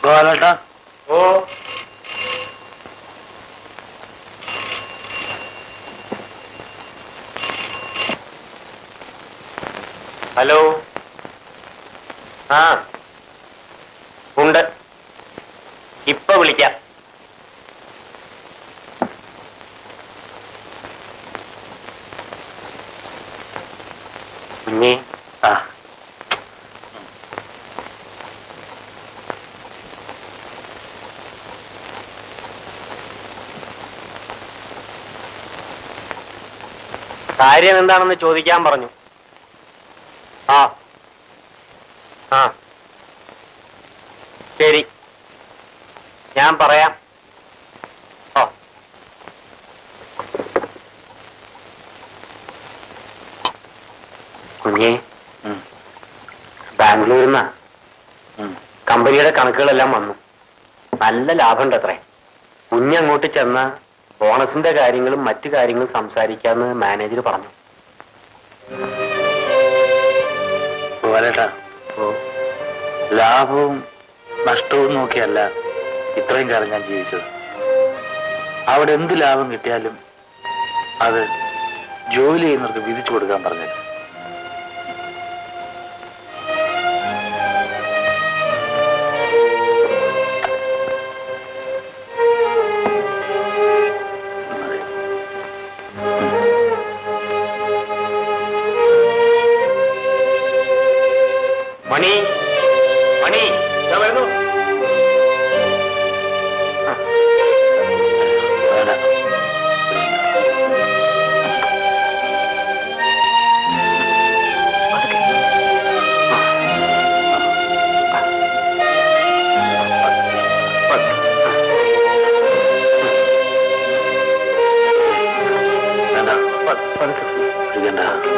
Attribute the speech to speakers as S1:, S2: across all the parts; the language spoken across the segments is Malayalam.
S1: ഗോപാലേട്ടാ
S2: ഓ ഹലോ ആ ഉണ്ട് ഇപ്പൊ വിളിക്കാം കുഞ്ഞേ ആ കാര്യം എന്താണെന്ന് ചോദിക്കാൻ പറഞ്ഞു ആ ആ ശരി ഞാൻ പറയാം ഓ കുഞ്ഞേ ബാംഗ്ലൂരിൽ നിന്നാ കമ്പനിയുടെ കണക്കുകളെല്ലാം വന്നു നല്ല ലാഭമുണ്ട് അത്രേ കുഞ്ഞങ്ങോട്ട് ചെന്ന ബോണസിന്റെ കാര്യങ്ങളും മറ്റു കാര്യങ്ങളും സംസാരിക്കാന്ന് മാനേജർ പറഞ്ഞു
S1: ഗോപാലേട്ടാ
S2: ഓ
S1: ലാഭവും നഷ്ടവും നോക്കിയല്ല ഇത്രയും കാലം ഞാൻ ജീവിച്ചത് അവിടെ എന്ത് ലാഭം കിട്ടിയാലും അത് ജോലി ചെയ്യുന്നവർക്ക് വിധിച്ചു കൊടുക്കാൻ പറഞ്ഞത്
S2: മണി മണി ഞാൻ വരുന്നു
S1: വേണ്ട വേണ്ട പിടിക്കണ്ട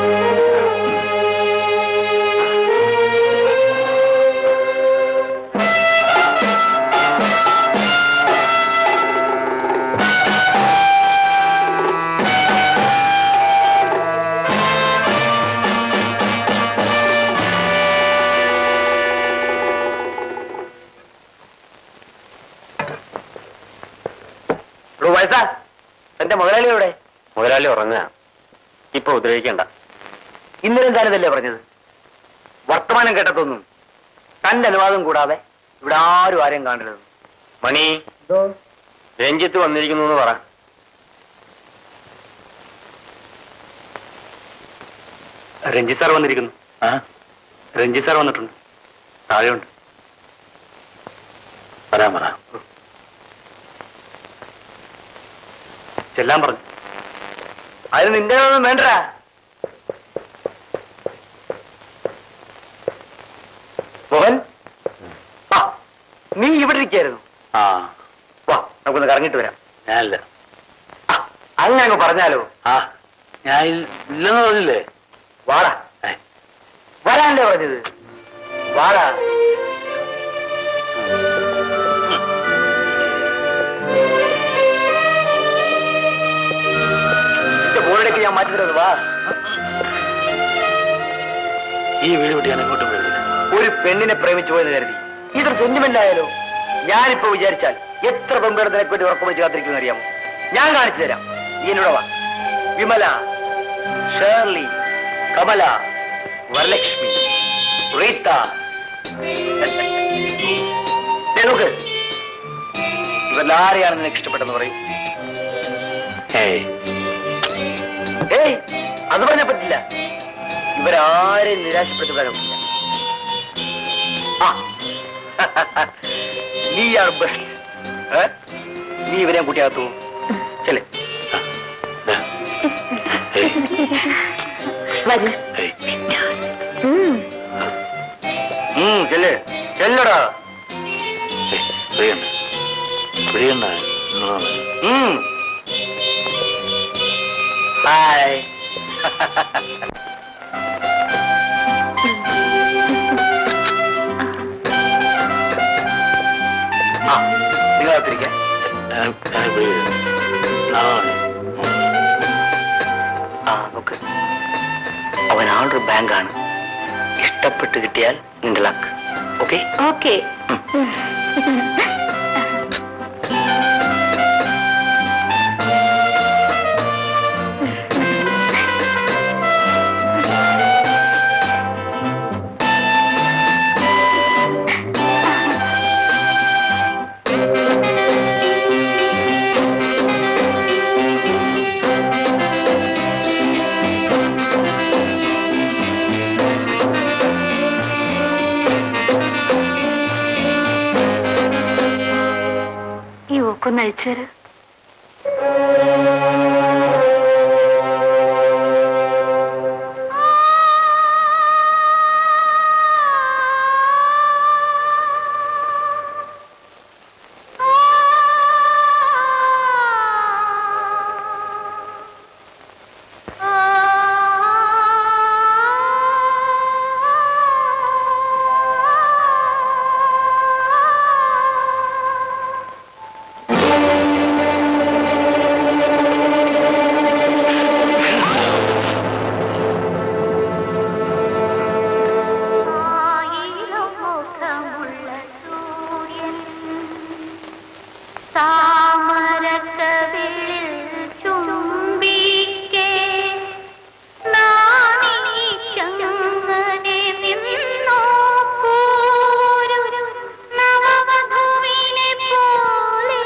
S2: വയസ്സാ എന്റെ മുതലാളി എവിടെ മുതലാളി ഉറങ്ങുക ഇപ്പൊ ഉപദ്രവിക്കണ്ട ഇന്നലെ എന്തായാലും പറഞ്ഞത് വർത്തമാനം കേട്ടതൊന്നും തന്റെ അനുവാദം കൂടാതെ ഇവിടെ ആരും ആരെയും കാണരുത് മണി രഞ്ജിത്ത് വന്നിരിക്കുന്നു എന്ന് പറ രഞ്ജിത്ത് സാർ വന്നിരിക്കുന്നു
S1: ആ
S2: രഞ്ജിത്ത് സാർ വന്നിട്ടുണ്ട് താഴെയുണ്ട്
S1: വരാൻ പറ
S2: ചെല്ലാൻ പറഞ്ഞു അതിന് നിന്റെ ഒന്നും വേണ്ട മോഹൻ വാ നീ ഇവിടെ ഇരിക്കായിരുന്നു
S1: ആ
S2: വാ നമുക്കൊന്ന് കറങ്ങിട്ട് വരാം
S1: ഞാനില്ല
S2: ആ, അങ്ങനെ അങ്ങ് പറഞ്ഞാലോ
S1: ആ ഞാൻ ഇൽ- ഇല്ലെന്ന് പറഞ്ഞില്ലേ
S2: വാടാ
S1: ഏ,
S2: വരാനല്ലേ പറഞ്ഞത് വാടാ ബോർഡേക്ക് ഞാൻ മാറ്റി തരുന്നത് വാ
S1: ഈ വീട് വിട്ട് ഞാൻ എങ്ങോട്ടും വരില്ല
S2: ഒരു പെണ്ണിനെ പ്രേമിച്ചു പോയെന്ന് കരുതി ഇതൊരു സെന്റിമെന്റ് ആയാലോ ഞാനിപ്പോ വിചാരിച്ചാൽ എത്ര പെമ്പേർ നിനക്ക് വേണ്ടി ഉറക്കം വെച്ച് കാത്തിരിക്കുന്നു അറിയാമോ ഞാൻ കാണിച്ചു തരാം നീ എന്നോട് വാ വിമല ഷേർലി കമല വരലക്ഷ്മി റീത്ത ദേ നോക്ക് ഇവരിലാരെയാണ് നിനക്ക് ഇഷ്ടപ്പെട്ടെന്ന് പറയും
S1: ഏയ്
S2: ഏയ് അത് പറഞ്ഞാൽ പറ്റില്ല ഇവരാരെയും നിരാശപ്പെടുത്താൻ പറ്റില്ല ആ നീയാണ് ബെസ്റ്റ് നീ ഇവരെ കൂട്ടിയാകത്തു ചെല്ലേ
S1: ദാ. ഏയ്,
S3: വരൂ
S1: ഏയ്.
S2: ഉം ചെല്ലേ ചെല്ലടാ
S1: ഏയ്, പിടിക്കണ്ട. പിടിക്കണ്ട. ഇങ്ങോട്ട് വന്നേ.
S2: ഉം ഹായ് ആ നിങ്ങൾ അകത്തിരിക്കാം
S1: ഞാൻ- ഞാൻ പിടിക്കില്ല. നാളെ മതി.
S2: ആ നോക്ക് അവൻ ആളൊരു ബാങ്കാണ് ഇഷ്ടപ്പെട്ട് കിട്ടിയാൽ നിന്റെ ലക്ക് ഓക്കെ
S3: ഓക്കെ
S2: ഉം.
S3: ഈ ഊക്കൊന്ന് അയച്ചുതരൂ
S4: ആയിരം മുഖമുള്ള സൂര്യൻ താമരക്കവിളിൽ ചുംബിക്കേ നാണീച്ചങ്ങനെ നിന്നോ പോരു നവവധുവിനെ പോലെ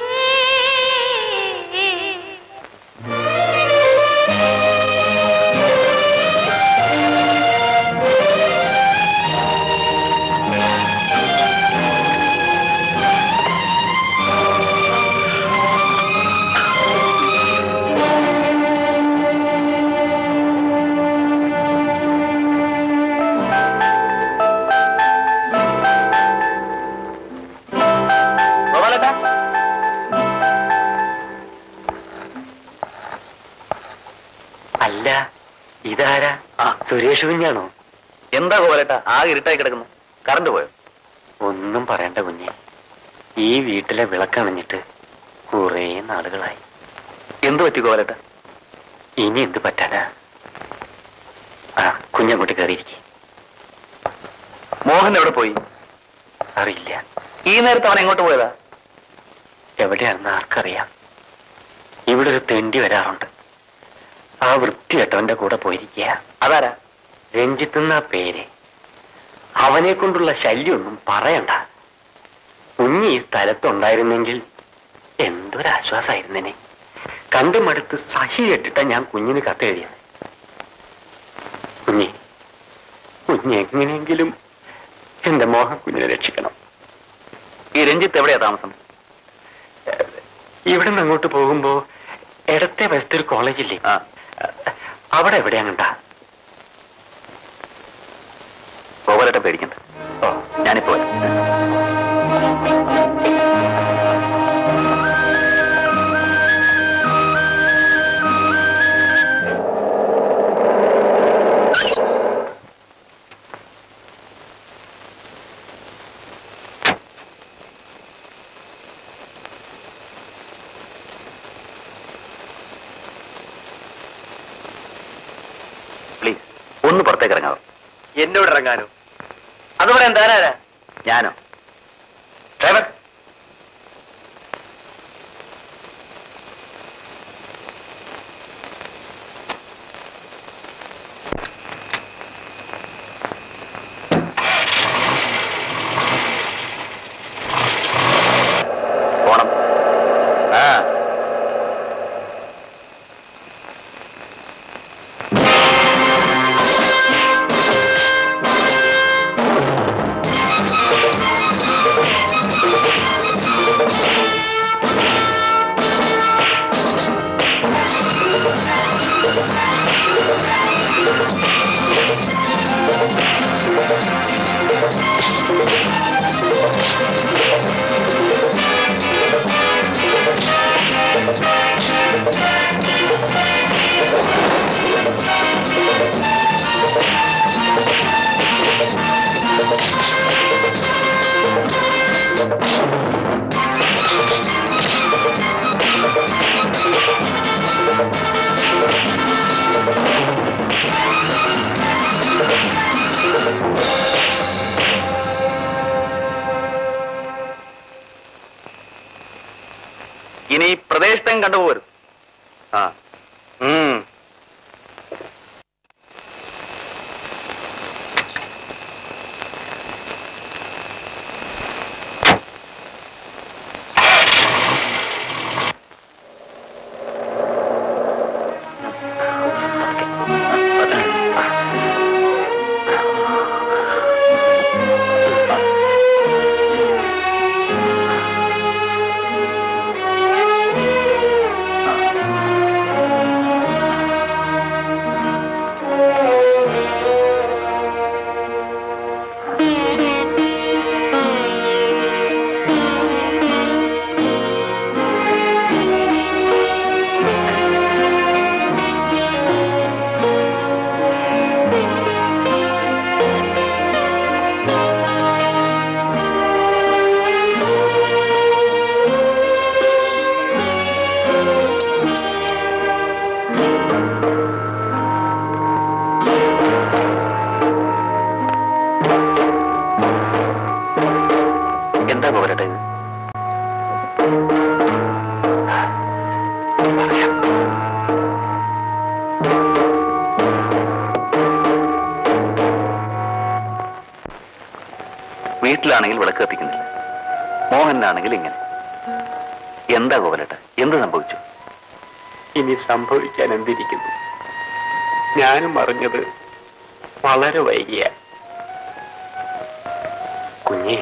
S2: ഗോപാലേട്ടാ
S5: അല്ല ഇതാരാ
S1: ആ.
S5: സുരേഷ് കുഞ്ഞാണോ
S1: എന്താ ഗോപാലേട്ടാ ആകെ ഇരുട്ടായി കിടക്കുന്നു കറണ്ട് പോയോ
S5: ഒന്നും പറയണ്ട കുഞ്ഞെ ഈ വീട്ടിലെ വിളക്കണഞ്ഞിട്ട് കുറേ നാളുകളായി
S1: എന്തു പറ്റി ഗോപാലേട്ടാ
S5: ഇനി എന്ത് പറ്റാനാ ആ കുഞ്ഞങ്ങോട്ട് കയറിയിരിക്കെ
S1: മോഹൻ എവിടെ പോയി
S5: അറിയില്ല
S1: ഈ നേരത്ത് അവൻ എങ്ങോട്ട് പോയതാ
S5: എവിടെയാണെന്ന് ആർക്കറിയാം ഇവിടെ ഒരു തെണ്ടി വരാറുണ്ട് ആ വൃത്തികെട്ടവന്റെ കൂടെ പോയിരിക്കുക
S1: അതാരാ
S5: രഞ്ജിത്ത് എന്ന പേര് അവനെ കൊണ്ടുള്ള ശല്യമൊന്നും പറയണ്ട കുഞ്ഞ് ഈ സ്ഥലത്തുണ്ടായിരുന്നെങ്കിൽ എന്തൊരാശ്വാസമായിരുന്നേനെ കണ്ടു മടുത്ത് സഹി കെട്ടിട്ട ഞാൻ കുഞ്ഞിന് കത്തെഴുതിയത് കുഞ്ഞെ കുഞ്ഞെങ്ങനെയെങ്കിലും എന്റെ മോഹൻ കുഞ്ഞിനെ രക്ഷിക്കണം
S1: ഈ രഞ്ജിത്ത് എവിടെയാ താമസം
S5: ഇവിടെ നിന്ന് അങ്ങോട്ട് പോകുമ്പോ ഇടത്തെ വശത്തൊരു കോളേജില്ലേ
S1: ആ
S5: അവിടെ എവിടെയാ കണ്ടാ
S1: ഗോപാലേട്ടൻ പേടിക്കണ്ട
S5: ഓ
S1: ഞാനിപ്പോ വരാം. പ്ലീസ് ഒന്ന് പുറത്തേക്ക് ഇറങ്ങാവോ
S2: എന്നോട് ഇറങ്ങാനോ അത് പറയാൻ താനാരാ
S1: ഞാനോ ഡ്രൈവർ പോണം ആ
S4: ആ
S1: ഞാൻ കണ്ടുപോകരുത് ആ ഉം എന്താ പോരട്ടെ ഇത് പറയാം. വീട്ടിലാണെങ്കിൽ വിളക്ക് കത്തിക്കുന്നില്ല മോഹനാണെങ്കിൽ ഇങ്ങനെ എന്താ ഗോപലേട്ട എന്ത് സംഭവിച്ചു
S5: ഇനി സംഭവിക്കാൻ എന്തിരിക്കുന്നു ഞാനും അറിഞ്ഞത് വളരെ വൈകിയ കുഞ്ഞെ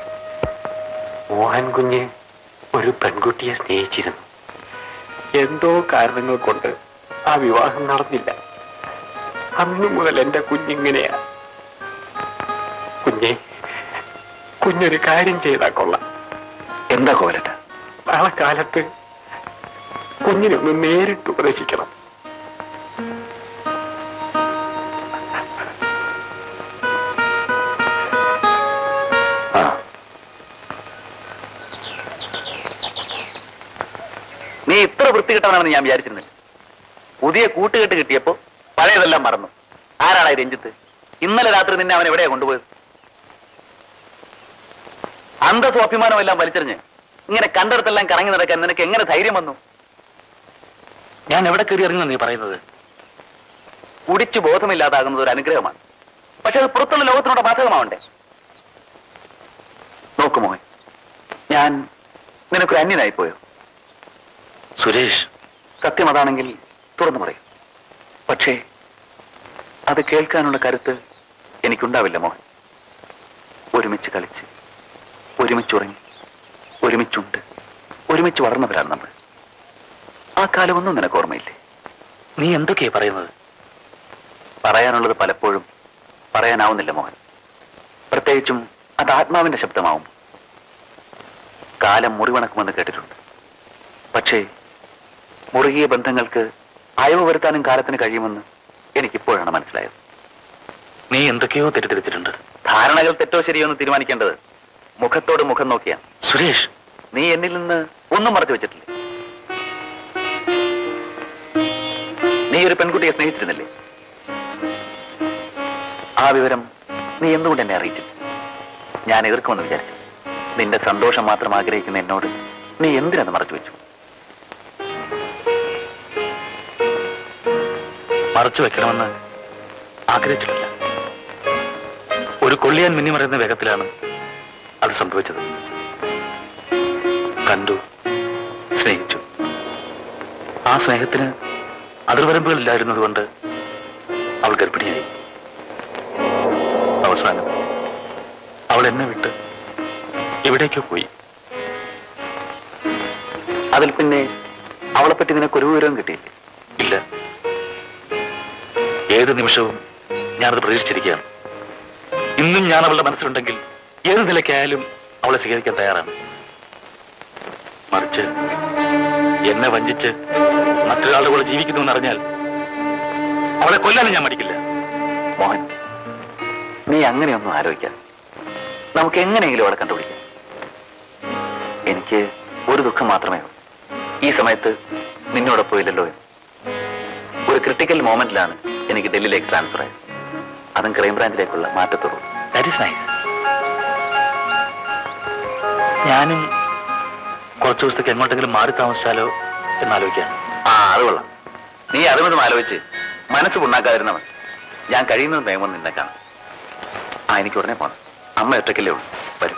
S5: മോഹൻ കുഞ്ഞ് ഒരു പെൺകുട്ടിയെ സ്നേഹിച്ചിരുന്നു എന്തോ കാരണങ്ങൾ കൊണ്ട് ആ വിവാഹം നടന്നില്ല അന്നു മുതൽ എന്റെ കുഞ്ഞിങ്ങനെയാ കുഞ്ഞെ കുഞ്ഞൊരു കാര്യം ചെയ്താൽ കൊള്ളാം
S1: എന്താ ഗോപലേട്ട
S5: നാളെ കാലത്ത് കുഞ്ഞിനെ ഒന്ന് നേരിട്ട് ഉപദേശിക്കണം
S1: ആ നീ ഇത്ര വൃത്തികെട്ടവനാണെന്ന് ഞാൻ വിചാരിച്ചിരുന്നില്ല പുതിയ കൂട്ടുകെട്ട് കിട്ടിയപ്പോ പഴയതെല്ലാം മറന്നു ആരാണ് ഈ രഞ്ജിത്ത് ഇന്നലെ രാത്രി നിന്നെ അവൻ എവിടെയാ കൊണ്ടുപോയത് അന്തസ്സും അഭിമാനവും എല്ലാം വലിച്ചെറിഞ്ഞ് ഇങ്ങനെ കണ്ടിടത്തെല്ലാം കറങ്ങി നടക്കാൻ നിനക്ക് എങ്ങനെ ധൈര്യം വന്നു ഞാൻ എവിടെ കയറി ഇറങ്ങുന്ന നീ പറയുന്നത് കുടിച്ചു ബോധമില്ലാതാകുന്നത് ഒരു അനുഗ്രഹമാണ് പക്ഷെ അത് പുറത്തുള്ള ലോകത്തിനോട് ബാധകമാവണ്ടേ നോക്കു മോഹൻ ഞാൻ നിനക്കൊരു അന്യനായി പോയോ സുരേഷ് സത്യം അതാണെങ്കിൽ തുറന്നു പറയും പക്ഷേ അത് കേൾക്കാനുള്ള കരുത്ത് എനിക്കുണ്ടാവില്ല മോഹൻ ഒരുമിച്ച് കളിച്ച് ഒരുമിച്ചുറങ്ങി ഒരുമിച്ചുണ്ട് ഒരുമിച്ച് വളർന്നവരാണ് നമ്മൾ ആ കാലമൊന്നും നിനക്ക് ഓർമ്മയില്ലേ നീ എന്തൊക്കെയാ പറയുന്നത് പറയാനുള്ളത് പലപ്പോഴും പറയാനാവുന്നില്ല മോഹൻ പ്രത്യേകിച്ചും അത് ആത്മാവിന്റെ ശബ്ദമാവും കാലം മുറിവണക്കുമെന്ന് കേട്ടിട്ടുണ്ട് പക്ഷേ മുറുകിയ ബന്ധങ്ങൾക്ക് അയവ് വരുത്താനും കാലത്തിന് കഴിയുമെന്ന് എനിക്കിപ്പോഴാണ് മനസ്സിലായത് നീ എന്തൊക്കെയോ തെറ്റിദ്ധരിച്ചിട്ടുണ്ട് ധാരണകൾ തെറ്റോ ശരിയോ എന്ന് തീരുമാനിക്കേണ്ടത് മുഖത്തോട് മുഖം നോക്കിയാണ് സുരേഷ് നീ എന്നിൽ നിന്ന് ഒന്നും മറച്ചു വെച്ചിട്ടില്ലേ നീ ഒരു പെൺകുട്ടിയെ സ്നേഹിച്ചിരുന്നില്ലേ ആ വിവരം നീ എന്തുകൊണ്ട് എന്നെ അറിയിച്ചില്ല ഞാൻ എതിർക്കുമെന്ന് വിചാരിച്ചു നിന്റെ സന്തോഷം മാത്രം ആഗ്രഹിക്കുന്ന എന്നോട് നീ എന്തിനത് മറച്ചു വെച്ചു മറച്ചു വെക്കണമെന്ന് ആഗ്രഹിച്ചിട്ടില്ല ഒരു കൊള്ളിയാൻ മിന്നി മറയുന്ന വേഗത്തിലാണ് അത് സംഭവിച്ചത് കണ്ടു സ്നേഹിച്ചു ആ സ്നേഹത്തിന് അതിർവരമ്പുകളില്ലായിരുന്നത് കൊണ്ട് അവൾ ഗർഭിണിയായി അവസാനം അവൾ എന്നെ വിട്ട് എവിടേക്കോ പോയി അതിൽ പിന്നെ അവളെപ്പറ്റി നിനക്കൊരു വിവരവും കിട്ടിയില്ലേ ഇല്ല ഏത് നിമിഷവും ഞാനത് പ്രതീക്ഷിച്ചിരിക്കുകയാണ് ഇന്നും ഞാൻ അവളുടെ മനസ്സിലുണ്ടെങ്കിൽ ഏത് നിലയ്ക്കായാലും അവളെ സ്വീകരിക്കാൻ തയ്യാറാണ് മറിച്ച് എന്നെ വഞ്ചിച്ച് മറ്റൊരാളുടെ കൂടെ ജീവിക്കുന്നു എന്നറിഞ്ഞാൽ അവളെ കൊല്ലാനും ഞാൻ മടിക്കില്ല മോഹൻ നീ അങ്ങനെയൊന്നും ആലോചിക്കാം നമുക്ക് എങ്ങനെയെങ്കിലും അവളെ കണ്ടുപിടിക്കാം എനിക്ക് ഒരു ദുഃഖം മാത്രമേ ഉള്ളൂ ഈ സമയത്ത് നിന്നോടൊപ്പം ഇല്ലല്ലോ എന്ന് ഒരു ക്രിട്ടിക്കൽ മോമെന്റിലാണ് എനിക്ക് ഡൽഹിയിലേക്ക് ട്രാൻസ്ഫർ ആയത് അതും ക്രൈംബ്രാഞ്ചിലേക്കുള്ള മാറ്റത്തുള്ളൂ ദാറ്റ് ഇസ് നൈസ് ഞാനും കുറച്ചു ദിവസത്തേക്ക് എങ്ങോട്ടെങ്കിലും മാറി താമസിച്ചാലോ
S5: എന്നാലോചിക്കാം
S1: ആ അത് കൊള്ളാം നീ അതുമതും ആലോചിച്ച് മനസ്സ് പുണ്ണാക്കാതിരുന്നവൻ ഞാൻ കഴിയുന്നത് നിയമം നിന്നെ കാണാം ആ എനിക്ക് ഉടനെ പോണം അമ്മ ഒറ്റയ്ക്കല്ലേ ഉള്ളൂ വരും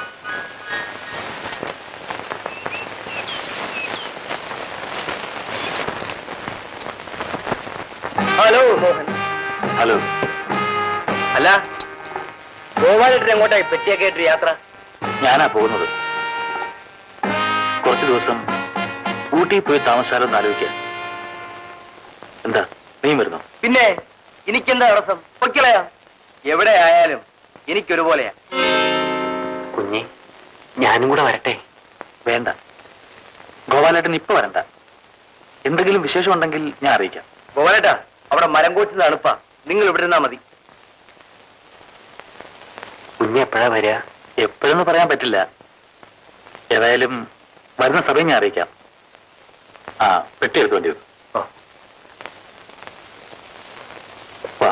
S2: ഹലോ മോഹൻ
S1: ഹലോ
S2: അല്ല ഗോപാലേട്ടൻ എങ്ങോട്ടായി പെട്ടിയൊക്കെ ആയിട്ട് യാത്ര
S1: ഞാനാ പോകുന്നത് കുറച്ചു ദിവസം ഊട്ടി പോയി താമസാലോ എന്ന് ആലോചിക്കാൻ എന്താ നീ വരുന്നോ
S2: പിന്നെ എനിക്കെന്താ തടസ്സം പൊക്കിളയാ എവിടെ ആയാലും എനിക്കൊരുപോലെയാ
S5: കുഞ്ഞെ ഞാനും കൂടെ വരട്ടെ
S1: വേണ്ട ഗോപാലേട്ടൻ ഇപ്പൊ വരണ്ട എന്തെങ്കിലും വിശേഷം ഉണ്ടെങ്കിൽ ഞാൻ അറിയിക്കാം
S2: ഗോപാലേട്ടാ അവിടെ മരം കോച്ചുന്ന തണുപ്പാ നിങ്ങൾ ഇവിടെ ഇരുന്നാ മതി
S5: കുഞ്ഞെ എപ്പോഴാ വരിക
S1: എപ്പോഴെന്ന് പറയാൻ പറ്റില്ല ഏതായാലും വരുന്ന സമയം ഞാൻ അറിയിക്കാം ആ പെട്ടി എടുത്തോണ്ടി വരും
S2: ഓ.
S1: വാ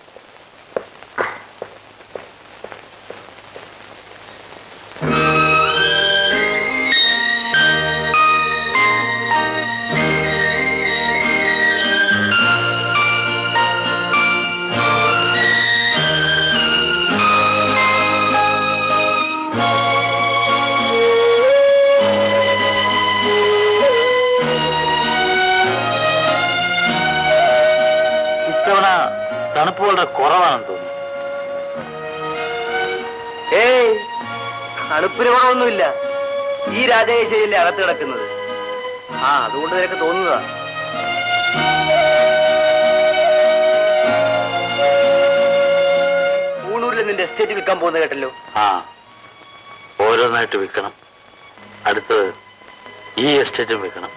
S1: ഇത്തവണ തണുപ്പ് വളരെ കുറവാണെന്ന് തോന്നുന്നു
S2: ഏയ് തണുപ്പിന് കുറവൊന്നുമില്ല ഈ രാജകേശ്വരിയല്ലേ അകത്ത് കിടക്കുന്നത് ആ അതുകൊണ്ട് നിനക്ക് തോന്നുന്നതാ ഊണൂരിൽ നിന്റെ എസ്റ്റേറ്റ് വിൽക്കാൻ പോകുന്ന കേട്ടല്ലോ
S1: ആ ഓരോന്നായിട്ട് വിൽക്കണം അടുത്തത് ഈ എസ്റ്റേറ്റും വിൽക്കണം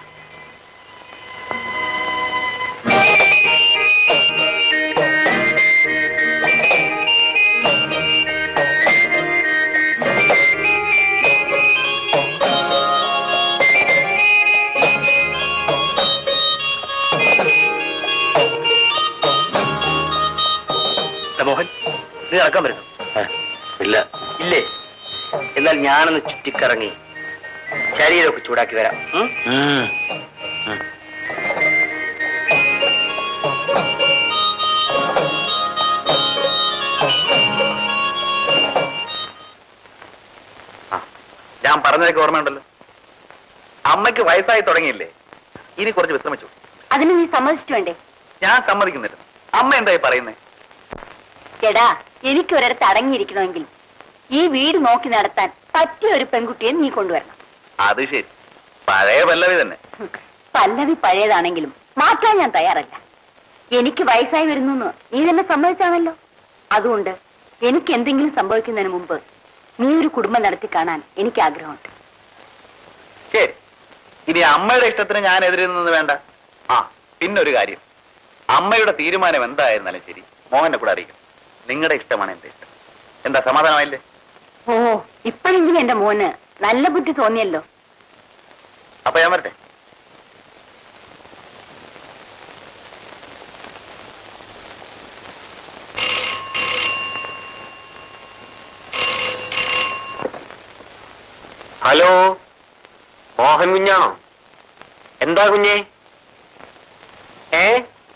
S2: എടാ മോഹൻ നീ നടക്കാൻ വരുന്നു
S1: ഏ, ഇല്ല
S2: ഇല്ലേ എന്നാൽ ഞാനൊന്ന് ചുറ്റിക്കറങ്ങി ശരീരമൊക്കെ ചൂടാക്കി വരാം ഉം?
S1: ഉം. ഉം. ആ, ഞാൻ പറഞ്ഞതൊക്കെ ഓർമ്മയുണ്ടല്ലോ അമ്മയ്ക്ക് വയസ്സായി തുടങ്ങിയില്ലേ ഇനി കുറച്ച് വിശ്രമിച്ചു
S3: അതിന് നീ സമ്മതിച്ചിട്ട് വേണ്ടേ
S1: ഞാൻ സമ്മതിക്കുന്നില്ല അമ്മ എന്തായി പറയുന്നേ
S3: എടാ എനിക്കൊരിടത്ത് അടങ്ങിയിരിക്കണമെങ്കിൽ ഈ വീട് നോക്കി നടത്താൻ പറ്റിയ ഒരു പെൺകുട്ടിയെ നീ കൊണ്ടുവരണം
S1: അത് ശരി പഴയ പല്ലവി തന്നെ
S3: ഹും. പല്ലവി പഴയതാണെങ്കിലും മാറ്റാൻ ഞാൻ തയ്യാറല്ല എനിക്ക് വയസ്സായി വരുന്നു എന്ന് നീ തന്നെ സമ്മതിച്ചാണല്ലോ അതുകൊണ്ട് എനിക്ക് എന്തെങ്കിലും സംഭവിക്കുന്നതിന് മുമ്പ് നീ ഒരു കുടുംബം നടത്തി കാണാൻ എനിക്ക് ആഗ്രഹമുണ്ട്
S1: ശരി ഇനി അമ്മയുടെ ഇഷ്ടത്തിന് ഞാൻ എതിരിൽ നിന്ന് വേണ്ട ആ പിന്നൊരു കാര്യം അമ്മയുടെ തീരുമാനം എന്തായിരുന്നാലും ശരി മോഹനെ കൂടെ അറിയിക്കും നിങ്ങളുടെ ഇഷ്ടമാണ് എന്റെ ഇഷ്ടം എന്താ സമാധാനമായില്ലേ
S3: ഓ ഇപ്പോഴെങ്കിലും എന്റെ മോന് നല്ല ബുദ്ധി തോന്നിയല്ലോ
S1: അപ്പൊ ഞാൻ വരട്ടെ
S5: ഹലോ മോഹൻ കുഞ്ഞാണോ എന്താ കുഞ്ഞെ ഏ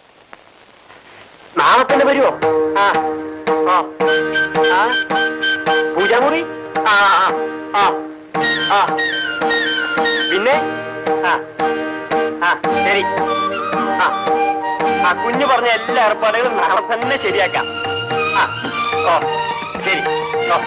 S5: നാളെ തന്നെ വരുമോ ആ ആ ആ പൂജാമുറി ആ ആ ആ ആ പിന്നെ ആ ആ ശരി ആ ആ കുഞ്ഞു പറഞ്ഞ എല്ലാ ഏർപ്പാടുകളും നാളെ തന്നെ ശരിയാക്കാം ആ ഓ ശരി ഓ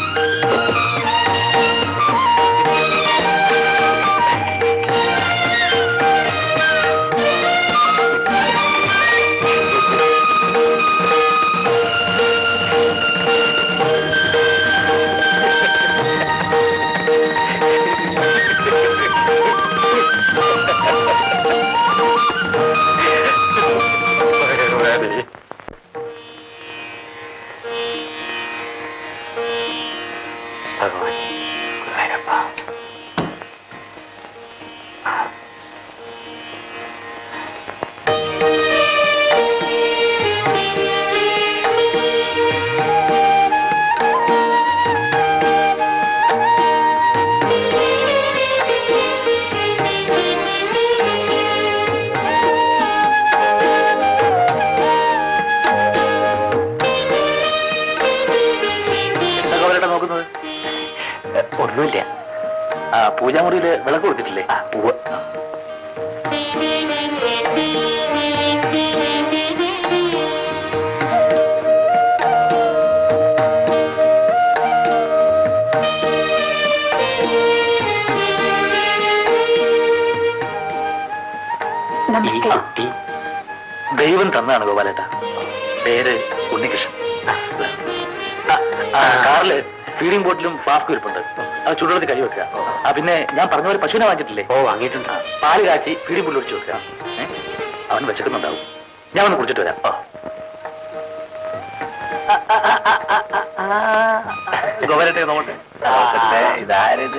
S5: ഭഗവാൻ ഗുരുവായൂരപ്പ
S4: Thank you.
S5: ഒന്നുമില്ല
S1: ആ പൂജാമുറിയില് വിളക്ക് കൊടുത്തിട്ടില്ലേ
S5: ആ ഉവ്വ്. ഈ
S3: നമസ്കാരം
S5: കുട്ടി
S1: ദൈവം തന്നാണ് ഗോപാലേട്ട പേര് ഉണ്ണികൃഷ്ണൻ ആ, ആ, കാറില് ഫീഡിംഗ് ബോട്ടിലും ഫ്ലാസ്കും ഇരിപ്പുണ്ട് അത് ചുടുവെള്ളത്തിൽ കൈ വെക്കുക ആ പിന്നെ ഞാൻ പറഞ്ഞ പോലെ പശുവിനെ വാങ്ങിച്ചിട്ടില്ലേ
S5: ഓ വാങ്ങിയിട്ടുണ്ട്
S1: ആ, പാല് കാച്ചി ഫീഡിംഗ് ബോട്ടിൽ ഒഴിച്ചു വെക്കുക ഏ? അവൻ വെച്ചിട്ടുണ്ടാവും ഞാൻ ഒന്ന് കുടിച്ചിട്ട് വരാം ഓ. ഗോപാലേട്ടെ നോക്കട്ടെ ഇതാരത്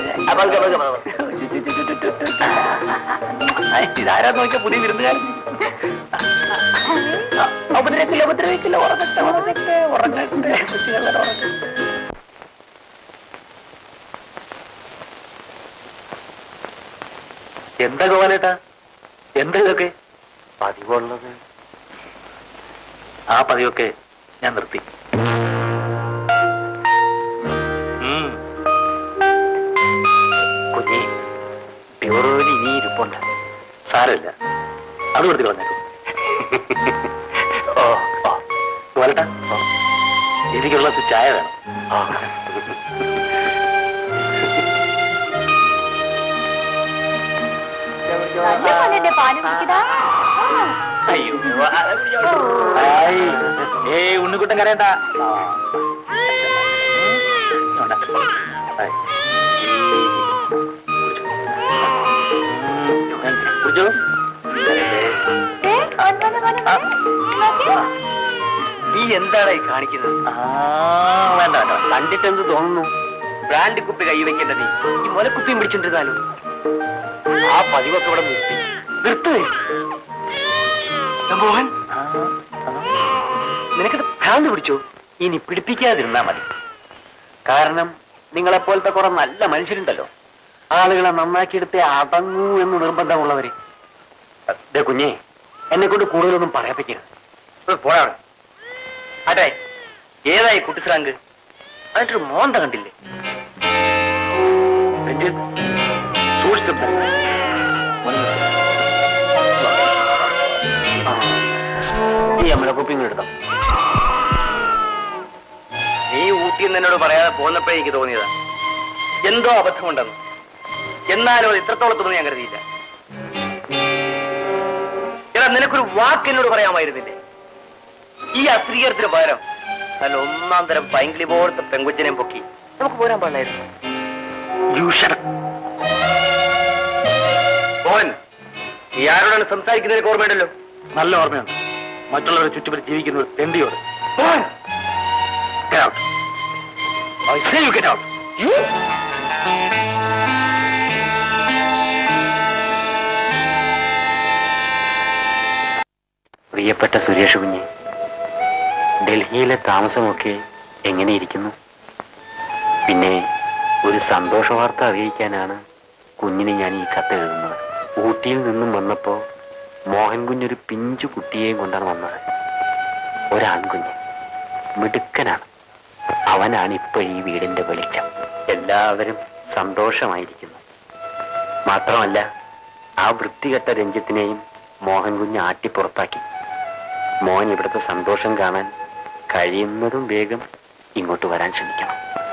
S1: ഇതാരാ നോക്കിയ പുതിയ വിരുന്നുകാരൻ ഉപദ്രവിക്കില്ല ഉപദ്രവിക്കില്ല ഉറങ്ങട്ടെ ഉറങ്ങട്ടെ ഉറങ്ങട്ടെ കുട്ടികളെ ഉറങ്ങട്ടെ എന്താ ഗോപാലേട്ടാ എന്താ ഇതൊക്കെ
S5: പതിവുള്ളത്
S1: ആ പതിവൊക്കെ ഞാൻ നിർത്തി ഉം.
S5: കുഞ്ഞി പ്യൂറോയിൽ ഇനി ഇരിപ്പുണ്ട്
S1: സാരമില്ല അത് കൊടുത്ത് കളഞ്ഞേക്കും
S5: ഓ ഓ
S1: ഗോപാലേട്ടാ എനിക്കുള്ള ചായ വേണം
S5: ആ
S3: നല്ല പോലെ പാല് കുടിക്കടാ
S1: അയ്യോ ഹായ്. ഏയ് ഉണ്ണിക്കുട്ടൻ കരയണ്ട ഹായ്. കുടിച്ചോ.
S3: ഏ, വന്ന് വന്ന് വന്ന് വന്ന്. നോക്കിയേ.
S2: നീ എന്താണ് ഈ കാണിക്കുന്നത്
S1: ആ, വേണ്ട വേണ്ട
S2: കണ്ടിട്ട് എന്ത് തോന്നുന്നു ബ്രാൻഡ് കുപ്പി കൈവയ്ക്കേണ്ട നീ ഈ മുലക്കുപ്പിയും പിടിച്ചിട്ടിരുന്നാലോ ആ പതിവൊക്കെ ഇവിടെ നിർത്തി നിർത്ത് മോഹൻ
S1: ആ, ആ.
S2: നിനക്കത് ഭ്രാന്ത് പിടിച്ചോ
S1: ഇനി പിടിപ്പിക്കാതിരുന്നാ മതി കാരണം നിങ്ങളെപ്പോലത്തെ കുറെ നല്ല മനുഷ്യരുണ്ടല്ലോ ആളുകളെ നന്നാക്കിയെടുത്തേ അടങ്ങൂ എന്ന് നിർബന്ധമുള്ളവര് ദേ കുഞ്ഞേ എന്നെ കൊണ്ട് കൂടുതലൊന്നും പറയപ്പിക്കരുത്
S2: പോയാ അതെ ഏതായി കുട്ടിസ്രാങ്ക് അതിട്ടൊരു മോന്ത കണ്ടില്ലേ
S1: രഞ്ജിത്ത് സൂക്ഷിച്ച് സംസാരിക്കണം.
S5: ഈ അമലക്കുപ്പി ഇങ്ങ് എടുത്തോ
S2: നീ ഊട്ടി എന്നോട് പറയാതെ പോന്നപ്പോഴേ എനിക്ക് തോന്നിയതാ എന്തോ അബദ്ധമുണ്ടെന്ന് എന്നാലും അത് ഇത്രത്തോളം തോന്നി ഞാൻ കരുതിയില്ല എടാ നിനക്കൊരു വാക്ക് എന്നോട് പറയാമായിരുന്നില്ലേ ഈ അസ്ത്രീകരത്തിന് പകരം നല്ല ഒന്നാം തരം പൈങ്കിളി പോലത്തെ പെങ്കുച്ചിനെ പൊക്കി നമുക്ക് പോരാൻ പാടില്ലായിരുന്നു
S1: You shut up.
S2: മോഹൻ നീ ആരോടാണ് സംസാരിക്കുന്നതിന് ഓർമ്മയുണ്ടല്ലോ
S1: നല്ല ഓർമ്മയുണ്ട് മറ്റുള്ളവരെ ചുറ്റുപറ്റി ജീവിക്കുന്നത് തെണ്ടിയോട്
S2: Mohan
S1: Get out. I say you get out.
S5: പ്രിയപ്പെട്ട സുരേഷ് കുഞ്ഞ് ഡൽഹിയിലെ താമസമൊക്കെ എങ്ങനെയിരിക്കുന്നു പിന്നെ ഒരു സന്തോഷ വാർത്ത അറിയിക്കാനാണ് കുഞ്ഞിന് ഞാൻ ഈ കത്ത് എഴുതുന്നത് ഊട്ടിയിൽ നിന്നും വന്നപ്പോ മോഹൻ കുഞ്ഞൊരു പിഞ്ചു കുട്ടിയെയും കൊണ്ടാണ് വന്നത് ഒരാൺകുഞ്ഞ് മിടുക്കനാണ് അവനാണ് ഇപ്പോൾ ഈ വീടിന്റെ വെളിച്ചം എല്ലാവരും സന്തോഷമായിരിക്കുന്നു മാത്രമല്ല ആ വൃത്തികെട്ട രഞ്ജിത്തിനെയും മോഹൻ കുഞ്ഞ് ആട്ടിപ്പുറത്താക്കി മോൻ ഇവിടുത്തെ സന്തോഷം കാണാൻ കഴിയുന്നതും വേഗം ഇങ്ങോട്ട് വരാൻ ശ്രമിക്കണം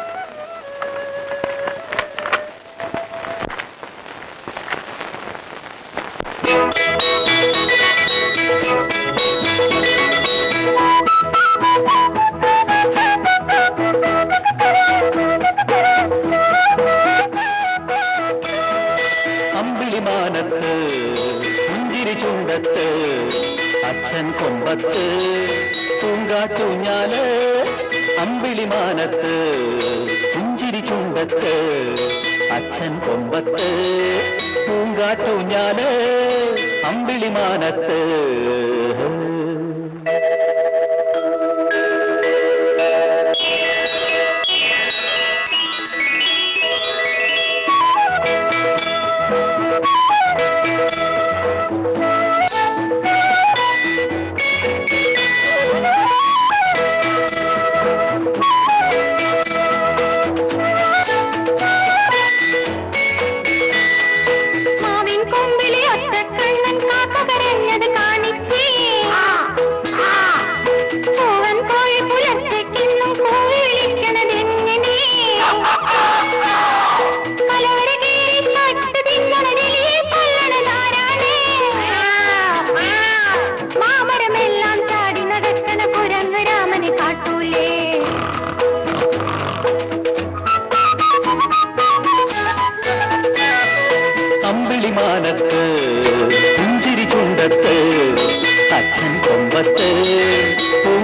S6: അമ്പിളിമാനത്ത് പുഞ്ചിരി ചുണ്ടത്ത് അച്ഛൻ കൊമ്പത്ത് പൂങ്കാറ്റൂഞ്ഞാല് അമ്പിളിമാനത്ത് പുഞ്ചിരി ചുണ്ടത്ത് അച്ഛൻ കൊമ്പത്ത് പൂങ്കാറ്റൂഞ്ഞാല് അമ്പിളിമാനത്ത്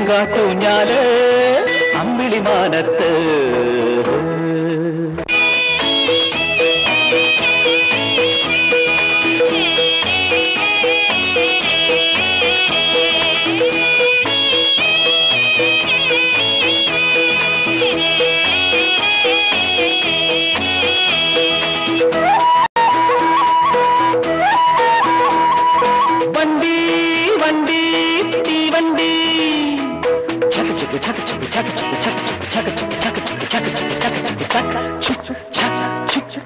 S6: പൂങ്കാറ്റൂഞ്ഞാല് അമ്പിളി മാനത്ത് വണ്ടി വണ്ടി തീവണ്ടി ചക ചക ചക ചക ചക ചക ചക ചക ചക ചക ചക ചക ചക ചക ചക ചക ചക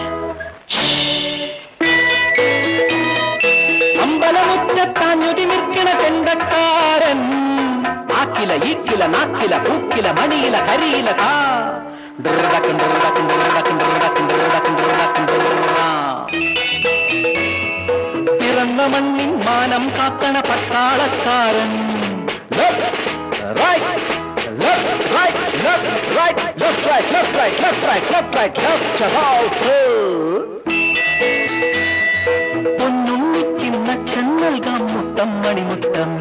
S6: അമ്പലമുറ്റത്താഞ്ഞൊതി നിൽക്കണ ചെണ്ടക്കാരൻ ആക്കില ഈക്കില നാക്കില പൂക്കില മണിയില കരിയില കാ ഡ്രഡക്കൻ ഡ്രഡക്കൻ ഡ്രഡക്കൻ ഡ്രഡക്കൻ ഡ്രഡക്കൻ ഡ്രഡക്കൻ ഡ്രഡക്കൻ പിറന്ന മണ്ണിൻ മാനം കാക്കണ പട്ടാളക്കാരൻ Left, right, left, right, left, right, left, right, left, right, left, right, left, right, left, about. പൊന്നുണ്ണിക്കും നക്ഷൻ നൽകാം മുത്തം മണിമുത്തം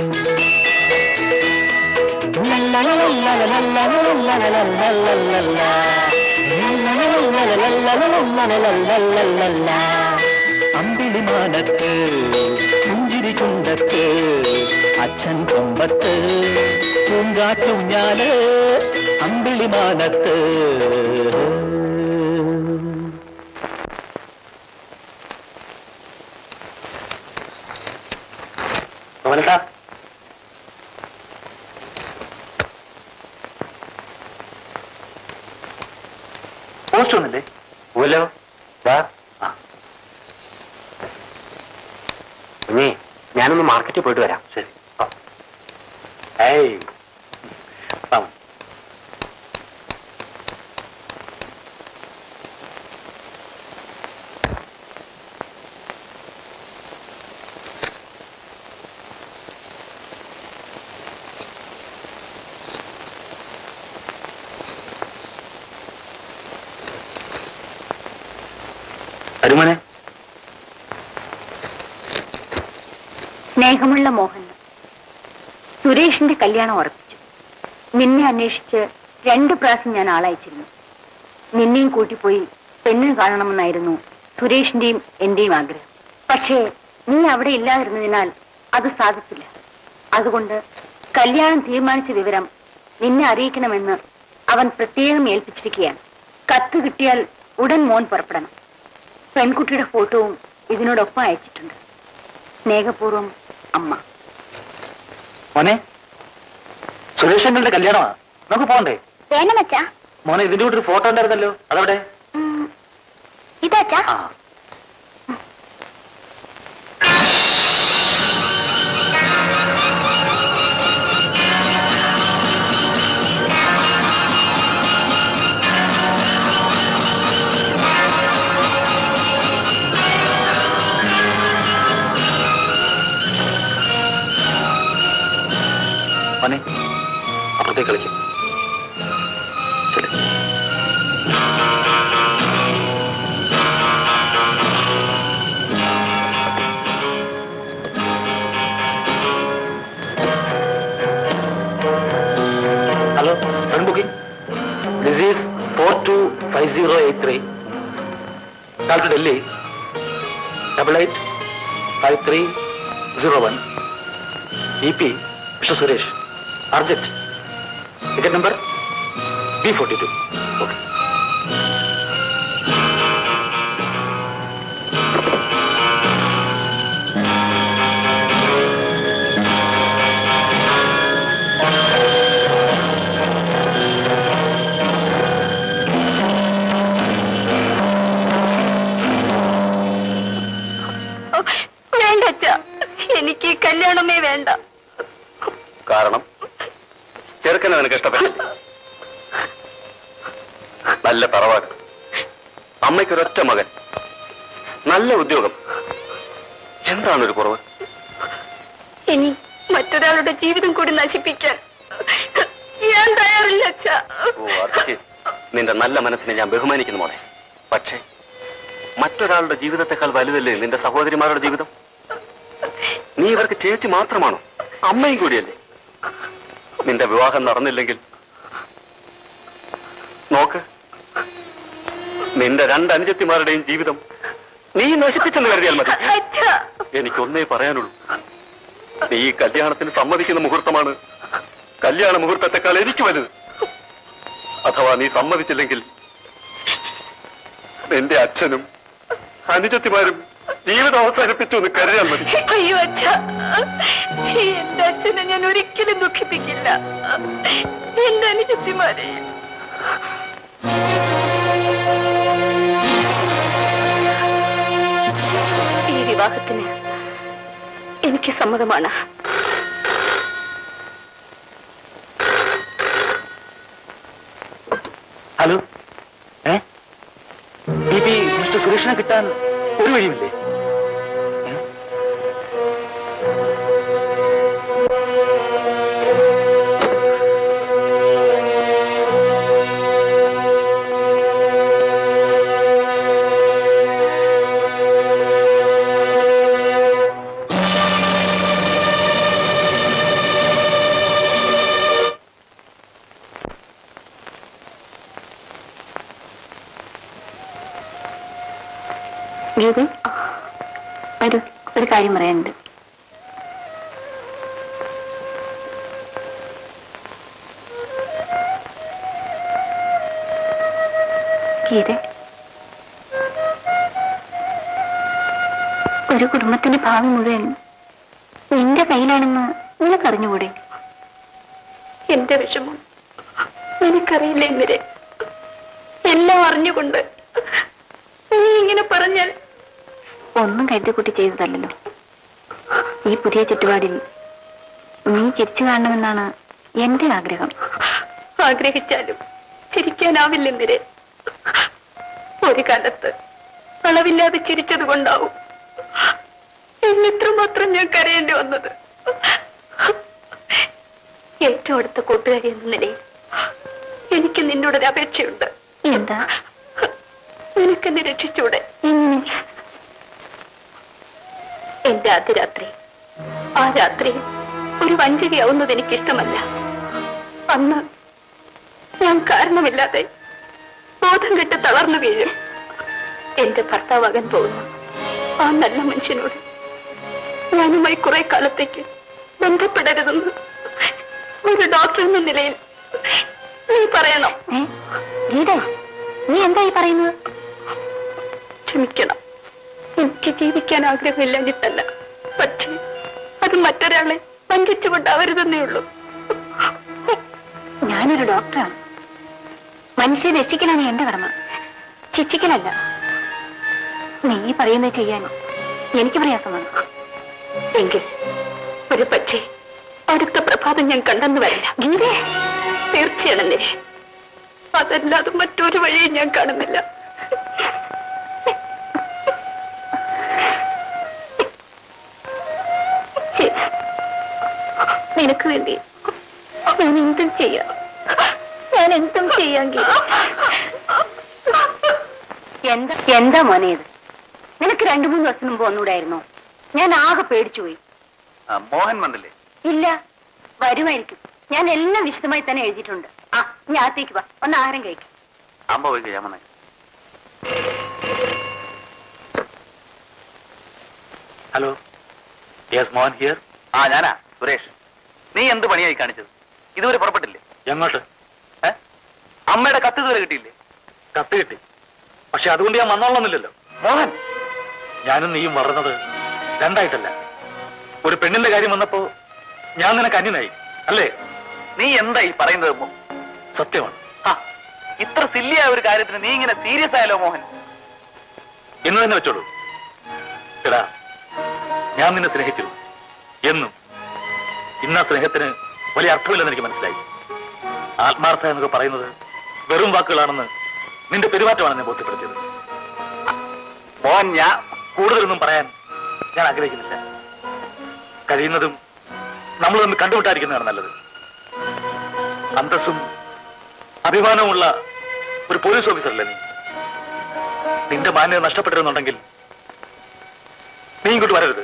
S6: അമ്പിളി മാനത്ത് പുഞ്ചിരി ചുണ്ടത്ത് അച്ഛൻ കൊമ്പത്ത് പൂങ്കാറ്റുഞ്ഞാല് അമ്പിളി മാനത്ത്
S1: മോനേട്ടാ പോസ്റ്റ് ഒന്നില്ലേ
S5: ഓലോ ദാ
S1: ആ
S5: കുഞ്ഞേ ഞാനൊന്ന് മാർക്കറ്റിൽ പോയിട്ട് വരാം
S1: ശരി ആ. ഏയ് ആ. അരുമനെ
S3: സ്നേഹമുള്ള മോഹൻ സുരേഷിന്റെ കല്യാണം ഉറപ്പിച്ചു നിന്നെ അന്വേഷിച്ച് രണ്ടു പ്രാവശ്യം ഞാൻ ആളയച്ചിരുന്നു നിന്നെയും കൂട്ടിപ്പോയി പെണ്ണിന് കാണണമെന്നായിരുന്നു സുരേഷിന്റെയും എന്റെയും ആഗ്രഹം പക്ഷേ നീ അവിടെ ഇല്ലാതിരുന്നതിനാൽ അത് സാധിച്ചില്ല അതുകൊണ്ട് കല്യാണം തീരുമാനിച്ച വിവരം നിന്നെ അറിയിക്കണമെന്ന് അവൻ പ്രത്യേകം ഏൽപ്പിച്ചിരിക്കുകയാണ് കത്ത് കിട്ടിയാൽ ഉടൻ മോൻ പുറപ്പെടണം പെൺകുട്ടിയുടെ ഫോട്ടോവും ഇതിനോടൊപ്പം അയച്ചിട്ടുണ്ട് സ്നേഹപൂർവ്വം അമ്മ
S1: മോനെ സുരേഷങ്ങളുടെ കല്യാണമാ നമുക്ക് പോണ്ടേ
S4: വേണമച്ചാ
S1: മോനെ ഇതിന്റെ കൂടെ ഒരു ഫോട്ടോ ഉണ്ടായിരുന്നല്ലോ അതവിടെ
S4: ഇതാച്ചാ
S1: ആ മോനെ അപ്പുറത്തേക്ക് കളിക്കും ശരി hello run booking this is four two five zero eight three call to Delhi double eight five three zero one E P mister Suresh urgent ticket number B forty two okay
S3: വേണ്ട അച്ഛ എനിക്ക് ഈ കല്യാണമേ വേണ്ട
S1: കാരണം ചെറുക്കനെ നിനക്ക് ഇഷ്ടപ്പെട്ടില്ല നല്ല തറവാട് അമ്മയ്ക്കൊരൊറ്റ മകൻ നല്ല ഉദ്യോഗം എന്താണ് ഒരു കുറവ്
S3: ഇനി മറ്റൊരാളുടെ ജീവിതം കൂടി നശിപ്പിക്കാൻ ഞാൻ തയ്യാറില്ല അച്ഛ
S1: ഓ അത് ശരി നിന്റെ നല്ല മനസ്സിനെ ഞാൻ ബഹുമാനിക്കുന്നു മോളെ പക്ഷേ മറ്റൊരാളുടെ ജീവിതത്തെക്കാൾ വലുതല്ലേ നിന്റെ സഹോദരിമാരുടെ ജീവിതം നീ ഇവർക്ക് ചേച്ചി മാത്രമാണോ അമ്മയും കൂടിയല്ലേ
S5: നിന്റെ വിവാഹം നടന്നില്ലെങ്കിൽ നോക്ക് നിന്റെ രണ്ട് അനുജത്തിമാരുടെയും ജീവിതം നീ നശിപ്പിച്ചെന്ന് കരുതിയാൽ മതി
S3: അച്ഛാ
S5: എനിക്കൊന്നേ പറയാനുള്ളൂ നീ ഈ കല്യാണത്തിന് സമ്മതിക്കുന്ന മുഹൂർത്തമാണ് കല്യാണ മുഹൂർത്തത്തെക്കാൾ എനിക്ക് വലുത് അഥവാ നീ സമ്മതിച്ചില്ലെങ്കിൽ നിന്റെ അച്ഛനും അനുജത്തിമാരും ജീവിതം അവസാനിപ്പിച്ചു എന്ന് കരുതിയാൽ മതി
S3: അയ്യോ അച്ഛാ എന്റെ അച്ഛനെ ഞാൻ ഒരിക്കലും ദുഃഖിപ്പിക്കില്ല എന്റെ അനുജത്തിമാരെ ഈ വിവാഹത്തിന് എനിക്ക് സമ്മതമാണ്
S1: ഹലോ ഏ ബി പി മിസ്റ്റർ സുരേഷിനെ കിട്ടാൻ ഒരു വഴിയുമില്ലേ ഏ?
S3: ഗീത ഒരു ഒരു കാര്യം പറയാനുണ്ട് ഗീത ഒരു കുടുംബത്തിന്റെ ഭാവി മുഴുവൻ നിന്റെ കയ്യിലാണെന്ന് നിനക്കറിഞ്ഞുകൂടെ എന്റെ വിഷമം നിനക്കറിയില്ല ഇവരെ എല്ലാം അറിഞ്ഞുകൊണ്ട് നീ ഇങ്ങനെ പറഞ്ഞാൽ ഒന്നും കരുതിക്കുട്ടി ചെയ്തതല്ലല്ലോ ഈ പുതിയ ചുറ്റുപാടിൽ നീ ചിരിച്ചു കാണണമെന്നാണ് എന്റെ ആഗ്രഹം ആഗ്രഹിച്ചാലും ചിരിക്കാനാവില്ലെന്നിരെ ഒരു കാലത്ത് അളവില്ലാതെ ചിരിച്ചത് കൊണ്ടാവും എന്നിത്രമാത്രം ഞാൻ കരയേണ്ടി വന്നത് ഏറ്റവും അടുത്ത കൂട്ടുകാരി എന്ന നിലയിൽ എനിക്ക് നിന്നോടൊരു അപേക്ഷയുണ്ട് എന്താ നിനക്കെന്നെ രക്ഷിച്ചൂടെ എന്റെ ആദ്യ രാത്രി ആ രാത്രി ഒരു വഞ്ചകയാവുന്നത് എനിക്കിഷ്ടമല്ല അന്ന് ഞാൻ കാരണമില്ലാതെ ബോധം കെട്ട് തളർന്നു വീഴും എന്റെ ഭർത്താവാകാൻ പോകുന്നു ആ നല്ല മനുഷ്യനോട് ഞാനുമായി കുറെ കാലത്തേക്ക് ബന്ധപ്പെടരുതെന്ന് ഒരു ഡോക്ടർ എന്ന നിലയിൽ നീ പറയണം ഗീത നീ എന്തായി പറയുന്നത് ക്ഷമിക്കണം എനിക്ക് ജീവിക്കാൻ ആഗ്രഹമില്ലാഞ്ഞിട്ടല്ല പക്ഷേ അത് മറ്റൊരാളെ വഞ്ചിച്ചുകൊണ്ടാവരുതെന്നേ ഉള്ളൂ ഞാനൊരു ഡോക്ടറാണ് മനുഷ്യരെ രക്ഷിക്കലാണ് എന്റെ കടമ ശിക്ഷിക്കലല്ല നീ പറയുന്നത് ചെയ്യാൻ എനിക്ക് പ്രയാസമാണ് എങ്കിൽ ഒരു പക്ഷേ അടുത്ത പ്രഭാതം ഞാൻ കണ്ടെന്ന് വരില്ല ഗീതേ തീർച്ചയാണെന്നേ അതല്ലാതെ മറ്റൊരു വഴിയും ഞാൻ കാണുന്നില്ല ശരി. നിനക്ക് വേണ്ടി ഞാൻ എന്തും ചെയ്യാം ഞാൻ എന്തും ചെയ്യാമെങ്കിൽ എന്താ എന്താ മോനെ ഇത് നിനക്ക് രണ്ടു മൂന്ന് ദിവസം മുമ്പ് ഒന്നുകൂടായിരുന്നോ ഞാൻ ആകെ പേടിച്ചുപോയി
S1: ആ, മോഹൻ വന്നില്ലേ
S3: ഇല്ല വരുമായിരിക്കും ഞാൻ എല്ലാം വിശദമായി തന്നെ എഴുതിയിട്ടുണ്ട് ആ ഞാൻ അകത്തേക്ക് വാ ഒന്ന് ആഹാരം കഴിക്കും
S1: അമ്മ പോയി കഴിയാൻ വന്നേ ഹലോ യെസ് മോഹൻ ഹിയർ ആ ഞാനാ സുരേഷ് നീ എന്ത് പണിയായി കാണിച്ചത് ഇതുവരെ പുറപ്പെട്ടില്ലേ
S5: എങ്ങോട്ട്
S1: ഏ? അമ്മയുടെ കത്ത് ഇതുവരെ കിട്ടിയില്ലേ
S5: കത്ത് കിട്ടി പക്ഷെ അതുകൊണ്ട് ഞാൻ വന്നോളന്നില്ലല്ലോ
S1: മോഹൻ
S5: ഞാനും നീയും വളർന്നത് രണ്ടായിട്ടല്ല ഒരു പെണ്ണിന്റെ കാര്യം വന്നപ്പോ ഞാൻ നിനക്ക് അന്യനായി അല്ലേ
S1: നീ എന്താ ഈ പറയുന്നത് മോ?
S5: സത്യമാണ്
S1: ആ, ഇത്ര സില്ലിയായ ഒരു കാര്യത്തിന് നീ ഇങ്ങനെ സീരിയസ് ആയല്ലോ മോഹൻ
S5: എന്ന് തന്നെ വെച്ചോളൂ എടാ ഞാൻ നിന്നെ സ്നേഹിച്ചിരുന്നു എന്നും ഇന്ന സ്നേഹത്തിന് വലിയ അർത്ഥമില്ലെന്ന് എനിക്ക് മനസ്സിലായി ആത്മാർത്ഥ എന്നൊക്കെ പറയുന്നത് വെറും വാക്കുകളാണെന്ന് നിന്റെ പെരുമാറ്റമാണ് എന്നെ ബോധ്യപ്പെടുത്തിയത്
S1: മോഹൻ ഞാൻ
S5: കൂടുതലൊന്നും പറയാൻ ഞാൻ ആഗ്രഹിക്കുന്നില്ല കഴിയുന്നതും നമ്മൾ തമ്മിൽ കണ്ടുമുട്ടാതിരിക്കുന്നതാണ് നല്ലത് അന്തസ്സും അഭിമാനവുമുള്ള ഒരു പോലീസ് ഓഫീസറല്ലേ നീ നിന്റെ മാന്യത നഷ്ടപ്പെട്ടിരുന്നുണ്ടെങ്കിൽ നീ ഇങ്ങോട്ട് വരരുത്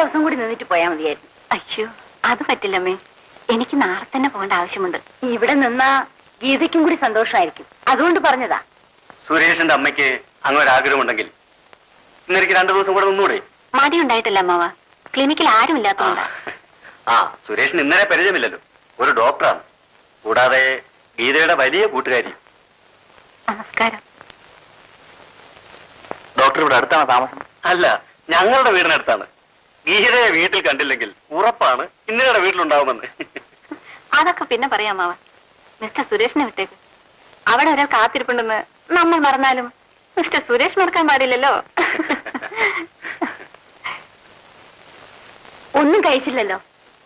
S3: ദിവസം കൂടി നിന്നിട്ട് പോയാൽ മതിയായിരുന്നു
S7: അയ്യോ അത് പറ്റില്ലമ്മേ എനിക്ക് നാളെ തന്നെ പോകേണ്ട ആവശ്യമുണ്ട്
S3: ഇവിടെ നിന്നാ ഗീതയ്ക്കും കൂടി സന്തോഷമായിരിക്കും അതുകൊണ്ട് പറഞ്ഞതാ
S2: സുരേഷിന്റെ അമ്മയ്ക്ക് അങ്ങനെ ഒരു ആഗ്രഹമുണ്ടെങ്കിൽ ഇന്നെനിക്ക് രണ്ടു ദിവസം കൂടെ നിന്നൂടെ
S7: മടി ഉണ്ടായിട്ടില്ല അമ്മാവ ക്ലിനിക്കിൽ ആരും ഇല്ലാത്തതുകൊണ്ടാ
S2: ആ സുരേഷിന് ഇന്നലെ പരിചയമില്ലല്ലോ ഒരു ഡോക്ടറാണ് കൂടാതെ ഗീതയുടെ വലിയ കൂട്ടുകാരി
S7: നമസ്കാരം
S1: ഡോക്ടർ ഇവിടെ അടുത്താണ് താമസം
S2: അല്ല ഞങ്ങളുടെ വീടിനടുത്താണ് ഗീതയെ വീട്ടിൽ കണ്ടില്ലെങ്കിൽ ഉറപ്പാണ് ഇന്നലെ വീട്ടിലുണ്ടാവുമെന്ന്
S7: അതൊക്കെ പിന്നെ പറയാം അമ്മാവ മിസ്റ്റർ സുരേഷിനെ വിട്ടേക്ക് അവിടെ ഒരാൾ കാത്തിരിപ്പുണ്ടെന്ന് നമ്മൾ മറന്നാലും മിസ്റ്റർ സുരേഷ് മറക്കാൻ പാടില്ലല്ലോ
S3: ഒന്നും കഴിച്ചില്ലല്ലോ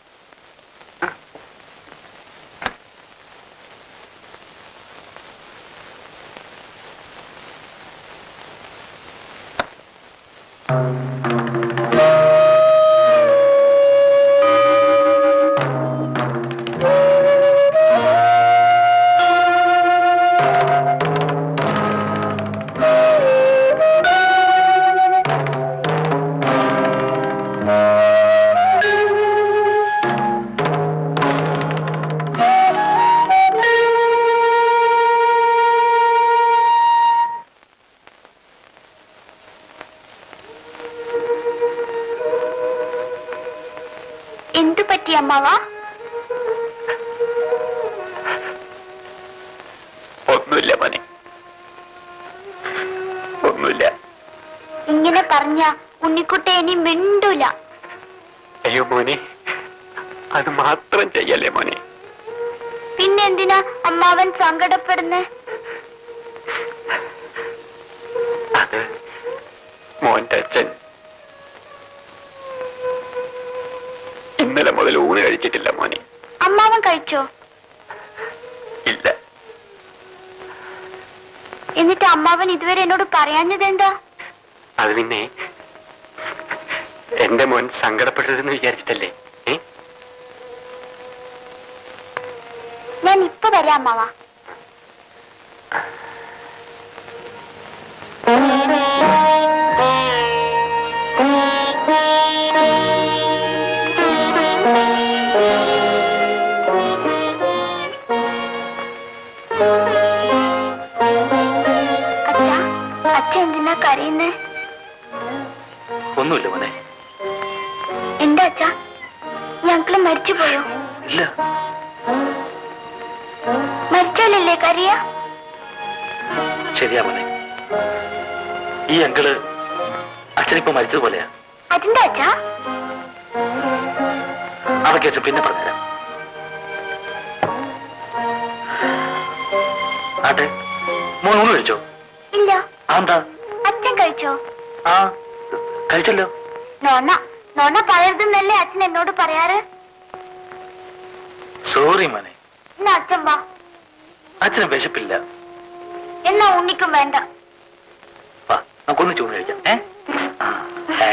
S4: എന്തു പറ്റി അമ്മാവ
S1: ഒന്നുമില്ല മോനെ ഒന്നുമില്ല
S4: ഇങ്ങനെ പറഞ്ഞ ഉണ്ണിക്കുട്ട ഇനി മിണ്ടൂല
S1: അയ്യോ മോനെ അത് മാത്രം ചെയ്യല്ലേ മോനെ
S4: പിന്നെന്തിനാ അമ്മാവൻ സങ്കടപ്പെടുന്നേ
S1: അത് മോന്റെ അച്ഛൻ ഇന്നലെ മുതൽ ഊണ് കഴിച്ചിട്ടില്ല മോനെ
S4: അമ്മാവൻ കഴിച്ചോ
S1: ഇല്ല
S4: എന്നിട്ട് അമ്മാവൻ ഇതുവരെ എന്നോട് പറയാഞ്ഞത് എന്താ
S1: അത് പിന്നെ എന്റെ മോൻ സങ്കടപ്പെടരുതെന്ന് വിചാരിച്ചിട്ടല്ലേ ഏ
S4: ഞാൻ ഇപ്പൊ വരാം അമ്മാവ അച്ഛാ അച്ഛൻ എന്തിനാ കരയുന്നേ
S5: ഒന്നുമില്ല മോനെ
S4: എന്താ അച്ഛാ ഞങ്ങള് മരിച്ചുപോയോ
S5: ഇല്ല
S4: മരിച്ചാലല്ലേ കരയ
S5: ശരിയാ മോനെ ഈ അങ്കിള് അച്ഛനിപ്പോ മരിച്ചതുപോലെയാ
S4: അതെന്താ അച്ഛാ
S5: അതൊക്കെ അച്ഛൻ പിന്നെ പറഞ്ഞുതരാം ആട്ടെ മോൻ ഊണ് കഴിച്ചോ
S4: ഇല്ല
S5: ആ എന്താ
S4: അച്ഛൻ കഴിച്ചോ
S5: ആ കഴിച്ചല്ലോ
S4: നോണ നോണ പറയരുതെന്നല്ലേ അച്ഛൻ എന്നോട് പറയാറ്
S5: സോറി മോനെ
S4: എന്നാ അച്ഛൻ വാ
S5: അച്ഛന് വിശപ്പില്ല
S4: എന്നാ ഉണ്ണിക്കും വേണ്ട
S5: വാ നമുക്കൊന്ന് ചൂണ് കഴിക്കാം ഏ ആ, ഏ.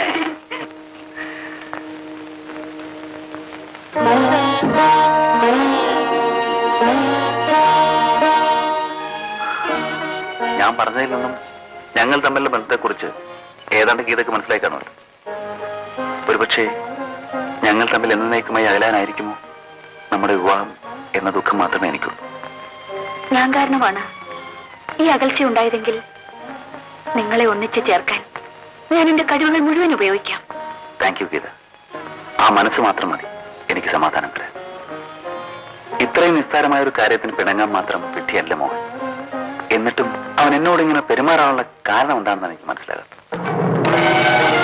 S1: ഞാൻ പറഞ്ഞതിൽ നിന്നും ഞങ്ങൾ തമ്മിലുള്ള ബന്ധത്തെക്കുറിച്ച് ഏതാണ്ട് ഗീതക്ക് മനസ്സിലായി കാണുമല്ലോ ഒരുപക്ഷെ ഞങ്ങൾ തമ്മിൽ എന്നേക്കുമായി അകലാനായിരിക്കുമോ നമ്മുടെ വിവാഹം എന്ന ദുഃഖം മാത്രമേ എനിക്കുള്ളൂ
S7: ഞാൻ കാരണമാണ് ഈ അകൽച്ച ഉണ്ടായതെങ്കിൽ നിങ്ങളെ ഒന്നിച്ചു ചേർക്കാൻ ഞാൻ എന്റെ കഴിവുകൾ മുഴുവൻ ഉപയോഗിക്കാം
S1: താങ്ക് യു ഗീത ആ മനസ്സ് മാത്രം മതി എനിക്ക് സമാധാനം തരാൻ ഇത്രയും നിസ്സാരമായ ഒരു കാര്യത്തിന് പിണങ്ങാൻ മാത്രം വിധിയല്ല മോഹൻ എന്നിട്ടും അവൻ എന്നോട് ഇങ്ങനെ പെരുമാറാനുള്ള കാരണം എന്താണെന്ന് എനിക്ക് മനസ്സിലാകാം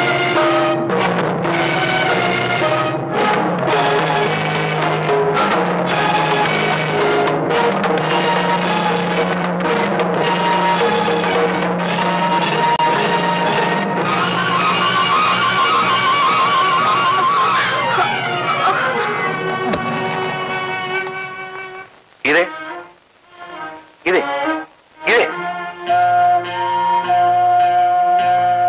S1: ഇതേ ഇതേ ഇതേ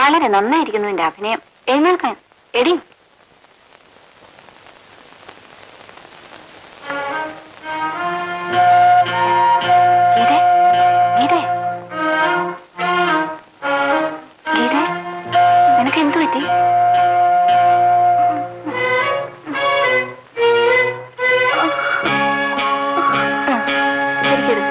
S7: വളരെ നന്നായിരിക്കുന്നു നിന്റെ അഭിനയം എഴുന്നേൽക്കാൻ എടി ഗീതേ ഗീതേ ഗീതേ നിനക്ക് എന്തു പറ്റി ശരിക്കും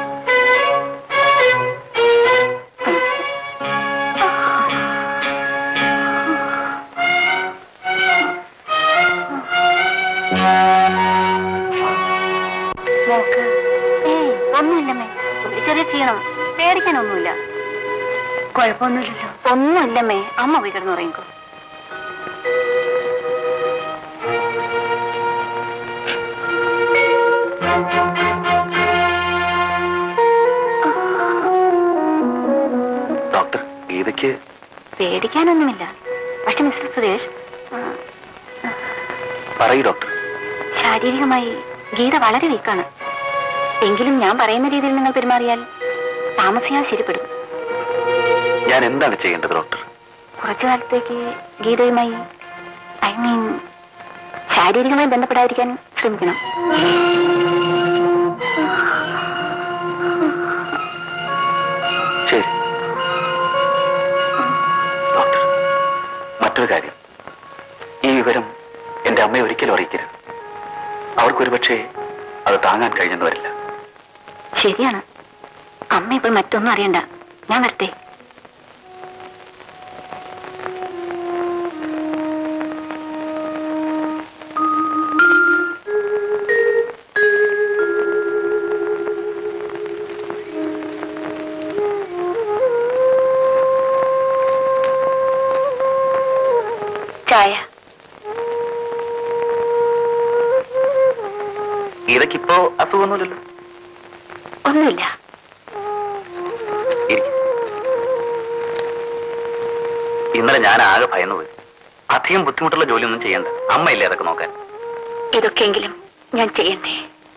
S7: നോക്ക് ഏയ് ഒന്നുമില്ലമ്മേ ഒരു ചെറിയ ക്ഷീണം പേടിക്കാനൊന്നുമില്ല
S3: കുഴപ്പമൊന്നുമില്ലല്ലോ
S7: ഒന്നുമില്ലമ്മേ അമ്മ പോയി കിടന്നു പറയുമ്പോ
S1: ഡോക്ടർ ഗീതയ്ക്ക്
S7: പേടിക്കാനൊന്നുമില്ല പക്ഷെ മിസ്റ്റർ സുരേഷ് ആ,
S1: പറയൂ ഡോക്ടർ
S7: ശാരീരികമായി ഗീത വളരെ വീക്കാണ് എങ്കിലും ഞാൻ പറയുന്ന രീതിയിൽ നിങ്ങൾ പെരുമാറിയാൽ താമസിയാതെ ശരിപ്പെടും
S1: ഞാൻ എന്താണ് ചെയ്യേണ്ടത് ഡോക്ടർ
S7: കുറച്ചു കാലത്തേക്ക് ഗീതയുമായി ഐ മീൻ ശാരീരികമായി ബന്ധപ്പെടാതിരിക്കാൻ ശ്രമിക്കണം
S1: ശരി ഡോക്ടർ മറ്റൊരു കാര്യം ഈ വിവരം എന്റെ അമ്മയെ ഒരിക്കലും അറിയിക്കരുത് അവർക്കൊരു പക്ഷേ അത് താങ്ങാൻ കഴിഞ്ഞെന്ന് വരില്ല
S7: ശരിയാണ് അമ്മ ഇപ്പോൾ മറ്റൊന്നും അറിയണ്ട ഞാൻ വരട്ടെ ചായ
S1: ഗീതയ്ക്കിപ്പോ അസുഖമൊന്നുമില്ലല്ലോ
S7: ഒന്നുമില്ല
S1: ഇരിക്ക്. ഇന്നലെ ഞാൻ ആകെ ഭയന്നുപോയി അധികം ബുദ്ധിമുട്ടുള്ള ജോലിയൊന്നും ചെയ്യണ്ട അമ്മയില്ലേ അതൊക്കെ നോക്കാൻ
S7: ഇതൊക്കെയെങ്കിലും ഞാൻ ചെയ്യണ്ടേ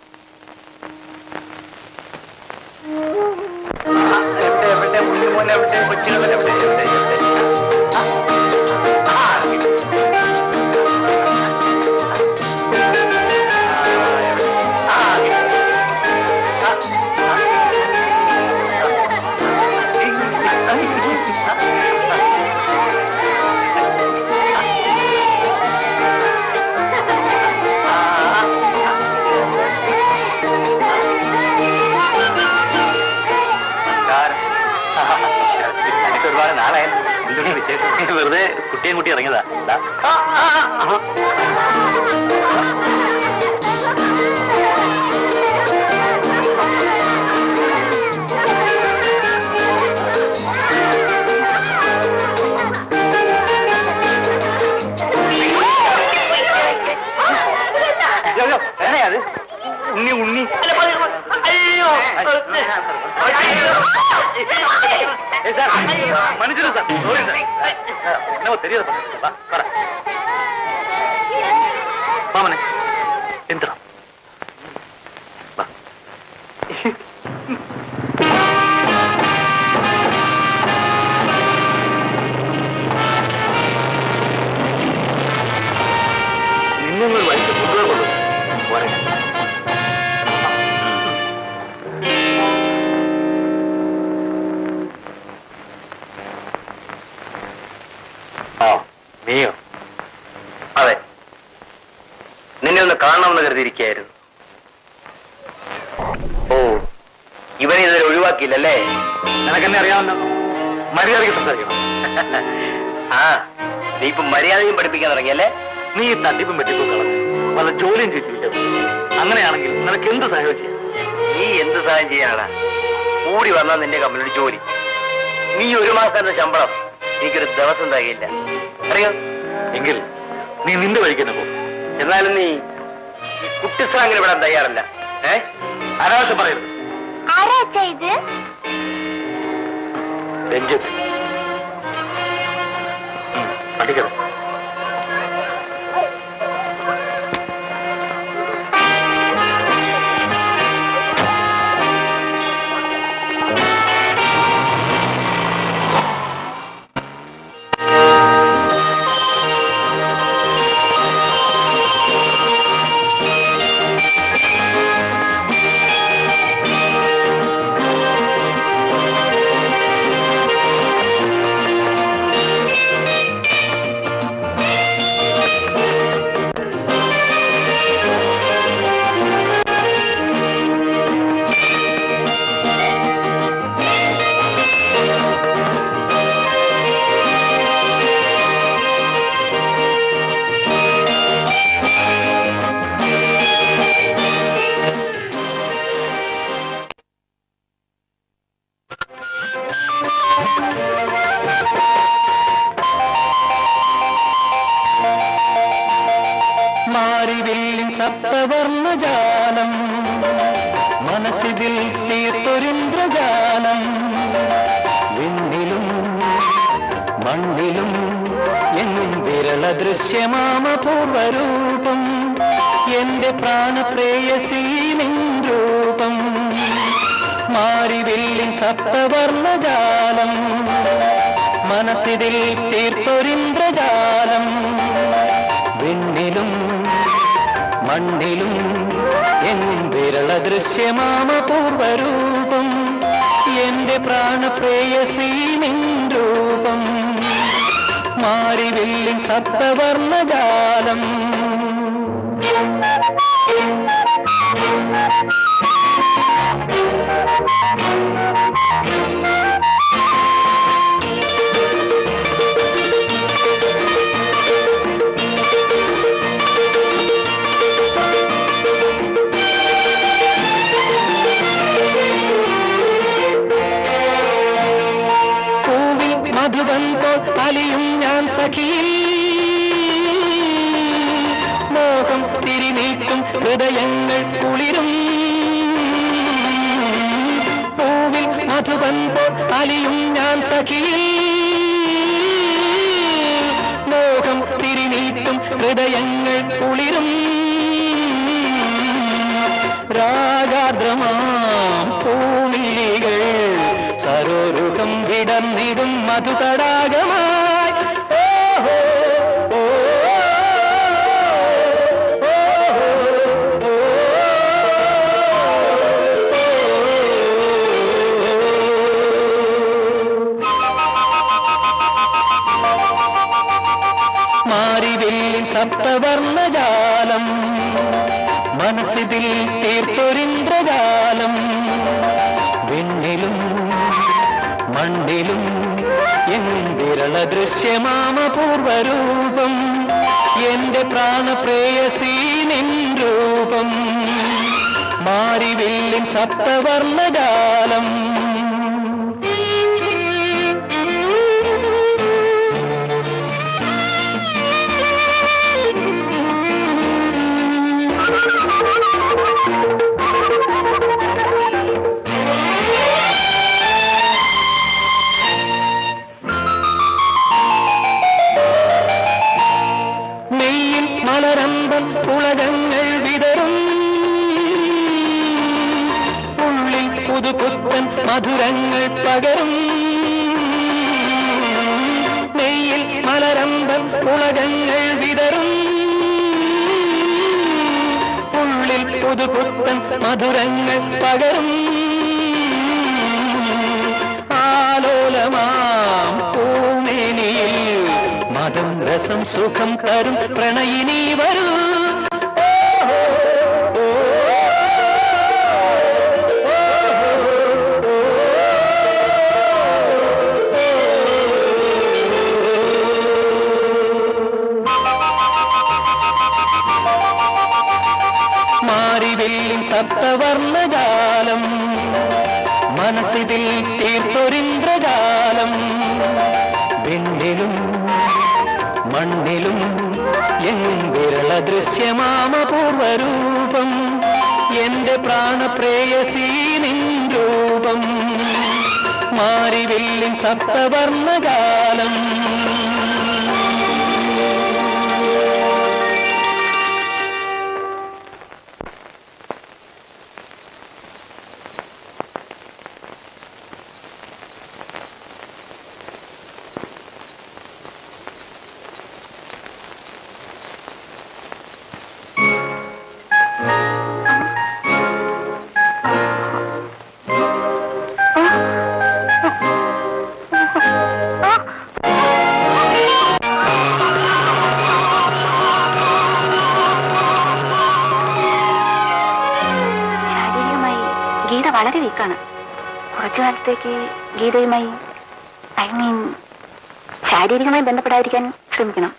S1: എനിക്ക് ഒരുപാട് നാളായാലും എന്തുകൊണ്ട് വിശേഷം വെറുതെ കുട്ടിയും കുട്ടി ഇറങ്ങിയതാ ദാ. അയ്യോ, അയ്യോ, വേണേ അത് ഉണ്ണി ഉണ്ണി ഏ, സാർ, മன்னிச்சிடுங்க சார் sorry சார் என்னவோ தெரியாது வா வர வாமனே எந்திரம் வா നിന്നങ്ങൾ വൈകിട്ട് കൊണ്ടുപോകുള്ളൂ പോരെ ആ നീയോ
S2: അതെ നിന്നെ ഒന്ന് കാണണമെന്ന് കരുതിയിരിക്കുകയായിരുന്നു ഓ ഇവനെ ഇതുവരെ ഒഴിവാക്കിയില്ലല്ലേ
S1: നിനക്കെന്നെ അറിയാമല്ലോ മര്യാദയ്ക്ക് സംസാരിക്കണം
S2: ആ നീ ഇപ്പൊ മര്യാദയും പഠിപ്പിക്കാൻ തുടങ്ങിയല്ലേ
S1: നീ ഈ തട്ടിപ്പും വെട്ടിപ്പും കളഞ്ഞ് വല്ല ജോലിയും ചെയ്ത് ജീവിക്കാൻ അങ്ങനെയാണെങ്കിൽ നിനക്ക് എന്ത് സഹായം ചെയ്യാം
S2: നീ എന്ത് സഹായം ചെയ്യാനാടാ കൂടി വന്നാൽ നിന്റെ കമ്പനിയുടെ ജോലി നീ ഒരു മാസത്തെ ശമ്പളം എനിക്കൊരു ദിവസം തികയില്ല അറിയോ
S1: എങ്കിൽ നീ നിന്റെ വഴിക്ക് തന്നെ പോ
S2: എന്നാലും നീ ഈ കുട്ടിസ്രാങ്കിന് വിടാൻ തയ്യാറല്ല ഏ
S1: അനാവശ്യം പറയരുത്
S4: ആരാ അച്ഛാ ഇത്
S1: രഞ്ജിത്ത് ഉം, പഠിക്കണം
S6: സപ്തവർണ്ണജാലം മനസ്സിതിൽ തീർത്തൊരിന്ദ്രജാലം വിണ്ണിലും മണ്ണിലും എങ്ങും വിരള ദൃശ്യമാമ പൂർവരൂപം എന്റെ പ്രാണപ്രേയസീ നിൻ രൂപം മാറിവില്ലിൻ സപ്തവർണ്ണജാലം മനസ്സിതിൽ തീർത്തൊരിന്ദ്രജാലം വിണ്ണിലും മണ്ണിലും എങ്ങും വിരള ദൃശ്യമാമ പൂർവരൂപം എന്റെ പ്രാണപ്രേയസീ നിൻ രൂപം മാറിവില്ലിൻ സപ്തവർണ്ണജാലം പൂവിൽ മധുവൻ പോൽ അലിയും ഞാൻ സഖിയിൽ മോഹം തിരിനീട്ടും ഹൃദയങ്ങൾ കുളിരും പൂവിൽ മധുവൻ പോൽ അലിയും ഞാൻ സഖിയിൽ മോഹം തിരിനീട്ടും ഹൃദയങ്ങൾ കുളിരും രാഗാദ്രമാം പൂമിഴികൾ സരോരുകം വിടർന്നിടും മധുതടാകമായി ഓഹോ, ഓ, ഓഹോ, മാറിവില്ലിൻ സപ്തവർണ്ണജാലം മനസ്സിതിൽ തീർത്തൊരിന്ദ്രജാലം വിണ്ണിലും മണ്ണിലും എങ്ങും വിരള ദൃശ്യമാമ പൂർവരൂപം എന്റെ പ്രാണപ്രേയസീ നിൻ രൂപം മാറിവില്ലിൻ സപ്തവർണ്ണജാലം നെയ്യിൽ മലരമ്പം ഉളകങ്ങൾ വിതറും ഉള്ളിൽ പുതുപുത്തൻ മധുരങ്ങൾ പകരും നെയ്യിൽ മലരമ്പം ഉളകങ്ങൾ വിതറും ഉള്ളിൽ പുതുപുത്തൻ മധുരങ്ങൾ പകരും ആലോലമാം പൂമേനിയിൽ മതം രസം സുഖം തരും പ്രണയിനി വരൂ ഓഹോ, ഓ, ഓഹോ, മാറിവില്ലിൻ സപ്തവർണ്ണജാലം മനസ്സിതിൽ തീർത്തൊരിന്ദ്രജാലം വിണ്ണിലും മണ്ണിലും എങ്ങും വിരള ദൃശ്യമാമ പൂർവരൂപം എന്റെ പ്രാണപ്രേയസീ നിൻ രൂപം മാറിവില്ലിൻ സപ്തവർണ്ണജാലം
S7: ശാരീരികമായി ഗീത വളരെ വീക്കാണ് കുറച്ചു കാലത്തേക്ക് ഗീതയുമായി ഐ മീൻ ശാരീരികമായി ബന്ധപ്പെടാതിരിക്കാൻ ശ്രമിക്കണം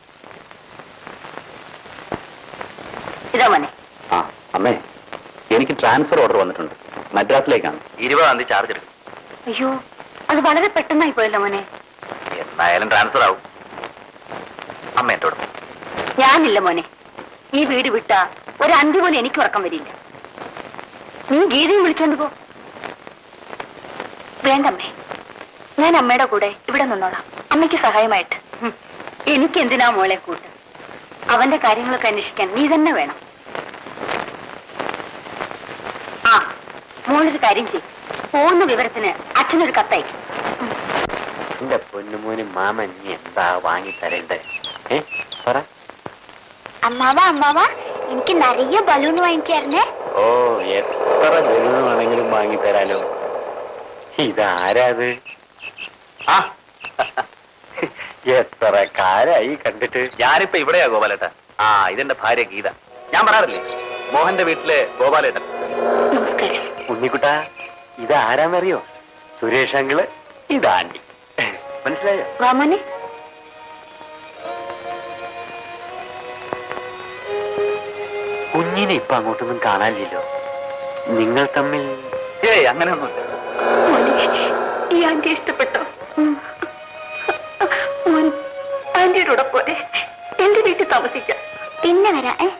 S3: ഇതാ മോനെ
S1: ആ അമ്മേ എനിക്ക് ട്രാൻസ്ഫർ ഓർഡർ വന്നിട്ടുണ്ട് മദ്രാസിലേക്കാണ് ഇരുപതാം തീയതി ചാർജ് എടുക്കും
S3: അയ്യോ അത് വളരെ പെട്ടെന്നായി പോയല്ലോ മോനെ
S1: എന്തായാലും ട്രാൻസ്ഫർ ആവും അമ്മ എന്നോട്
S3: ഞാനില്ല മോനെ ഈ വീട് വിട്ട ഒരു അന്തി പോലും എനിക്ക് ഉറക്കം വരില്ല നീ ഗീതയും വിളിച്ചോണ്ട് പോ
S7: വേണ്ടമ്മേ ഞാൻ അമ്മയുടെ കൂടെ ഇവിടെ നിന്നോളാം അമ്മയ്ക്ക് സഹായമായിട്ട്
S3: ഹും. എനിക്കെന്തിനാ മോളെ കൂട്ട് അവന്റെ കാര്യങ്ങളൊക്കെ അന്വേഷിക്കാൻ നീ തന്നെ വേണം ആ മോളൊരു കാര്യം ചെയ്യും പോകുന്ന വിവരത്തിന് അച്ഛനൊരു കത്തയക്കും
S2: എന്റെ പൊന്നുമോന് മാമൻ നീ എന്താ വാങ്ങി തരണ്ടേ ഏ പറ
S4: അമ്മാവ അമ്മാവ എനിക്ക് നിറയെ ബലൂൺ വാങ്ങിച്ചായിരുന്നേ
S2: ഓ എത്ര ബലൂൺ വേണമെങ്കിലും വാങ്ങി തരാലോ ഇതാരാത്
S1: ആ
S2: എത്ര കാലായി കണ്ടിട്ട്
S1: ഞാനിപ്പോ ഇവിടെയാ ഗോപാലേട്ട ആ ഇതെന്റെ ഭാര്യ ഗീത ഞാൻ പറയാറില്ലേ മോഹന്റെ വീട്ടിലെ ഗോപാലേട്ടൻ
S7: നമസ്കാരം
S2: ഉണ്ണിക്കുട്ട ഇതാരാന്നറിയോ സുരേഷ് അങ്കിള് ഇതാണ്ടി മനസ്സിലായോ
S3: വാമോനെ
S2: കുഞ്ഞിനെ ഇപ്പൊ അങ്ങോട്ടൊന്നും കാണാനില്ലല്ലോ നിങ്ങൾ തമ്മിൽ
S1: ഏയ് അങ്ങനെയൊന്നുമില്ല
S7: മോനെ, ഈ ആന്റി ഇഷ്ടപ്പെട്ടോ മോൻ ആന്റിയുടെ കൂടെ പോലെ എന്റെ വീട്ടിൽ താമസിക്കാം
S4: പിന്നെ വരാം ഏ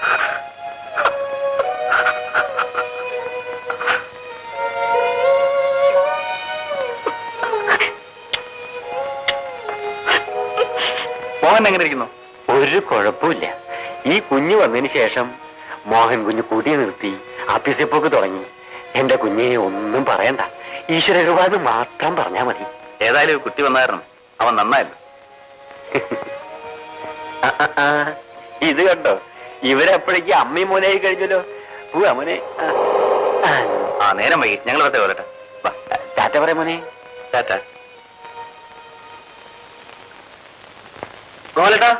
S1: മോഹൻ എങ്ങനെ ഇരിക്കുന്നു
S2: ഒരു കുഴപ്പമില്ല ഈ കുഞ്ഞ് വന്നതിന് ശേഷം മോഹൻ കുഞ്ഞ് കൂട്ടി നിർത്തി ആഫീസിൽ പോക്ക് തുടങ്ങി എന്റെ കുഞ്ഞിനെ ഒന്നും പറയണ്ട ഈശ്വര കൃപാന്ന് മാത്രം പറഞ്ഞാ മതി
S1: ഏതായാലും ഒരു കുട്ടി വന്ന കാരണം അവൻ നന്നായല്ലോ
S2: ആ, ആ, ആ. ഇത് കണ്ടോ ഇവരപ്പോഴേക്ക് അമ്മയും മോനായി കഴിഞ്ഞല്ലോ പോവാ മോനെ ആ. ആ.
S1: ആ നേരം വൈകി ഞങ്ങൾ വരട്ടെ പോരട്ടെ വാ
S2: ടാറ്റ പറയാ മോനെ
S1: ടാറ്റ ഗോപാലേട്ടാ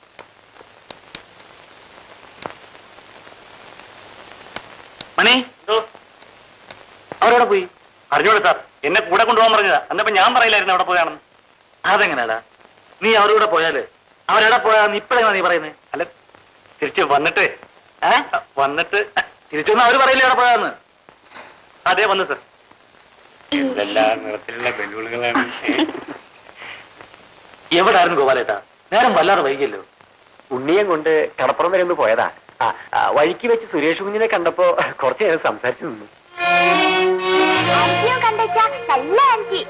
S1: മണി അവരവിടെ പോയി
S5: അറിഞ്ഞോളൂ സാർ എന്നെ കൂടെ കൊണ്ടുപോകാൻ പറഞ്ഞതാ എന്നപ്പോ ഞാൻ പറയില്ലായിരുന്നു അവിടെ പോയാണെന്ന്
S1: അതെങ്ങനെയാടാ നീ അവരുടെ പോയാല് അവരെവിടെ പോയാ നീ ഇപ്പഴാണ് നീ പറയുന്നത്
S5: അല്ല തിരിച്ച് വന്നിട്ട്
S1: ഏ
S5: വന്നിട്ട്
S1: തിരിച്ചൊന്നും അവര് പറയില്ല അവിടെ പോയാന്ന്
S5: അതേ വന്നു സാർ എല്ലാ നിറത്തിലുള്ള ബലൂണുകളാണ്
S1: എവിടായിരുന്നു ഗോപാലേട്ടാ നേരം വല്ലാതെ വൈകിയല്ലോ
S2: ഉണ്ണിയം കൊണ്ട് കടപ്പുറം വരെ ഒന്ന് പോയതാ ആ ആ, വഴിക്ക് വെച്ച് സുരേഷ് കുഞ്ഞിനെ കണ്ടപ്പോ കുറച്ചു നേരം സംസാരിച്ചു നിന്നു
S4: ആന്റിയും കണ്ടേച്ചാ നല്ല ആന്റി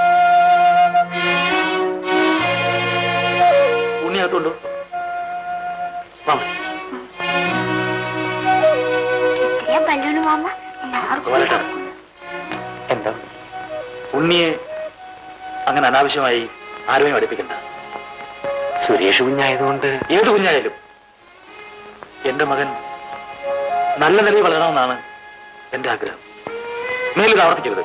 S1: ഉണ്ണിയകത്തുണ്ടോ വാ
S4: ഇത്രയും ബലൂൺ മാമ എല്ലാവർക്കും
S1: ഗോപാലേട്ടാ
S2: എന്താ
S1: ഉണ്ണിയെ അങ്ങനെ അനാവശ്യമായി ആരെയും അടുപ്പിക്കണ്ട
S2: സുരേഷ് കുഞ്ഞായതുകൊണ്ട്
S1: ഏത് കുഞ്ഞായാലും എന്റെ മകൻ നല്ല നിലയിൽ വളരണമെന്നാണ് എന്റെ ആഗ്രഹം മേലിത് ആവർത്തിക്കരുത്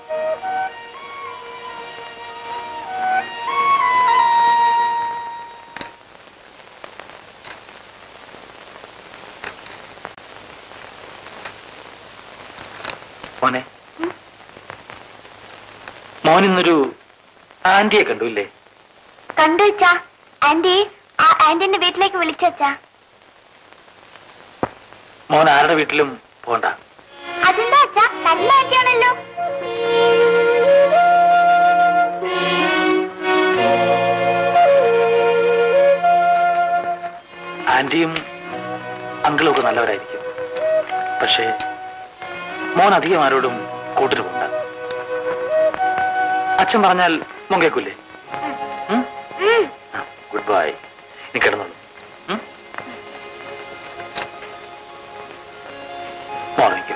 S1: മോനെ മോൻ ഇന്നൊരു ആന്റിയെ കണ്ടു ഇല്ലേ
S4: കണ്ടു വെച്ചാ ആന്റി ആ ആന്റിന്റെ വീട്ടിലേക്ക് വിളിച്ചാ
S1: മോൻ ആരുടെ വീട്ടിലും പോണ്ട
S4: അതെന്താ അച്ഛാ നല്ല ആന്റിയാണല്ലോ
S1: ആന്റിയും അങ്കിളും ഒക്കെ നല്ലവരായിരിക്കും പക്ഷേ മോൻ അധികം ആരോടും കൂട്ടിന് പോണ്ട അച്ഛൻ പറഞ്ഞാൽ മോൻ കേൾക്കൂലേ ഗുഡ് ബൈ നീ കിടന്നോളൂ ഉം? മോൻ നിൽക്കൂ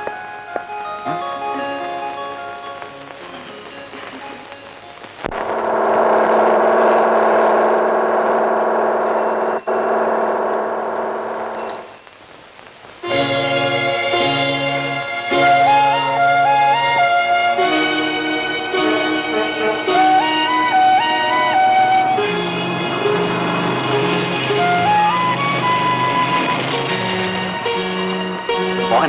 S1: മോഹൻ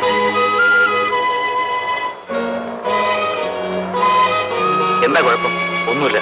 S1: എന്താ കുഴപ്പം ഒന്നുമില്ല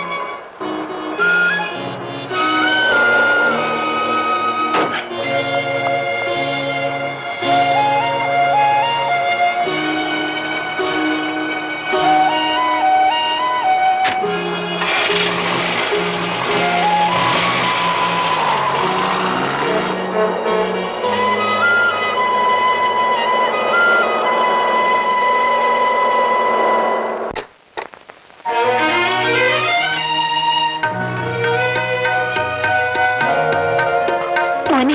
S7: മോനെ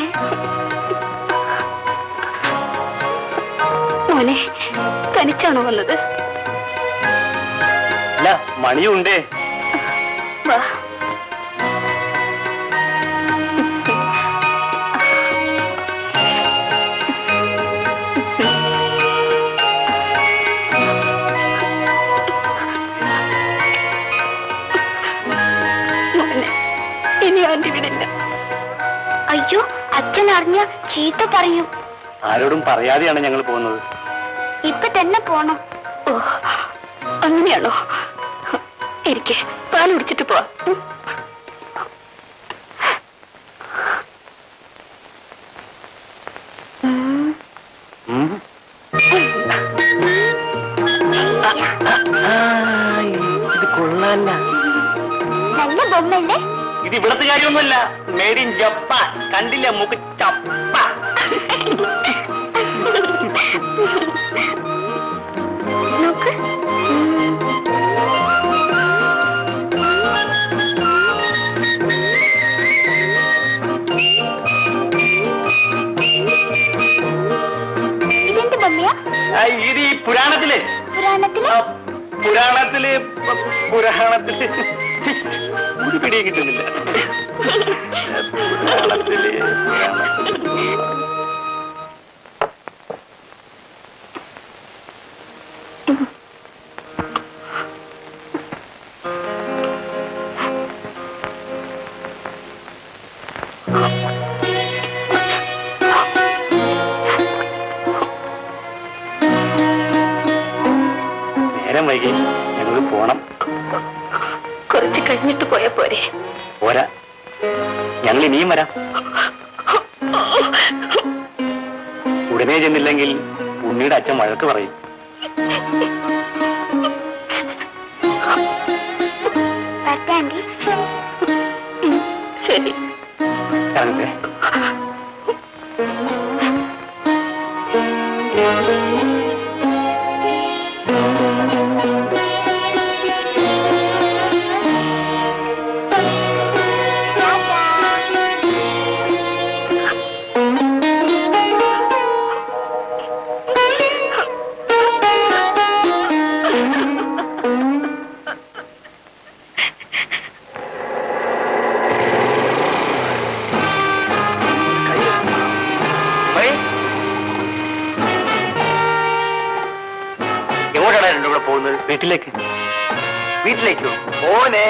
S7: മോനെ തനിച്ചാണോ വന്നത്
S2: അല്ല മണിയുണ്ടേ
S7: വാ മോനെ ഇനി ആന്റി വിടില്ല
S4: അയ്യോ അച്ഛൻ അറിഞ്ഞ ചീത്ത പറയും
S2: ആരോടും പറയാതെയാണ് ഞങ്ങൾ പോകുന്നത്
S4: ഇപ്പൊ തന്നെ പോണം
S7: ഓ അങ്ങനെയാണോ ഇരിക്കെ പാൽ കുടിച്ചിട്ട് പോവാ ഉം.
S2: ഉം. ഇത് കൊള്ളാല്ല
S4: നല്ല ബൊമ്മല്ലേ
S2: ഇത് ഇവിടത്തെ കാര്യമൊന്നുമല്ല മേഡ് ഇൻ ജപ്പാൻ കണ്ടില്ല മൂക്ക് ചപ്പ
S4: നോക്ക് ഇതെന്ത് ബൊമ്മയാ
S2: ആ, ഇത് ഈ പുരാണത്തില്
S4: പുരാണത്തില്
S2: ആ, പുരാണത്തില് പ- പുരാണത്തില് ഒരു പിടിയും കിട്ടുന്നില്ല പുരാണത്തില് പുരാണത്തില് നേരം വൈകി ഞങ്ങൾ പോണം
S7: കുറച്ച് കഴിഞ്ഞിട്ട് പോയാ പോരെ
S2: പോരാ ഞങ്ങൾ ഇനിയും വരാം ഉടനെ ചെന്നില്ലെങ്കിൽ ഉണ്ണിയുടെ അച്ഛൻ വഴക്ക് പറയും
S4: വരട്ടെ ആന്റി
S7: ശരി
S2: ഇറങ്ങട്ടെ എങ്ങോട്ടാണ് രണ്ടും കൂടെ പോകുന്നത് വീട്ടിലേക്ക് വീട്ടിലേക്കോ മോനെ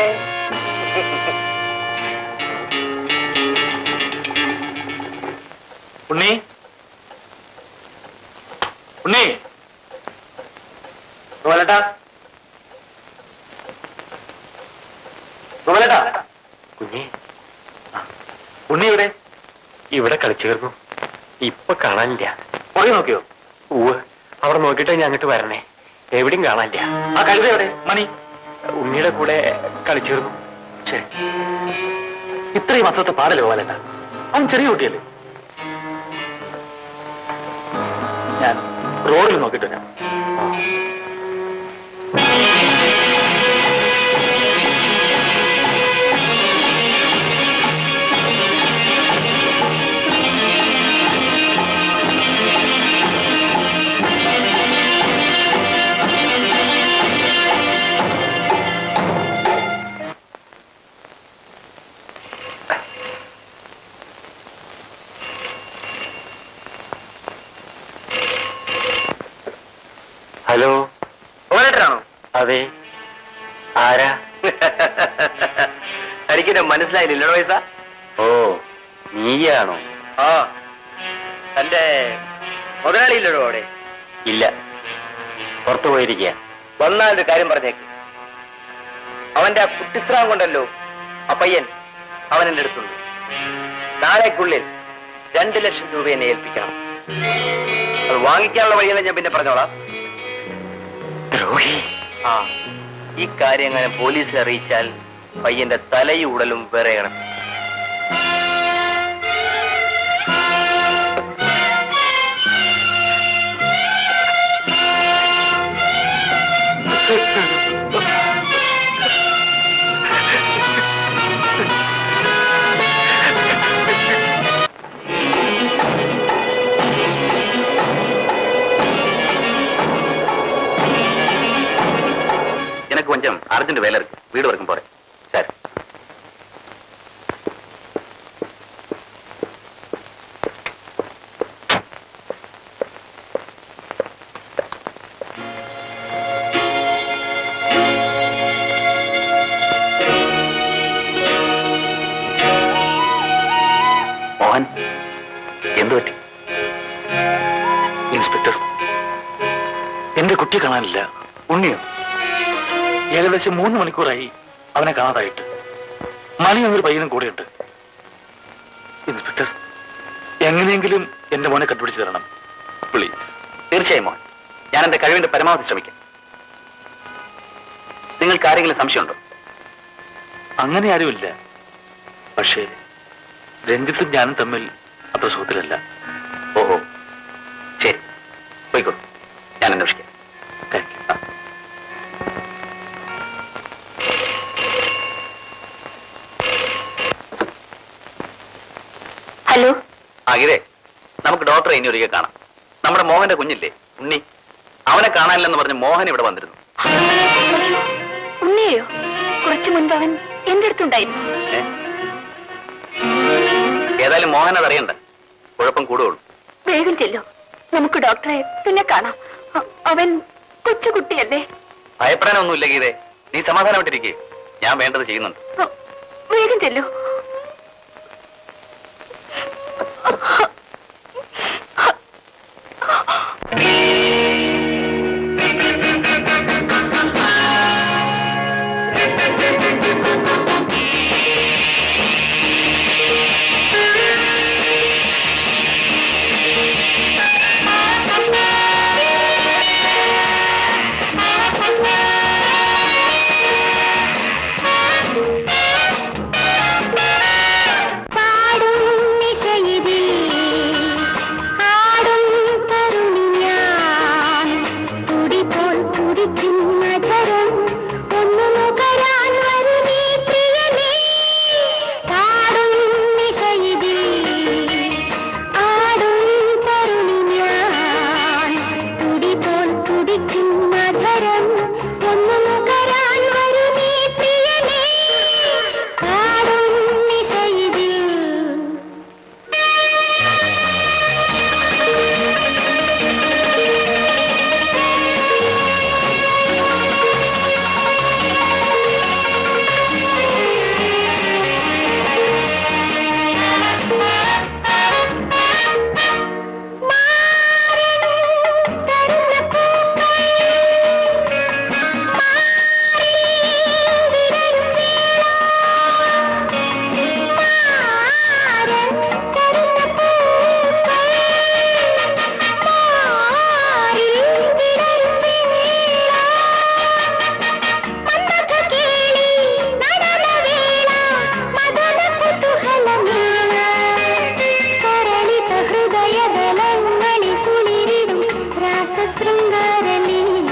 S5: ഉണ്ണി ഉണ്ണി
S2: ഗോപാലേട്ടാ ഗോപാലേട്ടാ കുഞ്ഞേ
S5: ഉണ്ണി ഇവിടെ
S2: ഇവിടെ കളിച്ചേർന്നു ഇപ്പൊ കാണാനില്ല
S5: പുറകെ നോക്കിയോ
S2: ഉവ് അവിടെ നോക്കിയിട്ട് ഞാൻ അങ്ങോട്ട് വരണേ എവിടെയും കാണാനില്ല
S5: ആ കഴുത എവിടെ മണി
S2: ഉണ്ണിയുടെ കൂടെ കളിച്ചേർന്നു
S5: ഛേ, ഇത്രയും അസത്തെ പാടല്ലേ പോകാനല്ല അവൻ ചെറിയ കുട്ടിയല്ലേ ഞാൻ റോഡിൽ നോക്കിയിട്ട് വരാം
S2: ഹലോ ഗോപാലേട്ടനാണോ അതെ ആരാ എനിക്കെന്നെ മനസ്സിലായില്ലല്ലോ പൈസ ഓ നീയാണോ ആ തന്റെ മുതലാളിയില്ലടോ അവിടെ ഇല്ല പുറത്തു പോയിരിക്കുക വന്നാൽ ഒരു കാര്യം പറഞ്ഞേക്ക് അവന്റെ ആ കുട്ടിസ്രാം കൊണ്ടല്ലോ ആ പയ്യൻ അവൻ എന്റെ അടുത്തുണ്ട് നാളേക്കുള്ളിൽ രണ്ട് ലക്ഷം രൂപ എന്നെ ഏൽപ്പിക്കണം അത് വാങ്ങിക്കാനുള്ള വഴിയെല്ലാം ഞാൻ പിന്നെ പറഞ്ഞോളാം ദ്രോഹി ആ ഈ കാര്യം അങ്ങനെ പോലീസിൽ അറിയിച്ചാൽ പയ്യന്റെ തലയും ഉടലും വേറെയാണ്
S1: அர்ஜென்ட் வேலை இருக்கு வீடு வரைக்கும் போறேன் சரி മോഹൻ എന്തു പറ്റി
S5: ഇൻസ്പെക്ടർ എന്റെ കുട്ടിയെ കാണാനില്ല
S1: ഉണ്ണിയോ
S5: ഏകദേശം മൂന്ന് മണിക്കൂറായി അവനെ കാണാതായിട്ട് മണി എന്നൊരു പയ്യനും കൂടെയുണ്ട് ഇൻസ്പെക്ടർ എങ്ങനെയെങ്കിലും എന്റെ മോനെ കണ്ടുപിടിച്ച് തരണം പ്ലീസ്
S1: തീർച്ചയായും മോഹൻ ഞാൻ എന്റെ കഴിവിന്റെ പരമാവധി ശ്രമിക്കാം നിങ്ങൾക്ക് ആരെങ്കിലും സംശയമുണ്ടോ
S5: അങ്ങനെ ആരുമില്ല പക്ഷേ രഞ്ജിത്തും ഞാനും തമ്മിൽ അത്ര സുഖത്തിലല്ല
S1: ഓഹോ ശരി പോയിക്കോളൂ ഞാൻ അന്വേഷിക്കാം
S5: താങ്ക് യു
S3: ഹലോ
S1: ആകിതേ നമുക്ക് ഡോക്ടറെ ഇനി ഒരിക്കൽ കാണാം നമ്മുടെ മോഹന്റെ കുഞ്ഞില്ലേ ഉണ്ണി അവനെ കാണാനില്ലെന്ന് പറഞ്ഞ് മോഹൻ ഇവിടെ വന്നിരുന്നു
S3: ഉണ്ണിയോ കുറച്ചു മുൻപ് അവൻ എന്റെ അടുത്തുണ്ടായിരുന്നു
S1: ഏ? ഏതായാലും മോഹൻ അതറിയണ്ട കുഴപ്പം കൂടുകയുള്ളൂ
S3: വേഗം ചെല്ലു നമുക്ക് ഡോക്ടറെ പിന്നെ കാണാം അ- അവൻ കൊച്ചുകുട്ടിയല്ലേ
S1: ഭയപ്പെടാനൊന്നുമില്ല ഗീതേ നീ സമാധാനമായിട്ടിരിക്കേ ഞാൻ വേണ്ടത് ചെയ്യുന്നുണ്ട്
S3: അ, വേഗം ചെല്ലു
S4: പാടും നിശയിതിൽ ആടും തരുണി ഞാൻ തുടിപോൽ തുടിക്കും മധുരം ഒന്നു നുകരാൻ വരൂ നീ പ്രിയനേ പാടും നിശയിതിൽ ആടും തരുണി ഞാൻ തുടിപോൽ തുടിക്കും മധുരം ഒന്നു നുകരാൻ വരൂ നീ പ്രിയനേ പാടും നിശയിതിൽ ഹൃദയദളങ്ങളിൽ കുളിരിടും രാസശൃംഗാരലീല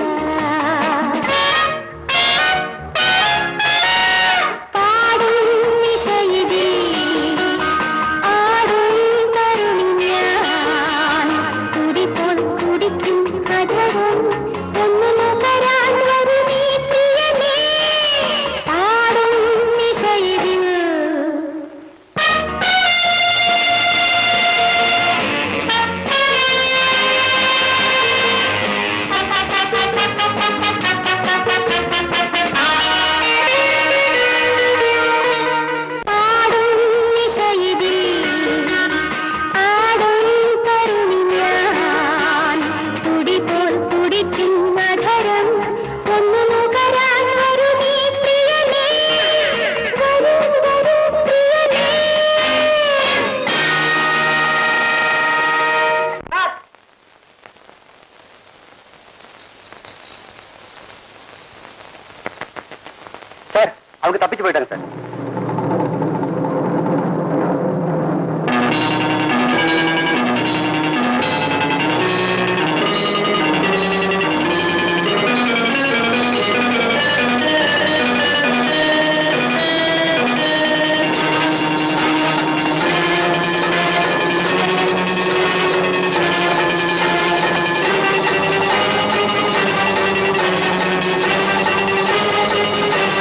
S4: പാടും നിശയിതിൽ ആടും തരുണി ഞാൻ തുടിപോൽ തുടിക്കും കഥവും ഒന്നു നുകരാൻ വരൂ നീ പ്രിയനേ പാടും നിശയിതിൽ പാടും നിശയിതിൽ ആടും തരുണി ഞാൻ തുടിപോൽ തുടിക്കും മധുരം ഒന്നു നുകരാൻ വരൂ നീ പ്രിയനേ വരൂ വരൂ പ്രിയനേ
S2: സാർ അവർക്ക് തപ്പിച്ചു പോയിട്ടാണ് സാർ
S4: ആ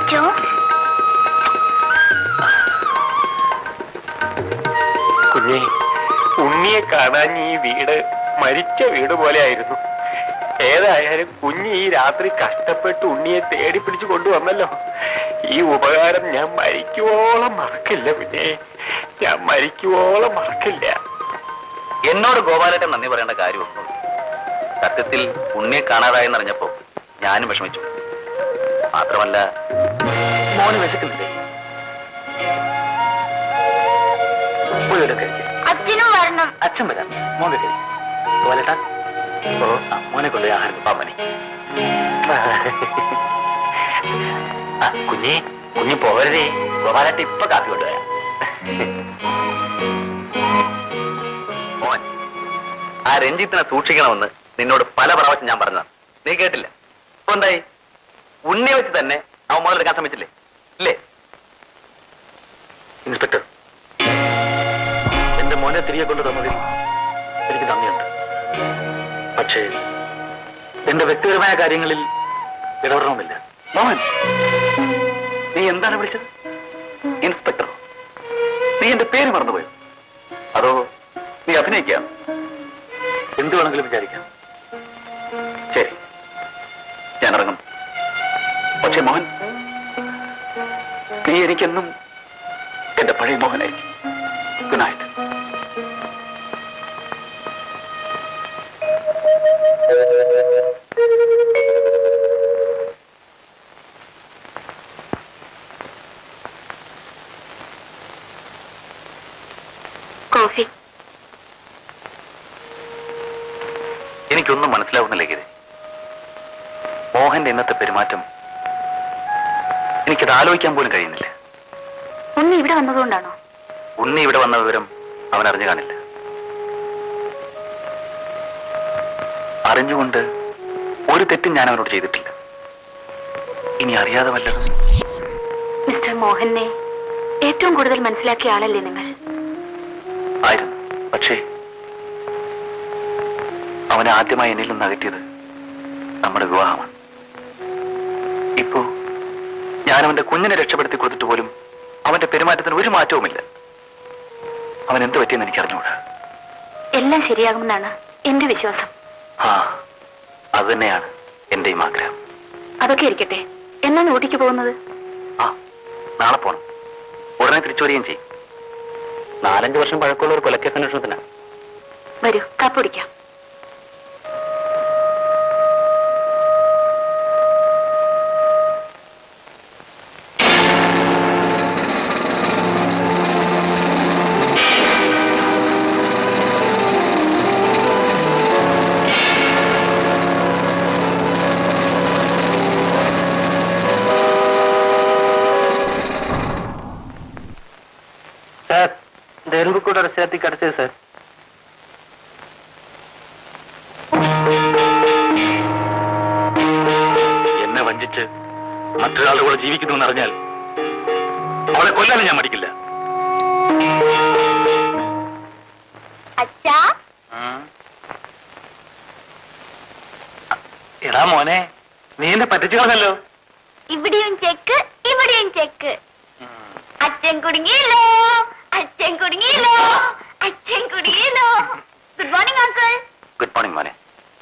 S4: അച്ചോ
S8: കുഞ്ഞെ ഉണ്ണിയെ കാണാൻ ഈ വീട് മരിച്ച വീട് പോലെ ആയിരുന്നു ഏതായാലും കുഞ്ഞ് ഈ രാത്രി കഷ്ടപ്പെട്ട് ഉണ്ണിയെ തേടി പിടിച്ചു കൊണ്ടുവന്നല്ലോ ഈ ഉപകാരം ഞാൻ മരിക്കുവോളം മറക്കില്ല കുഞ്ഞെ ഞാൻ മരിക്കുവോളം മറക്കില്ല
S1: എന്നോട് ഗോപാലേട്ടൻ നന്ദി പറയേണ്ട കാര്യമൊന്നും സത്യത്തിൽ ഉണ്ണിയെ കാണാതായെന്നറിഞ്ഞപ്പോ ഞാനും വിഷമിച്ചു മാത്രമല്ല മോന് വിശക്കുന്നില്ലേ പോയി വല്ലതും കഴിക്ക്.
S4: അച്ഛനും വരണം
S1: അച്ഛൻ വരാം മോൻ കഴിക്കും ഗോപാലേട്ടാ ഓ ആ, മോനെ കൊണ്ടുപോയി ആഹാരം പാമ്പനെ ആ കുഞ്ഞി കുഞ്ഞി പോകരുതേ ഗോപാലേട്ട ഇപ്പൊ കാപ്പി കൊണ്ടുവരാം മോൻ ആ രഞ്ജിത്തിനെ സൂക്ഷിക്കണമെന്ന് നിന്നോട് പല പ്രാവശ്യം ഞാൻ പറഞ്ഞതാണ് നീ കേട്ടില്ല ഇപ്പൊ എന്തായി ഉണ്ണി വെച്ച് തന്നെ അവൻ മുതലെടുക്കാൻ ശ്രമിച്ചില്ലേ ഇല്ലേ ഇൻസ്പെക്ടർ എന്റെ മോനെ തിരികെ കൊണ്ടു തന്നതിൽ എനിക്ക് നന്ദിയുണ്ട് പക്ഷേ എന്റെ വ്യക്തിപരമായ കാര്യങ്ങളിൽ ഇടപെടണമെന്നില്ല മോഹൻ നീ എന്താണ് വിളിച്ചത് ഇൻസ്പെക്ടർ നീ എന്റെ പേര് മറന്നുപോയോ അതോ നീ അഭിനയിക്കുകയാണ് എന്ത് വേണമെങ്കിലും വിചാരിക്കാം ശരി ഞാൻ ഇറങ്ങും പക്ഷേ മോഹൻ നീ എനിക്കെന്നും എന്റെ പഴയ മോഹനായിരിക്കും ഗുഡ് നൈറ്റ്
S7: കോഫി
S1: എനിക്കൊന്നും മനസ്സിലാവുന്നില്ല ഗിരി മോഹന്റെ ഇന്നത്തെ പെരുമാറ്റം എനിക്കത് ആലോചിക്കാൻ പോലും കഴിയുന്നില്ല
S7: ഉണ്ണി ഇവിടെ വന്നതുകൊണ്ടാണോ
S1: ഉണ്ണി ഇവിടെ വന്ന വിവരം അവൻ അറിഞ്ഞു കാണില്ല അറിഞ്ഞുകൊണ്ട് ഒരു തെറ്റും ഞാൻ അവനോട് ചെയ്തിട്ടില്ല ഇനി അറിയാതെ വല്ലതും
S7: മിസ്റ്റർ മോഹനെ ഏറ്റവും കൂടുതൽ മനസ്സിലാക്കിയ ആളല്ലേ നിങ്ങൾ
S1: ആയിരുന്നു പക്ഷേ അവനെ ആദ്യമായി എന്നിൽ നിന്ന് അകറ്റിയത് നമ്മുടെ വിവാഹമാണ് ഇപ്പോ ഞാൻ അവന്റെ കുഞ്ഞിനെ രക്ഷപ്പെടുത്തി കൊടുത്തിട്ട് പോലും അവന്റെ പെരുമാറ്റത്തിന് ഒരു മാറ്റവുമില്ല അവൻ എന്ത് പറ്റിയെന്ന് എനിക്ക് അറിഞ്ഞുകൂടാ
S7: എല്ലാം ശരിയാകുമെന്നാണ് എന്റെ വിശ്വാസം
S1: ആ അത് തന്നെയാണ് എന്റെയും ആഗ്രഹം
S7: അതൊക്കെ ഇരിക്കട്ടെ എന്നാണ് ഊട്ടിക്ക് പോകുന്നത്
S1: ആ നാളെ പോണം ഉടനെ തിരിച്ചു വരികയും ചെയ്യും നാലഞ്ച് വർഷം പഴക്കമുള്ള ഒരു കൊലക്കേസ് അന്വേഷണത്തിനാണ്
S7: വരൂ കാപ്പുടിക്കാം
S2: சார் இந்த எறும்பு கூட சேர்த்து கிடைச்சது சார்
S5: എന്നെ വഞ്ചിച്ച് മറ്റൊരാളുടെ കൂടെ ജീവിക്കുന്നു എന്നറിഞ്ഞാൽ അവളെ കൊല്ലാനും ഞാൻ മടിക്കില്ല
S4: അച്ഛാ
S5: എടാ മോനെ നീ എന്നെ പറ്റിച്ചു കളഞ്ഞല്ലോ
S4: ഇവിടെയും ചെക്ക് ഇവിടെയും ചെക്ക് അച്ഛൻ കുടുങ്ങിയല്ലോ അച്ഛൻ കുടുങ്ങിയല്ലോ അച്ഛൻ കുടുങ്ങിയല്ലോ good morning uncle
S1: good morning മോനെ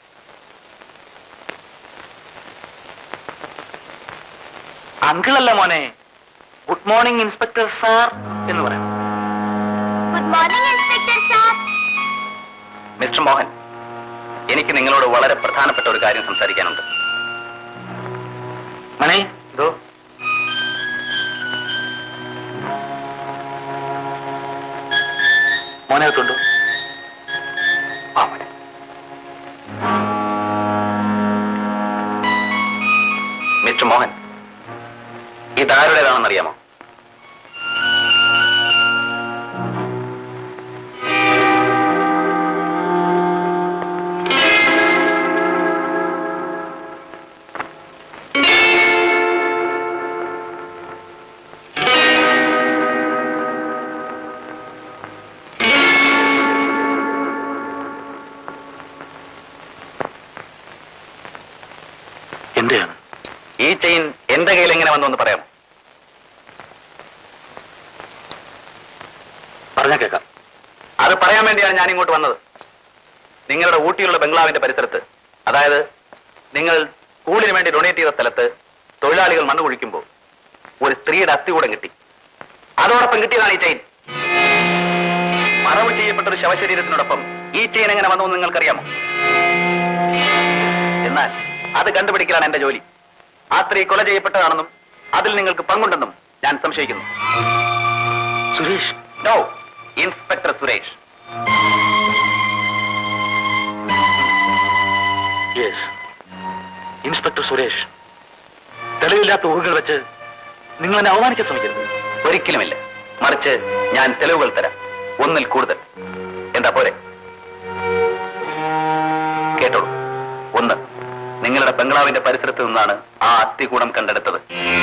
S1: അങ്കിളല്ല മോനെ ഗുഡ് മോർണിംഗ് ഇൻസ്പെക്ടർ സാർ എന്ന് പറയാം
S4: good morning inspector sir
S1: mister Mohan എനിക്ക് നിങ്ങളോട് വളരെ പ്രധാനപ്പെട്ട ഒരു കാര്യം സംസാരിക്കാനുണ്ട് മണി ഇതോ മോനെ അകത്തുണ്ടോ ആ മോനെ മിസ്റ്റർ മോഹൻ ഇതാരുടേതാണെന്ന് അറിയാമോ
S5: എന്റെയാണ്
S1: ഈ ചെയിൻ എന്റെ കയ്യിൽ എങ്ങനെ വന്നു എന്ന് പറയാമോ
S5: പറഞ്ഞാൽ കേൾക്കാം
S1: അത് പറയാൻ വേണ്ടിയാണ് ഞാൻ ഇങ്ങോട്ട് വന്നത് നിങ്ങളുടെ ഊട്ടിയുള്ള ബംഗ്ലാവിന്റെ പരിസരത്ത് അതായത് നിങ്ങൾ സ്കൂളിന് വേണ്ടി ഡൊണേറ്റ് ചെയ്ത സ്ഥലത്ത് തൊഴിലാളികൾ മണ്ണ് കുഴിക്കുമ്പോൾ ഒരു സ്ത്രീയുടെ അസ്ഥി കൂടെ കിട്ടി അതോടൊപ്പം കിട്ടിയതാണ് ഈ ചെയിൻ മറവ് ചെയ്യപ്പെട്ട ഒരു ശവശരീരത്തിനോടൊപ്പം ഈ ചെയിൻ എങ്ങനെ വന്നു എന്ന് നിങ്ങൾക്കറിയാമോ എന്നാൽ അത് കണ്ടുപിടിക്കലാണ് എന്റെ ജോലി ആ സ്ത്രീ കൊല ചെയ്യപ്പെട്ടതാണെന്നും അതിൽ നിങ്ങൾക്ക് പങ്കുണ്ടെന്നും ഞാൻ സംശയിക്കുന്നു
S5: Suresh
S1: no inspector Suresh
S5: yes inspector Suresh തെളിവില്ലാത്ത ഊഹകൾ വെച്ച് നിങ്ങൾ എന്നെ അവമാനിക്കാൻ ശ്രമിക്കരുത്
S1: ഒരിക്കലുമില്ല മറിച്ച് ഞാൻ തെളിവുകൾ തരാം ഒന്നിൽ കൂടുതൽ എന്താ പോരെ കേട്ടോളൂ ഒന്ന് നിങ്ങളുടെ ബംഗ്ലാവിന്റെ പരിസരത്ത് നിന്നാണ് ആ അസ്ഥികൂടം കണ്ടെടുത്തത്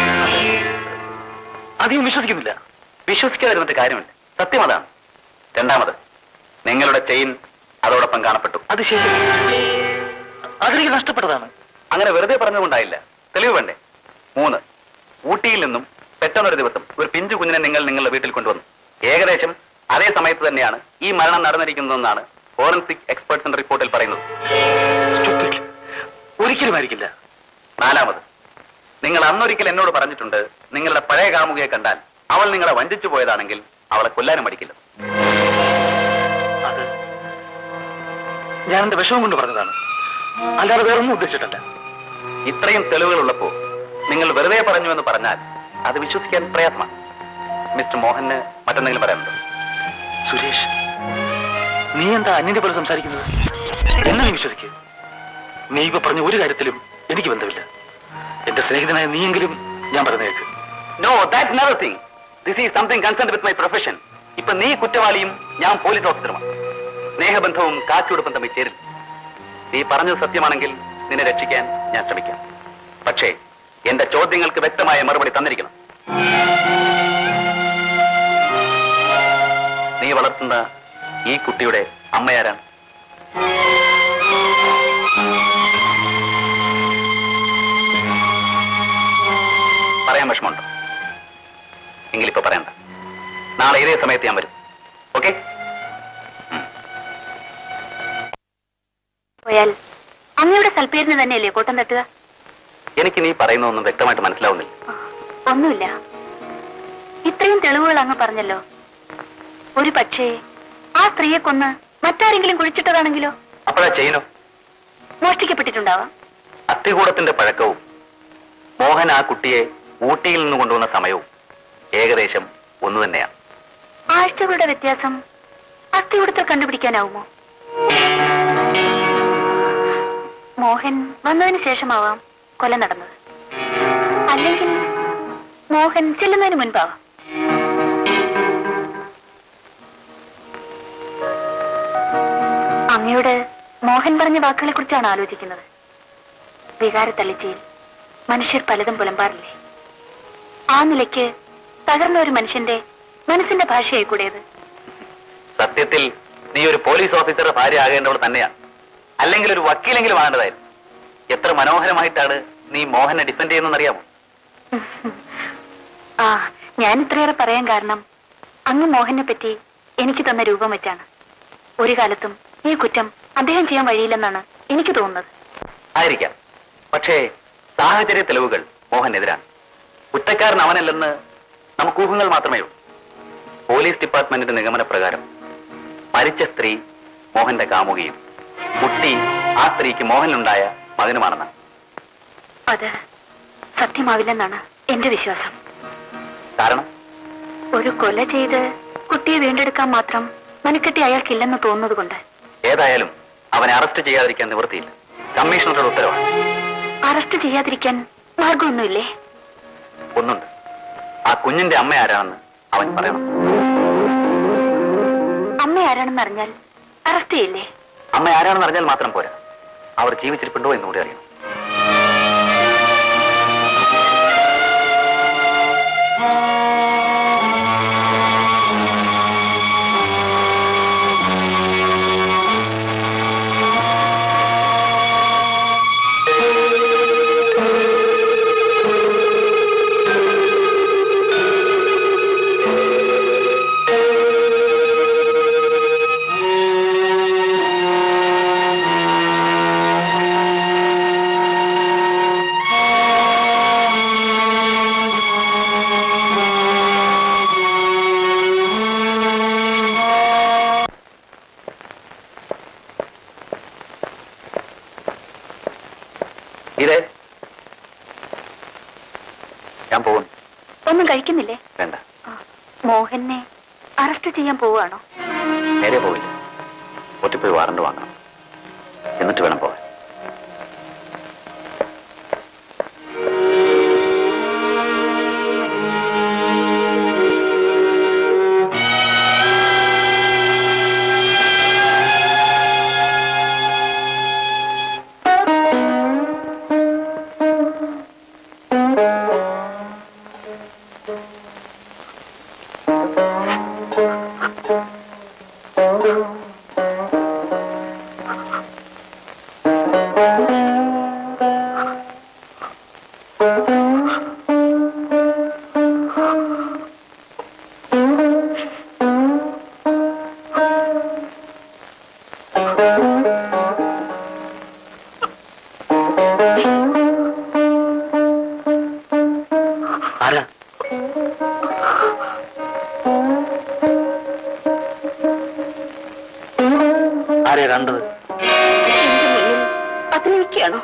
S5: അധികം വിശ്വസിക്കുന്നില്ല
S1: വിശ്വസിക്കാതിരുന്നിട്ട് കാര്യമില്ല സത്യം അതാണ് രണ്ടാമത് നിങ്ങളുടെ ചെയിൻ അതോടൊപ്പം കാണപ്പെട്ടു
S5: അത് ശരി അതെനിക്ക് നഷ്ടപ്പെട്ടതാണ്
S1: അങ്ങനെ വെറുതെ പറഞ്ഞുകൊണ്ടായില്ല തെളിവ് വേണ്ടേ മൂന്ന് ഊട്ടിയിൽ നിന്നും പെട്ടെന്നൊരു ദിവസം ഒരു പിഞ്ചു കുഞ്ഞിനെ നിങ്ങൾ നിങ്ങളുടെ വീട്ടിൽ കൊണ്ടുവന്നു ഏകദേശം അതേ സമയത്ത് തന്നെയാണ് ഈ മരണം നടന്നിരിക്കുന്നതെന്നാണ് ഫോറൻസിക് എക്സ്പേർട്സിന്റെ റിപ്പോർട്ടിൽ പറയുന്നത്
S5: Stupid. ഒരിക്കലും ആയിരിക്കില്ല
S1: നാലാമത് നിങ്ങൾ അന്നൊരിക്കൽ എന്നോട് പറഞ്ഞിട്ടുണ്ട് നിങ്ങളുടെ പഴയ കാമുകയെ കണ്ടാൽ അവൾ നിങ്ങളെ വഞ്ചിച്ചു പോയതാണെങ്കിൽ അവളെ കൊല്ലാനും മടിക്കില്ല
S5: അത് ഞാൻ എന്റെ വിഷമം കൊണ്ട് പറഞ്ഞതാണ് അല്ലാതെ വേറൊന്നും ഉദ്ദേശിച്ചിട്ടല്ല
S1: ഇത്രയും തെളിവുകളുള്ളപ്പോ നിങ്ങൾ വെറുതെ പറഞ്ഞു എന്ന് പറഞ്ഞാൽ അത് വിശ്വസിക്കാൻ പ്രയാസമാണ് മിസ്റ്റർ മോഹന് മറ്റെന്തെങ്കിലും പറയാനുണ്ടോ
S5: സുരേഷ് നീ എന്താ അന്യന്റെ പോലെ സംസാരിക്കുന്നത് എന്നെ നീ വിശ്വസിക്കുക നീ ഇപ്പൊ പറഞ്ഞ ഒരു കാര്യത്തിലും എനിക്ക് ബന്ധമില്ല എന്റെ സ്നേഹിതനായ നീയെങ്കിലും ഞാൻ പറഞ്ഞു കേൾക്ക്
S1: no that never think this is something concern with my profession ഇപ്പൊ നീ കുറ്റവാളിയും ഞാൻ പോലീസ് ഓഫീസറുമാണ് സ്നേഹബന്ധവും കാച്ചുകൊടുപ്പും തമ്മിൽ ചേരില്ല നീ പറഞ്ഞത് സത്യമാണെങ്കിൽ നിന്നെ രക്ഷിക്കാൻ ഞാൻ ശ്രമിക്കാം പക്ഷേ എന്റെ ചോദ്യങ്ങൾക്ക് വ്യക്തമായ മറുപടി തന്നിരിക്കണം നീ വളർത്തുന്ന ഈ കുട്ടിയുടെ അമ്മയാരാണ് പറയാൻ വിഷമമുണ്ടോ എങ്കിലിപ്പോ പറയണ്ട നാളെ ഇതേ സമയത്ത് ഞാൻ വരും ഓക്കെ
S7: പോയാൽ അങ്ങയുടെ സൽപ്പേരിന് തന്നെയല്ലേ കൂട്ടം തട്ടുക
S1: എനിക്ക് നീ പറയുന്നതൊന്നും വ്യക്തമായിട്ട് മനസ്സിലാവുന്നില്ല
S7: ഒന്നുമില്ല ഇത്രയും തെളിവുകൾ അങ്ങ് പറഞ്ഞല്ലോ ഒരു പക്ഷേ ആ സ്ത്രീയെ കൊന്ന് മറ്റാരെങ്കിലും കുഴിച്ചിട്ടതാണെങ്കിലോ
S1: അപ്പോഴാ ചെയ്യനോ
S7: മോഷ്ടിക്കപ്പെട്ടിട്ടുണ്ടാവാം
S1: അസ്ഥികൂടത്തിന്റെ പഴക്കവും മോഹൻ ആ കുട്ടിയെ ഊട്ടിയിൽ നിന്ന് കൊണ്ടുവന്ന സമയവും ഏകദേശം ഒന്നു തന്നെയാണ്
S7: ആഴ്ചകളുടെ വ്യത്യാസം അസ്ഥികൂടത്തിൽ കണ്ടുപിടിക്കാനാവുമോ മോഹൻ വന്നതിന് ശേഷമാവാം കൊല നടന്നത് അല്ലെങ്കിൽ മോഹൻ ചെല്ലുന്നതിന് മുൻപാവാം അങ്ങയോട് മോഹൻ പറഞ്ഞ വാക്കുകളെ കുറിച്ചാണ് ആലോചിക്കുന്നത് വികാരത്തള്ളിച്ചയിൽ മനുഷ്യർ പലതും പുലമ്പാറില്ലേ ആ നിലയ്ക്ക് തകർന്ന ഒരു മനുഷ്യന്റെ മനസ്സിന്റെ ഭാഷയായി കൂടിയത്
S1: സത്യത്തിൽ നീ ഒരു പോലീസ് ഓഫീസറുടെ ഭാര്യ ആകേണ്ടവൾ തന്നെയാണ് അല്ലെങ്കിൽ ഒരു വക്കീലെങ്കിലും ആകേണ്ടതായിരുന്നു എത്ര മനോഹരമായിട്ടാണ് നീ മോഹനെ ഡിഫെൻഡ് ചെയ്യുന്നറിയാമോ
S7: ആ ഞാൻ ഇത്രയേറെ പറയാൻ കാരണം അങ്ങ് മോഹനെ പറ്റി എനിക്ക് തന്ന രൂപം വെച്ചാണ് ഒരു കാലത്തും ഈ കുറ്റം അദ്ദേഹം ചെയ്യാൻ വഴിയില്ലെന്നാണ് എനിക്ക് തോന്നുന്നത്
S1: ആയിരിക്കാം പക്ഷേ സാഹചര്യ തെളിവുകൾ മോഹനെതിരാണ് കുറ്റക്കാരൻ അവനല്ലെന്ന് നമുക്ക് ഊഹങ്ങൾ മാത്രമേ ഉള്ളൂ പോലീസ് ഡിപ്പാർട്ട്മെന്റിന്റെ നിഗമന പ്രകാരം മരിച്ച സ്ത്രീ മോഹന്റെ കാമുകയും കുട്ടി ആ സ്ത്രീക്ക് മോഹനുണ്ടായ മകനുമാണെന്നാണ്
S7: അത് സത്യമാവില്ലെന്നാണ് എന്റെ വിശ്വാസം
S1: കാരണം
S7: ഒരു കൊല ചെയ്ത് കുട്ടിയെ വീണ്ടെടുക്കാൻ മാത്രം മനക്കെട്ടി അയാൾക്കില്ലെന്ന് തോന്നുന്നത് കൊണ്ട്
S1: ഏതായാലും അവനെ അറസ്റ്റ് ചെയ്യാതിരിക്കാൻ നിവൃത്തിയില്ല കമ്മീഷണറുടെ ഉത്തരവാണ്
S7: അറസ്റ്റ് ചെയ്യാതിരിക്കാൻ മാർഗമൊന്നുമില്ലേ
S1: ഒന്നുണ്ട് ആ കുഞ്ഞിന്റെ അമ്മ ആരാണെന്ന് അവൻ പറയണം
S7: അമ്മ ആരാണെന്ന് അറിഞ്ഞാൽ അറസ്റ്റ് ചെയ്യില്ലേ
S1: അമ്മ ആരാണെന്ന് അറിഞ്ഞാൽ മാത്രം പോരാ അവർ ജീവിച്ചിരിപ്പുണ്ടോ എന്നുകൂടി അറിയണം
S7: ഒന്നും കഴിക്കുന്നില്ലേ
S1: വേണ്ട
S7: മോഹനെ അറസ്റ്റ് ചെയ്യാൻ പോവുകയാണോ
S1: നേരെ പോവില്ല ഒറ്റപ്പോയി വാറണ്ട് വാങ്ങണം എന്നിട്ട് വേണം പോകാൻ
S5: ആരാ ആരെയാ കണ്ടത്
S3: എന്റെ മുന്നിൽ അഭിനയിക്കുകയാണോ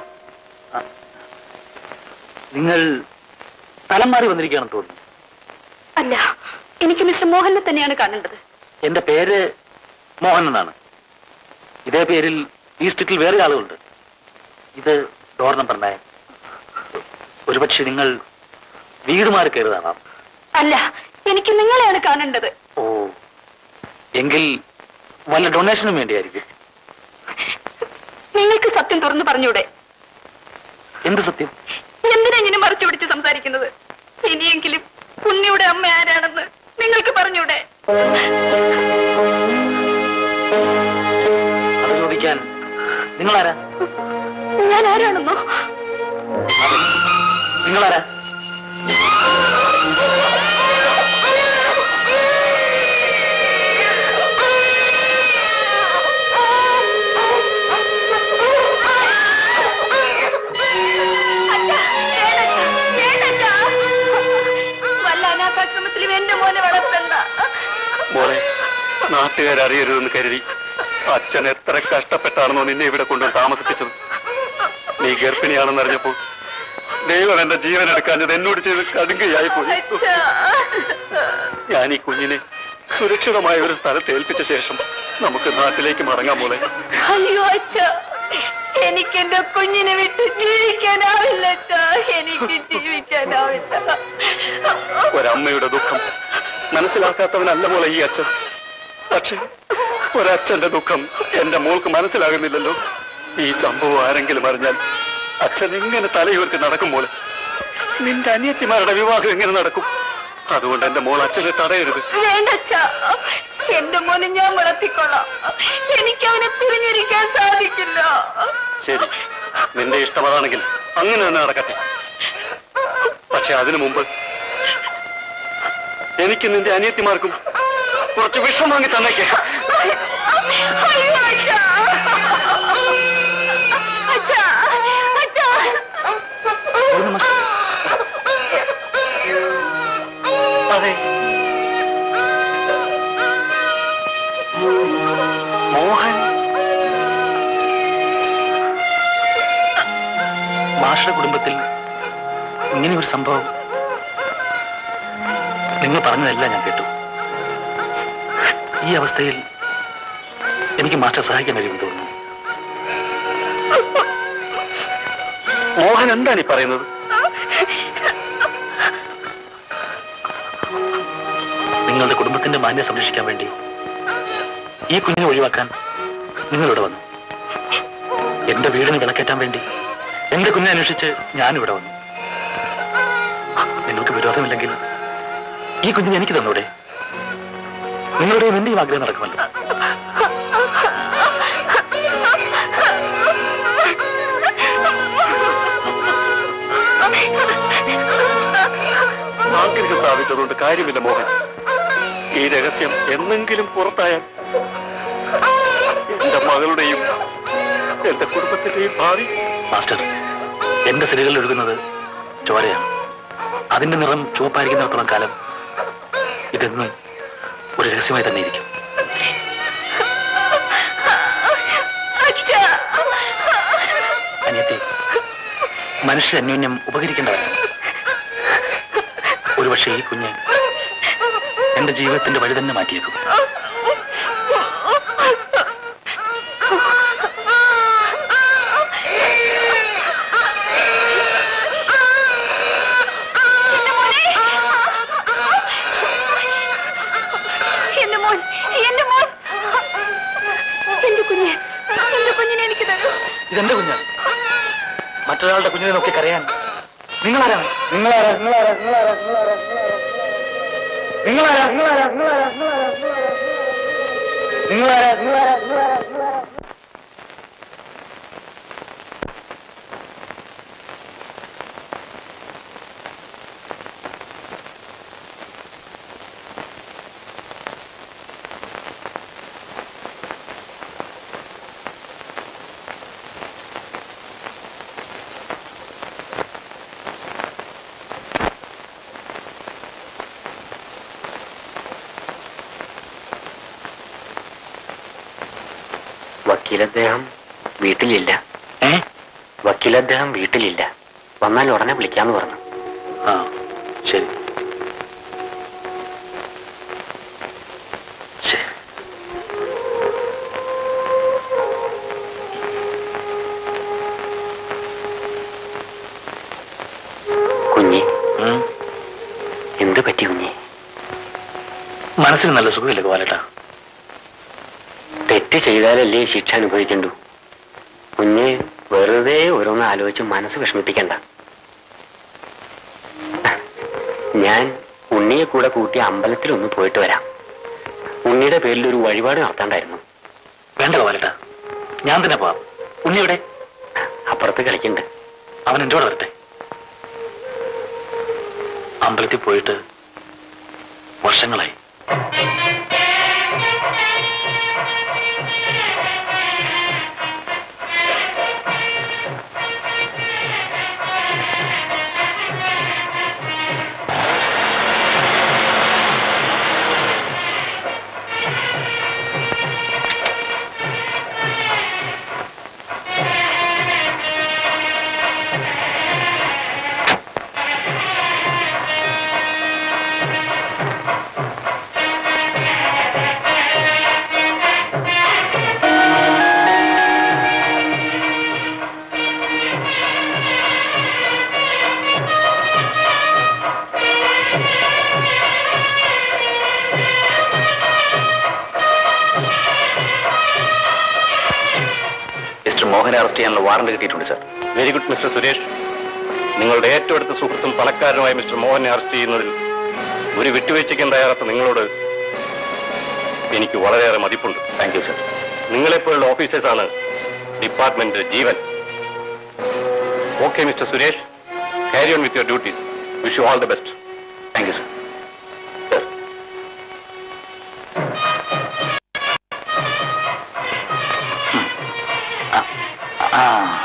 S5: നിങ്ങൾ സ്ഥലം മാറി വന്നിരിക്കുകയാണെന്ന് തോന്നുന്നു
S7: അല്ല എനിക്ക് മിസ്റ്റർ മോഹനെ തന്നെയാണ് കാണേണ്ടത്
S5: എന്റെ പേര് മോഹൻ എന്നാണ് ഇതേ പേരിൽ ഈ സ്ട്രീറ്റിൽ വേറെ ആളുകളുണ്ട് ഇത് ഡോർ നമ്പർ നയൻ ഒരുപക്ഷെ നിങ്ങൾ വീട് മാറി കയറിയതാണോ
S7: അല്ല എനിക്ക് നിങ്ങളെയാണ് കാണേണ്ടത്
S5: ഓ എങ്കിൽ വല്ല ഡൊണേഷനും വേണ്ടിയായിരിക്കും
S7: നിങ്ങൾക്ക് സത്യം തുറന്നു പറഞ്ഞൂടെ
S5: എന്ത് സത്യം
S7: എന്തിനാ ഇങ്ങനെ മറച്ചു പിടിച്ച് സംസാരിക്കുന്നത് ഇനിയെങ്കിലും ഉണ്ണിയുടെ അമ്മ ആരാണെന്ന് നിങ്ങൾക്ക് പറഞ്ഞൂടെ
S5: അത് ചോദിക്കാൻ നിങ്ങളാരാ
S7: ഞാൻ ആരാണെന്നോ
S5: അതെ നിങ്ങളാരാ
S7: വല്ല അനാഥാശ്രമത്തിലും എന്റെ മോനെ വളർത്തണ്ട
S8: മോളെ നാട്ടുകാരറിയരുതെന്ന് കരുതി അച്ഛൻ എത്ര കഷ്ടപ്പെട്ടാണെന്നോ നിന്നെ ഇവിടെ കൊണ്ടുവന്ന് താമസിപ്പിച്ചത് നീ ഗർഭിണിയാണെന്ന് അറിഞ്ഞപ്പോൾ ദൈവം എന്റെ ജീവൻ എടുക്കാഞ്ഞത് എന്നോട് ചെയ്ത് കടുങ്കയായി പോയി ഞാൻ ഈ കുഞ്ഞിനെ സുരക്ഷിതമായ ഒരു സ്ഥലത്ത് ഏൽപ്പിച്ച ശേഷം നമുക്ക് നാട്ടിലേക്ക് മടങ്ങാം മോളെ
S7: അയ്യോ അച്ഛ എനിക്ക് എന്റെ കുഞ്ഞിനെ വിട്ട് ജീവിക്കാനാവില്ല അച്ഛ എനിക്ക് ജീവിക്കാനാവില്ല
S8: ഒരമ്മയുടെ ദുഃഖം മനസ്സിലാക്കാത്തവനല്ല മോളെ ഈ അച്ഛൻ പക്ഷേ ഒരച്ഛന്റെ ദുഃഖം എന്റെ മോൾക്ക് മനസ്സിലാകുന്നില്ലല്ലോ ഈ സംഭവം ആരെങ്കിലും അറിഞ്ഞാൽ അച്ഛൻ എങ്ങനെ തലയുയർത്തി നടക്കും മോളെ നിന്റെ അനിയത്തിമാരുടെ വിവാഹം എങ്ങനെ നടക്കും അതുകൊണ്ട് എന്റെ മോൾ അച്ഛനെ തടയരുത്
S7: വേണ്ട അച്ഛ എന്റെ മോനെ ഞാൻ വളർത്തിക്കൊള്ളാം എനിക്ക് അവനെ പിരിഞ്ഞിരിക്കാൻ സാധിക്കില്ല
S8: ശരി നിന്റെ ഇഷ്ടം അതാണെങ്കിൽ അങ്ങനെ തന്നെ നടക്കട്ടെ പക്ഷെ അതിനു മുമ്പ് എനിക്ക് നിന്റെ അനിയത്തിമാർക്കും കുറച്ച് വിഷം വാങ്ങി തന്നേക്ക്
S7: അയ്യോ അച്ഛ അച്ഛ അച്ഛ
S5: പൂർണ്ണിമ,
S8: അതെ മോഹൻ
S5: മാഷയുടെ കുടുംബത്തിൽ ഇങ്ങനെ ഒരു സംഭവം നിങ്ങൾ പറഞ്ഞതെല്ലാം ഞാൻ കേട്ടു ഈ അവസ്ഥയിൽ എനിക്ക് മാസ്റ്റർ സഹായിക്കാൻ കഴിയുമെന്ന് തോന്നുന്നു
S8: മോഹൻ എന്താണ് ഈ പറയുന്നത്
S5: നിങ്ങളുടെ കുടുംബത്തിന്റെ മാന്യം സംരക്ഷിക്കാൻ വേണ്ടി ഈ കുഞ്ഞിനെ ഒഴിവാക്കാൻ നിങ്ങളിവിടെ വന്നു എന്റെ വീടിന് വിളക്കേറ്റാൻ വേണ്ടി എന്റെ കുഞ്ഞിനെ അന്വേഷിച്ച് ഞാനിവിടെ വന്നു നിങ്ങൾക്ക് വിരോധമില്ലെങ്കിൽ ഈ കുഞ്ഞിനെ എനിക്ക് തന്നൂടെ നിങ്ങളുടെയും എന്റെയും ആഗ്രഹം നടക്കുമല്ലോ
S8: ആഗ്രഹം സ്ഥാപിച്ചതുകൊണ്ട് കാര്യമില്ല മോഹൻ ഈ രഹസ്യം എന്നെങ്കിലും പുറത്തായാൽ എന്റെ മകളുടെയും എന്റെ കുടുംബത്തിന്റെയും ഭാവി
S5: മാസ്റ്റർ എന്റെ ശരീരത്തിൽ ഒഴുകുന്നത് ചോരയാണ് അതിന്റെ നിറം ചുവപ്പായിരിക്കുന്നിടത്തോളം കാലം ഇതെന്നും ഒരു രഹസ്യമായി തന്നെ ഇരിക്കും അനിയത്തി മനുഷ്യ അന്യോന്യം ഉപകരിക്കേണ്ടവരാണ് ഒരു ഒരുപക്ഷെ ഈ കുഞ്ഞ് എന്റെ ജീവിതത്തിന്റെ വഴി തന്നെ മാറ്റിയേക്കും
S7: എന്റെ മോൻ എന്റെ മോൻ എന്റെ കുഞ്ഞ് എന്റെ കുഞ്ഞിനെ എനിക്ക് തരൂ
S5: ഇതെന്റെ കുഞ്ഞാണ് മറ്റൊരാളുടെ കുഞ്ഞിനെ നോക്കി കരയാൻ നിങ്ങളാരാണ്
S2: നിങ്ങളാരാ നിങ്ങളാരാ നിങ്ങളാരാ നിങ്ങളാരാ നിങ്ങളാരാ നിങ്ങളാരാ നിങ്ങളാരാ നിങ്ങളാരാ നിങ്ങളാരാ നിങ്ങളാരാ
S8: വക്കീൽ അദ്ദേഹം വീട്ടിലില്ല
S5: ഏ
S8: വക്കീൽ അദ്ദേഹം വീട്ടിലില്ല വന്നാൽ ഉടനെ വിളിക്കാന്ന് പറഞ്ഞു
S5: ആ ശരി ശരി
S8: കുഞ്ഞി
S5: ഉം.
S8: എന്ത് പറ്റി കുഞ്ഞി
S5: മനസ്സിന് നല്ല സുഖമില്ല ഗോപാലേട്ടാ
S8: തെറ്റ് ചെയ്താലല്ലേ ശിക്ഷ അനുഭവിക്കണ്ടു കുഞ്ഞ് വെറുതെ ഓരോന്ന് ആലോചിച്ച് മനസ്സ് വിഷമിപ്പിക്കണ്ട ഞാൻ ഉണ്ണിയെ കൂടെ കൂട്ടി അമ്പലത്തിൽ ഒന്ന് പോയിട്ട് വരാം ഉണ്ണിയുടെ പേരിൽ ഒരു വഴിപാട് നടത്താണ്ടായിരുന്നു
S5: വേണ്ട ഗോപാലേട്ടാ ഞാൻ തന്നെ പോവാം ഉണ്ണി എവിടെ
S8: അപ്പുറത്ത് കളിക്കണ്ട്
S5: അവൻ എൻ്റെ കൂടെ വരട്ടെ അമ്പലത്തിൽ പോയിട്ട് വർഷങ്ങളായി
S1: മിസ്റ്റർ മോഹനെ അറസ്റ്റ് ചെയ്യാനുള്ള വാറണ്ട് കിട്ടിയിട്ടുണ്ട് sir
S9: very good mister Suresh നിങ്ങളുടെ ഏറ്റവും അടുത്ത സുഹൃത്തും പണക്കാരനുമായ മിസ്റ്റർ മോഹനെ അറസ്റ്റ് ചെയ്യുന്നതിൽ ഒരു വിട്ടുവീഴ്ചയ്ക്കും തയ്യാറാത്ത നിങ്ങളോട് എനിക്ക് വളരെയേറെ മതിപ്പുണ്ട്
S1: താങ്ക് യു സാർ
S9: നിങ്ങളെപ്പോലുള്ള ഓഫീസേഴ്സാണ് ഡിപ്പാർട്ട്മെന്റ് ജീവൻ okay mister Suresh carry on with your duties wish you all the best
S1: thank you sir sir ആ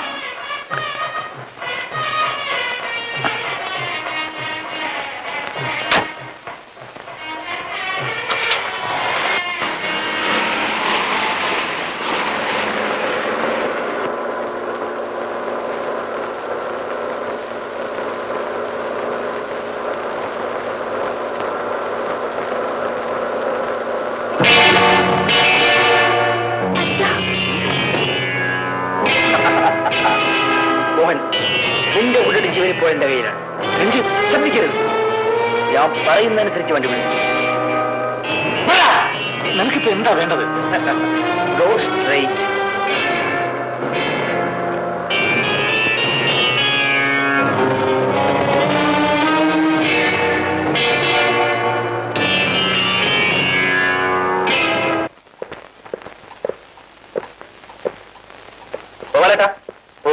S2: മോഹൻ നിന്റെ ഉള്ളിൽ ജീവനിപ്പോൾ എന്റെ കയ്യിലാണ് രഞ്ജിത്ത് ശ്രദ്ധിക്കരുത് ഞാൻ പറയുന്നതനുസരിച്ച് വണ്ടി വിളിക്കും
S5: നിനക്കിപ്പോ എന്താ വേണ്ടത്
S2: ഗോ സ്ട്രൈറ്റ്
S1: ഗോപാലേട്ടാ ഓ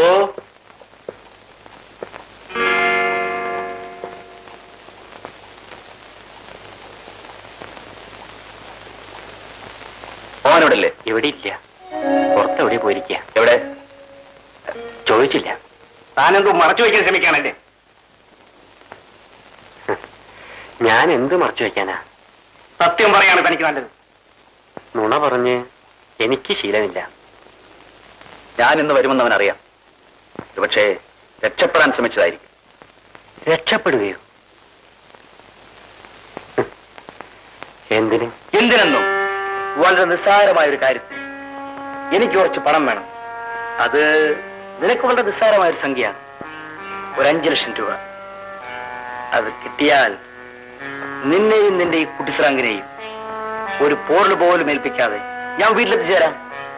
S1: മോഹനോടല്ലേ
S8: എവിടെ ഇല്ല പുറത്തെവിടെ പോയിരിക്കുക
S1: എവിടെ
S8: ചോദിച്ചില്ല
S2: താനെന്തോ മറച്ചു വയ്ക്കാൻ ശ്രമിക്കാണല്ലേ
S8: ഞാൻ എന്ത് മറച്ചു വെക്കാനാ
S2: സത്യം പറയാണ് തനിക്ക് നല്ലത്
S8: നുണ പറഞ്ഞ് എനിക്ക് ശീലമില്ല
S1: ഞാൻ ഇന്ന് വരുമെന്ന് അവൻ അറിയാം പക്ഷേ രക്ഷപ്പെടാൻ ശ്രമിച്ചതായിരിക്കും
S8: രക്ഷപ്പെടുകയോ എന്തിന്
S2: എന്തിനെന്നോ വളരെ നിസ്സാരമായ ഒരു കാര്യത്തിൽ എനിക്ക് കുറച്ച് പണം വേണം അത് നിനക്ക് വളരെ നിസ്സാരമായ ഒരു സംഖ്യയാണ് ഒരു അഞ്ചു ലക്ഷം രൂപ അത് കിട്ടിയാൽ നിന്നെയും നിന്റെ ഈ കുട്ടിസ്രാങ്കിനെയും ഒരു പോറിൽ പോലും ഏൽപ്പിക്കാതെ ഞാൻ വീട്ടിലെത്തിച്ചേരാം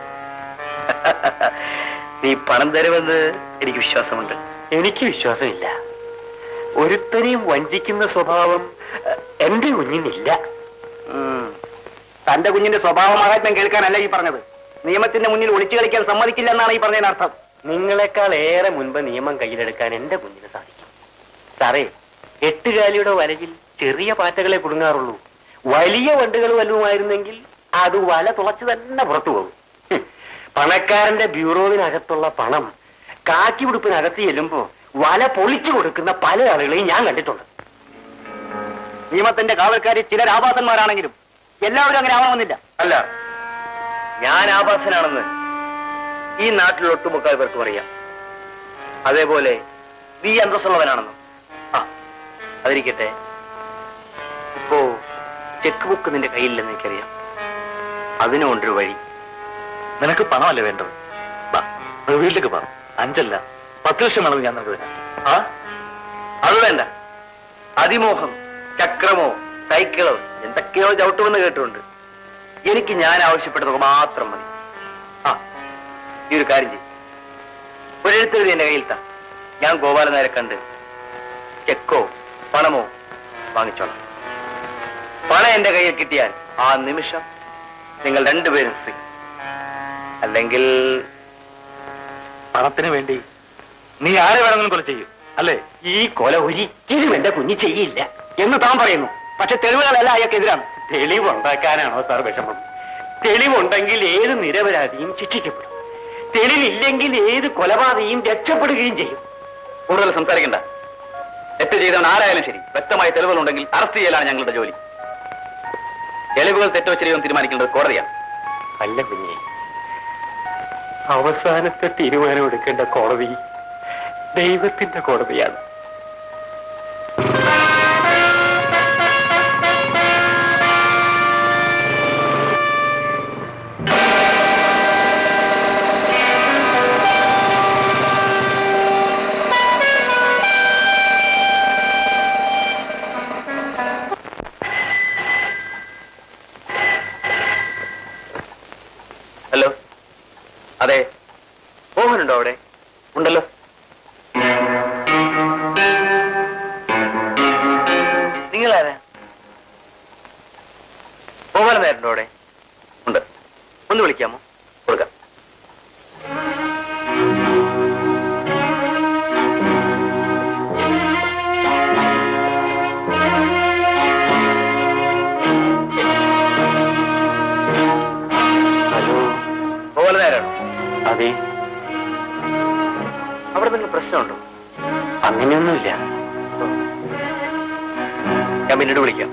S2: നീ പണം തരുമെന്ന് എനിക്ക് വിശ്വാസമുണ്ട്
S8: എനിക്ക് വിശ്വാസമില്ല ഒരുത്തനെയും വഞ്ചിക്കുന്ന സ്വഭാവം അഹ്, എന്റെ കുഞ്ഞിനില്ല
S2: ഉം. തന്റെ കുഞ്ഞിന്റെ സ്വഭാവ മഹാത്മ്യം കേൾക്കാനല്ല ഈ പറഞ്ഞത് നിയമത്തിന്റെ മുന്നിൽ ഒളിച്ചു കളിക്കാൻ സമ്മതിക്കില്ല എന്നാണ് ഈ പറഞ്ഞതിനർത്ഥം
S8: നിങ്ങളെക്കാൾ ഏറെ മുൻപ് നിയമം കയ്യിലെടുക്കാൻ എന്റെ കുഞ്ഞിന് സാധിക്കും സാറേ എട്ടുകാലിയുടെ വലയിൽ ചെറിയ പാറ്റകളെ കുടുങ്ങാറുള്ളൂ വലിയ വണ്ടുകൾ വല്ലതുമായിരുന്നെങ്കിൽ അത് വല തുളച്ച് തന്നെ പുറത്തു പോകും ഹും. പണക്കാരന്റെ ബ്യൂറോവിനകത്തുള്ള പണം കാക്കി ഉടുപ്പിനകത്ത് ചെല്ലുമ്പോ വല പൊളിച്ചു കൊടുക്കുന്ന പല ആളുകളെയും ഞാൻ കണ്ടിട്ടുണ്ട്
S2: നിയമത്തിന്റെ കാവൽക്കാരി ചിലർ ആഭാസന്മാരാണെങ്കിലും എല്ലാവരും അങ്ങനെ ആവണമെന്നില്ല അല്ല ഞാൻ ആഭാസനാണെന്ന് ഈ നാട്ടിൽ ഒട്ടുമുക്കാൽ പേർക്കും അറിയാം അതേപോലെ നീ അന്തസ്സുള്ളവനാണെന്നും ആ അതിരിക്കട്ടെ ഇപ്പോ ചെക്ക് ബുക്ക് നിന്റെ കയ്യിലില്ലെന്ന് എനിക്കറിയാം അതിനുകൊണ്ടൊരു വഴി
S5: നിനക്ക് പണമല്ലേ വേണ്ടത് വാ, നമുക്ക് വീട്ടിലേക്ക് പോകാം അഞ്ചല്ല പത്ത് ലക്ഷം വേണമെന്ന് ഞാൻ നിനക്ക് തരാം
S2: ആ അത് വേണ്ട അതിമോഹം ചക്രമോ സൈക്കിളോ എന്തൊക്കെയോ ചവിട്ടുമെന്ന് കേട്ടിട്ടുണ്ട് എനിക്ക് ഞാൻ ആവശ്യപ്പെട്ടത് മാത്രം മതി ആ ഈ ഒരു കാര്യം ചെയ്യും ഒരെഴുത്തെഴുതി എന്റെ കയ്യിൽ താ ഞാൻ ഗോപാലൻ നേരെ കണ്ട് ചെക്കോ പണമോ വാങ്ങിച്ചോളാം പണം എന്റെ കയ്യിൽ കിട്ടിയാൽ ആ നിമിഷം നിങ്ങൾ രണ്ടുപേരും ഫ്രീ അല്ലെങ്കിൽ
S5: പണത്തിന് വേണ്ടി നീ ആരെ വേണമെങ്കിലും കൊല ചെയ്യും അല്ലേ
S8: ഈ കൊല ഒരിക്കലും എന്റെ കുഞ്ഞ് ചെയ്യില്ല
S2: എന്ന് താൻ പറയുന്നു പക്ഷെ തെളിവുകളെല്ലാം അയാൾക്കെതിരാണ്
S8: തെളിവുണ്ടാക്കാനാണോ സാർ വിഷമം തെളിവുണ്ടെങ്കിൽ ഏത് നിരപരാധിയും ശിക്ഷിക്കപ്പെടും തെളിവില്ലെങ്കിൽ ഏത് കൊലപാതകയും രക്ഷപ്പെടുകയും ചെയ്യും
S1: കൂടുതൽ സംസാരിക്കണ്ട തെറ്റ് ചെയ്തവൻ ആരായാലും ശരി വ്യക്തമായ തെളിവുകളുണ്ടെങ്കിൽ അറസ്റ്റ് ചെയ്യലാണ് ഞങ്ങളുടെ ജോലി തെളിവുകൾ തെറ്റോ ശരിയോ എന്ന് തീരുമാനിക്കേണ്ടത് കോടതിയാണ്
S8: അല്ല കുഞ്ഞെ അവസാനത്തെ തീരുമാനമെടുക്കേണ്ട കോടതി ദൈവത്തിന്റെ കോടതിയാണ്
S1: ഹലോ അതെ മോഹനുണ്ടോ അവിടെ ഉണ്ടല്ലോ
S2: നിങ്ങളാരാ ഗോപാലൻ നേരുണ്ടോ അവിടെ
S1: ഉണ്ട്
S2: ഒന്ന് വിളിക്കാമോ
S1: കൊടുക്കാം
S8: ഹലോ
S2: ഗോപാലൻ നേരാണോ
S8: അതെ
S2: അവിടെ നിങ്ങൾ പ്രശ്നമുണ്ടോ
S8: അങ്ങനെയൊന്നുമില്ല
S2: ഞാൻ പിന്നീട് വിളിക്കാം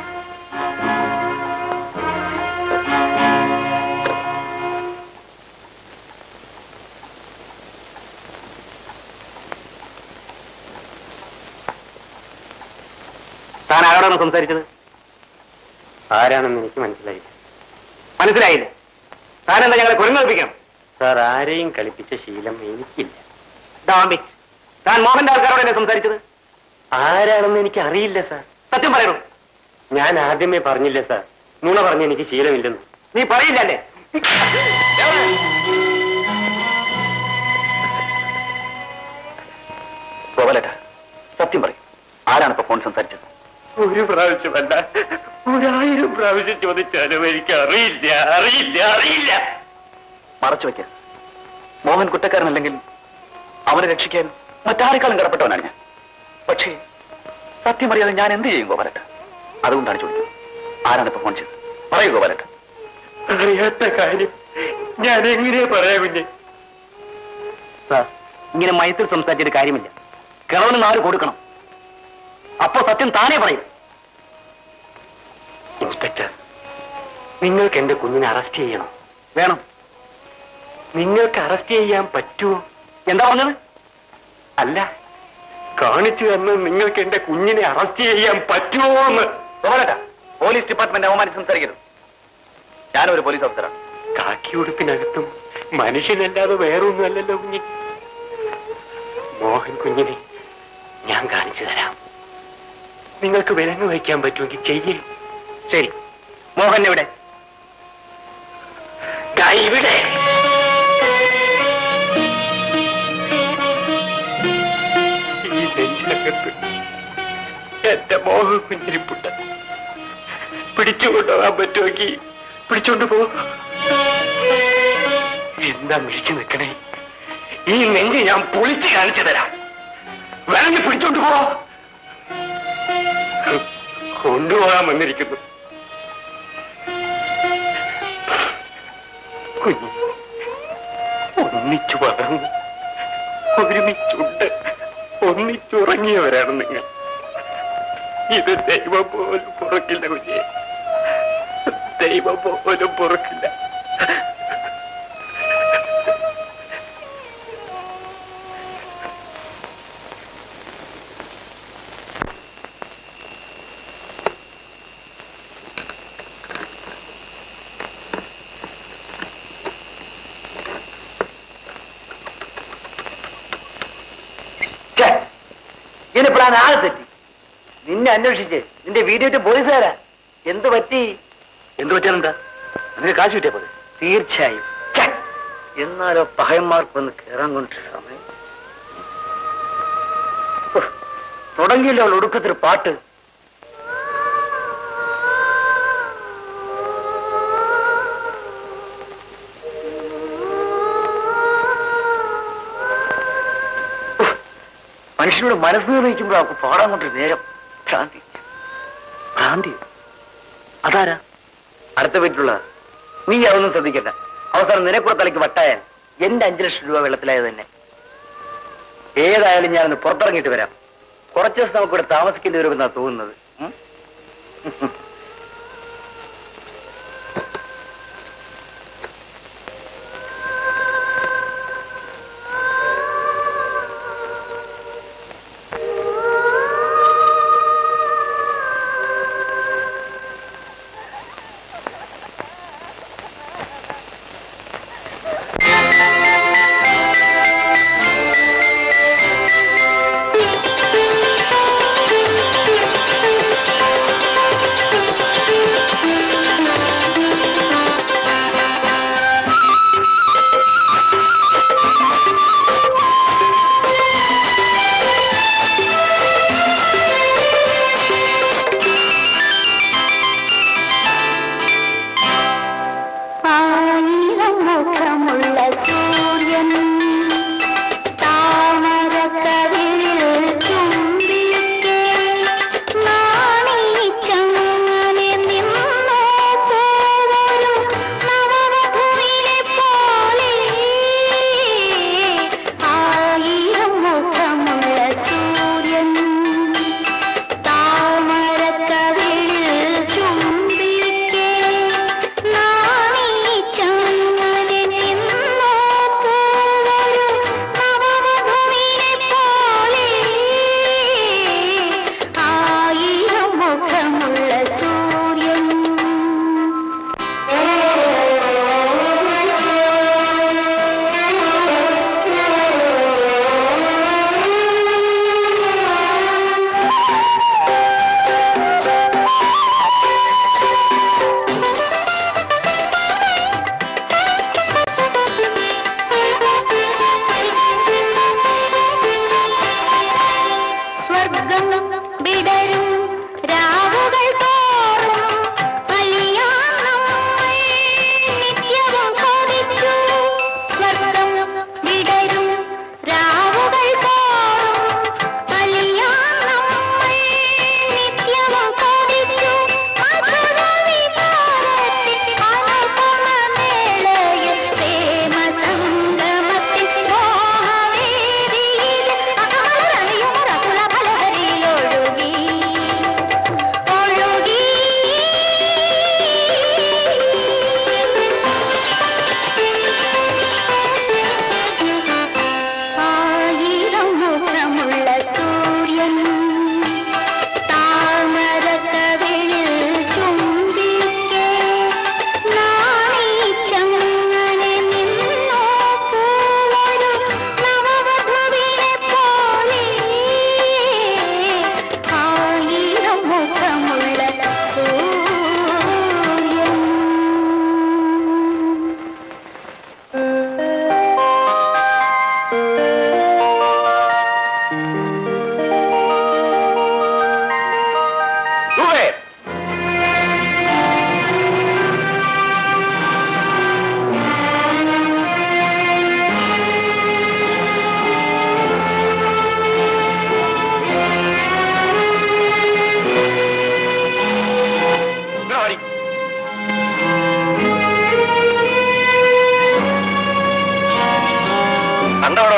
S2: താൻ ആരോടാണ് സംസാരിച്ചത്
S8: ആരാണെന്ന് എനിക്ക് മനസ്സിലായില്ല
S2: മനസ്സിലായില്ലേ താൻ എന്താ ഞങ്ങളെ കുരങ്ങൽപ്പിക്കണം
S8: സാർ ആരെയും കളിപ്പിച്ച ശീലം എനിക്കില്ല
S2: ഡാമിറ്റ് താൻ മോഹന്റെ ആൾക്കാരോടല്ലേ സംസാരിച്ചത്
S8: ആരാണെന്ന് എനിക്ക് അറിയില്ല സാർ
S2: സത്യം പറയണു
S8: ഞാൻ ആദ്യമേ പറഞ്ഞില്ല സാർ നുണ പറഞ്ഞ് എനിക്ക് ശീലമില്ലെന്ന്
S2: നീ പറയില്ലല്ലേ
S1: ഗോപാലേട്ട സത്യം പറയും ആരാണ് ഇപ്പൊ ഫോൺ സംസാരിച്ചത്
S8: ഒരു പ്രാവശ്യമല്ല ഒരായിരം പ്രാവശ്യം ചോദിച്ചാലും എനിക്ക് അറിയില്ല അറിയില്ല അറിയില്ല
S1: മറച്ചു വെക്കാൻ മോഹൻ കുറ്റക്കാരനല്ലെങ്കിൽ അവനെ രക്ഷിക്കാൻ മറ്റാരെക്കാളും കടപ്പെട്ടവനാണ് ഞാൻ പക്ഷേ സത്യം അറിയാതെ ഞാൻ എന്ത് ചെയ്യും ഗോപാലേട്ട അതുകൊണ്ടാണ് ചോദിക്കുന്നത് ആരാണ് ഇപ്പൊ ഫോൺ ചെയ്തത് പറയൂ ഗോപാലേട്ട
S8: അറിയാത്ത കാര്യം ഞാൻ എങ്ങനെ പറയാ കുഞ്ഞെ
S2: സാർ ഇങ്ങനെ മയത്തിൽ സംസാരിച്ചിട്ട് കാര്യമില്ല കിളവന് നാല് കൊടുക്കണം അപ്പോ സത്യം താനേ പറയും
S8: ഇൻസ്പെക്ടർ നിങ്ങൾക്ക് എന്റെ കുഞ്ഞിനെ അറസ്റ്റ് ചെയ്യണം
S2: വേണം
S8: നിങ്ങൾക്ക് അറസ്റ്റ് ചെയ്യാൻ പറ്റുമോ
S2: എന്താ പറഞ്ഞത്
S8: അല്ല കാണിച്ചു തന്ന് നിങ്ങൾക്ക് എന്റെ കുഞ്ഞിനെ അറസ്റ്റ് ചെയ്യാൻ പറ്റുമോ എന്ന്
S1: ഗോപാലേട്ട പോലീസ് ഡിപ്പാർട്ട്മെന്റ് അവമാനിച്ച് സംസാരിക്കരുത് ഞാനൊരു പോലീസ് ഓഫീസറാണ്
S8: കാക്കി ഉടുപ്പിനകത്തും മനുഷ്യനല്ലാതെ വേറൊന്നുമല്ലല്ലോ കുഞ്ഞി മോഹൻ കുഞ്ഞിനെ ഞാൻ കാണിച്ചു തരാം നിങ്ങൾക്ക് വിലങ്ങ് വയ്ക്കാൻ പറ്റുമെങ്കിൽ ചെയ്യേ
S2: ശരി മോഹൻ എവിടെ
S8: ദാ ഇവിടെ ഈ നെഞ്ചിനകത്ത് എന്റെ മോഹൻ കുഞ്ഞിരിപ്പുണ്ട് പിടിച്ചുകൊണ്ടുപോകാൻ പറ്റുമെങ്കിൽ പിടിച്ചോണ്ട് പോ എന്താ മിഴിച്ചു നിൽക്കണേ ഈ നെഞ്ച് ഞാൻ പൊളിച്ച് കാണിച്ചു തരാം വേണമെങ്കിൽ പിടിച്ചോണ്ട് പോ കൊണ്ടുപോകാൻ വന്നിരിക്കുന്നു കുഞ്ഞ് ഒന്നിച്ചു വളർന്നു ഒരുമിച്ചുണ്ട് ഒന്നിച്ചുറങ്ങിയവരാണ് നിങ്ങൾ ഇത് ദൈവം പോലും പുറക്കില്ല കുഞ്ഞെ ദൈവം പോലും പുറക്കില്ല
S2: ഇതിനിപ്പോഴാണ് ആളെ തെറ്റി നിന്നെ അന്വേഷിച്ച് നിന്റെ വീഡിയോ പോലീസുകാരാ എന്ത് പറ്റി
S1: എന്ത് പറ്റാനെന്താ നിനക്ക് കാശ് കിട്ടിയാ പോലെ
S2: തീർച്ചയായും ഛെ, എന്നാലോ പഹയന്മാർക്കൊന്ന് കയറാൻ കൊണ്ടൊരു സമയം ഉഫ്, തുടങ്ങിയല്ലോ അവൾ ഒടുക്കത്തിൽ പാട്ട് ഉഫ്, മനുഷ്യനോട് മനസ്സ് നിർണ്ണയിക്കുമ്പോൾ അവർക്ക് പാടാൻ കൊണ്ടൊരു നേരം ഭ്രാന്തി
S1: ഭ്രാന്തി അതാരാ
S2: അടുത്ത വീട്ടിലുള്ളതാ നീ അതൊന്നും ശ്രദ്ധിക്കണ്ട അവസാനം നിനക്കൂടെ തലയ്ക്ക് വട്ടായാൽ എന്റെ അഞ്ചു ലക്ഷം രൂപ വെള്ളത്തിലായത് തന്നെ ഏതായാലും ഞാനൊന്ന് പുറത്തിറങ്ങിയിട്ട് വരാം കുറച്ച് ദിവസം നമുക്കിവിടെ താമസിക്കേണ്ടി വരുമെന്നാണ് തോന്നുന്നത് ഉം?
S4: Thank you.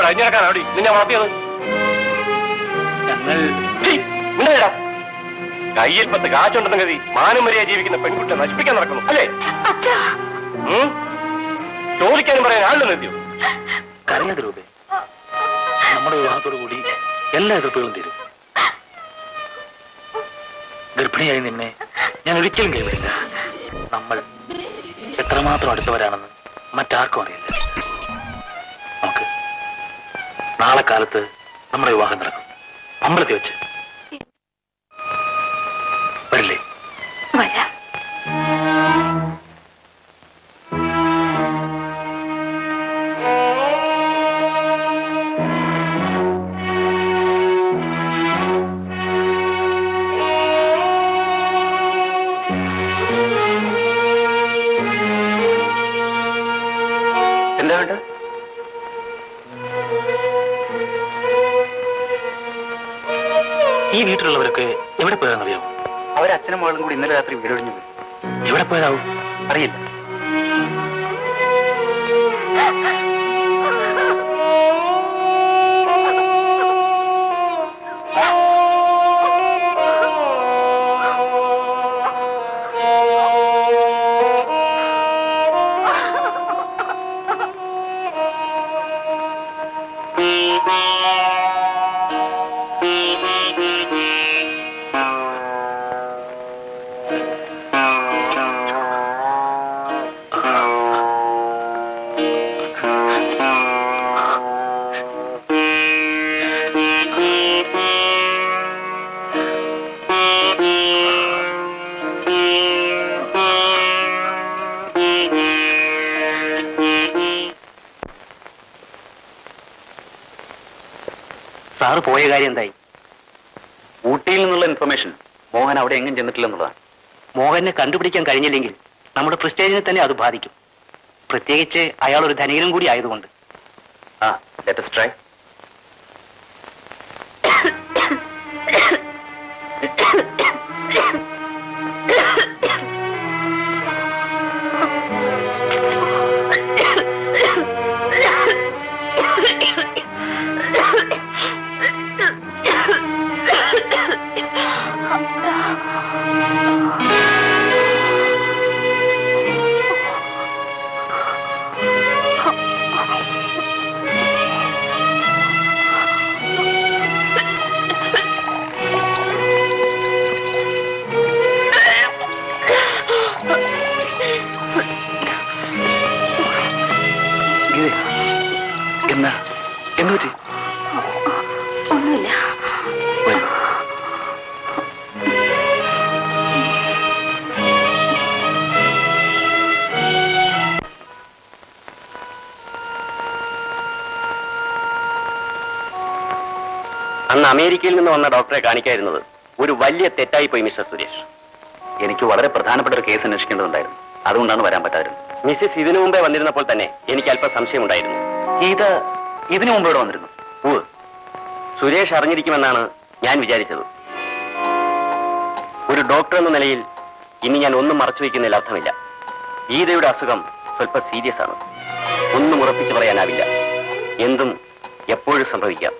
S8: കഴിഞ്ഞിടക്കാൻ അവിടെ നിന്നെ വളർത്തിയത്
S5: ഞങ്ങൾ
S8: ഛീ, മിണ്ടാതിരിടാ. കയ്യിൽ പത്ത് കാശുണ്ടെന്ന് കരുതി മാനുമരിയെ ജീവിക്കുന്ന പെൺകുട്ടിയെ നശിപ്പിക്കാൻ നടക്കുന്നു അല്ലേ
S7: അച്ഛാ
S8: ഉം? ചോദിക്കാനും പറയാൻ ആളിൽ നിർത്തിയോ
S5: കരയാതെ രൂപേ നമ്മുടെ വിവാഹത്തോടു കൂടി എല്ലാ എതിർപ്പുകളും തീരും ഗർഭിണിയായി നിന്നെ ഞാൻ ഒരിക്കലും കൈവിടില്ല നമ്മൾ എത്രമാത്രം അടുത്തവരാണെന്ന് മറ്റാർക്കും അറിയില്ല നമുക്ക് നാളെ കാലത്ത് നമ്മുടെ വിവാഹം നടക്കും അമ്പലത്തിൽ വെച്ച് വരില്ലേ
S7: വരാം
S1: എന്താ വേണ്ട
S5: ഈ വീട്ടിലുള്ളവരൊക്കെ എവിടെ പോയാന്നറിയാമോ
S1: അവരച്ഛനും മകളും കൂടി ഇന്നലെ രാത്രി വീടൊഴിഞ്ഞു പോയി
S5: എവിടെ പോയതാവും
S1: അറിയില്ല സാറ് പോയ കാര്യം എന്തായി ഊട്ടിയിൽ നിന്നുള്ള ഇൻഫർമേഷൻ മോഹൻ അവിടെ എങ്ങും ചെന്നിട്ടില്ലെന്നുള്ളതാണ് മോഹനെ കണ്ടുപിടിക്കാൻ കഴിഞ്ഞില്ലെങ്കിൽ നമ്മുടെ പ്രസ്റ്റേജിനെ തന്നെ അത് ബാധിക്കും പ്രത്യേകിച്ച് അയാൾ ഒരു ധനികനും കൂടി ആയതുകൊണ്ട് ആ ലെറ്റസ് ട്രൈ എന്നാ എന്ന് പറ്റി
S7: ഒന്നുമില്ല
S1: വരൂ.
S8: അന്ന് അമേരിക്കയിൽ നിന്ന് വന്ന ഡോക്ടറെ കാണിക്കായിരുന്നത് ഒരു വലിയ തെറ്റായി പോയി മിസ്റ്റർ സുരേഷ്
S1: എനിക്ക് വളരെ പ്രധാനപ്പെട്ട ഒരു കേസ് അന്വേഷിക്കേണ്ടതുണ്ടായിരുന്നു അതുകൊണ്ടാണ് വരാൻ പറ്റാതിരുന്നത്
S8: മിസ്സിസ് ഇതിനു മുമ്പേ വന്നിരുന്നപ്പോൾ തന്നെ എനിക്ക് അല്പം സംശയമുണ്ടായിരുന്നു
S1: ഇത് ഇതിനു മുമ്പ് ഇവിടെ വന്നിരുന്നു
S8: ഉവ് സുരേഷ് അറിഞ്ഞിരിക്കുമെന്നാണ് ഞാൻ വിചാരിച്ചത് ഒരു ഡോക്ടർ എന്ന നിലയിൽ ഇനി ഞാൻ ഒന്നും മറച്ചു വയ്ക്കുന്നതിൽ അർത്ഥമില്ല ഗീതയുടെ അസുഖം സ്വല്പം സീരിയസ് ആണ് ഒന്നും ഉറപ്പിച്ചു പറയാനാവില്ല എന്തും എപ്പോഴും സംഭവിക്കാം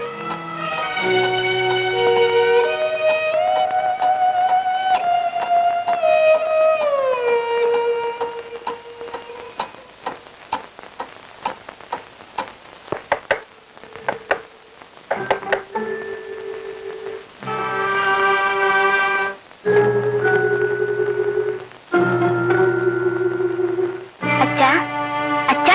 S4: അച്ഛാ അച്ഛാ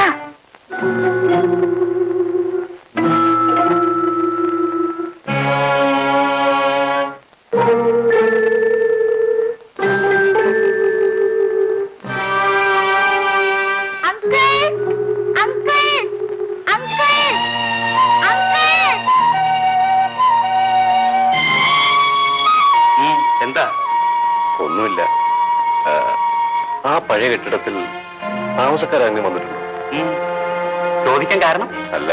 S4: അങ്കിൾ അങ്കിൾ അങ്കിൾ അങ്കിൾ
S8: എന്താ ഒന്നുമില്ല ആ, ആ പഴയ കെട്ടിടത്തിൽ താമസക്കാരങ്ങ് വന്നിട്ടുണ്ട്
S1: ചോദിക്കാൻ കാരണം
S8: അല്ല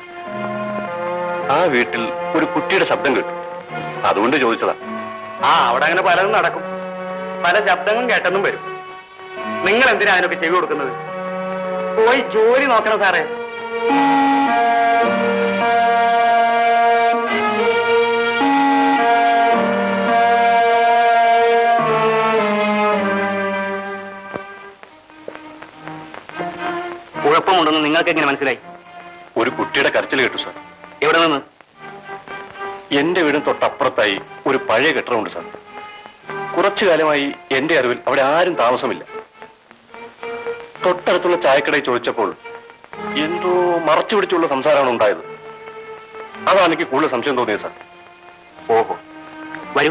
S8: ആ വീട്ടിൽ ഒരു കുട്ടിയുടെ ശബ്ദം കേട്ടു അതുകൊണ്ട് ചോദിച്ചതാ
S1: ആ അവിടെ അങ്ങനെ പലതും നടക്കും പല ശബ്ദങ്ങളും കേട്ടെന്നും വരും നിങ്ങൾ എന്തിനാ അതിനൊക്കെ ചെവി കൊടുക്കുന്നത് പോയി ജോലി നോക്കണം സാറേ
S2: നടക്കുന്നുണ്ടെന്ന് നിങ്ങൾക്ക് എങ്ങനെ മനസ്സിലായി
S9: ഒരു കുട്ടിയുടെ കരച്ചിൽ കേട്ടു സാർ
S2: എവിടെ നിന്ന്
S9: എന്റെ വീടും തൊട്ടപ്പുറത്തായി ഒരു പഴയ കെട്ടിടമുണ്ട് സാർ കുറച്ചു കാലമായി എന്റെ അറിവിൽ അവിടെ ആരും താമസമില്ല തൊട്ടടുത്തുള്ള ചായക്കടയിൽ ചോദിച്ചപ്പോൾ എന്തോ മറച്ചു പിടിച്ചുള്ള സംസാരമാണ് ഉണ്ടായത് അതാണ് എനിക്ക് കൂടുതൽ സംശയം തോന്നിയത് സാർ
S2: ഓഹോ വരൂ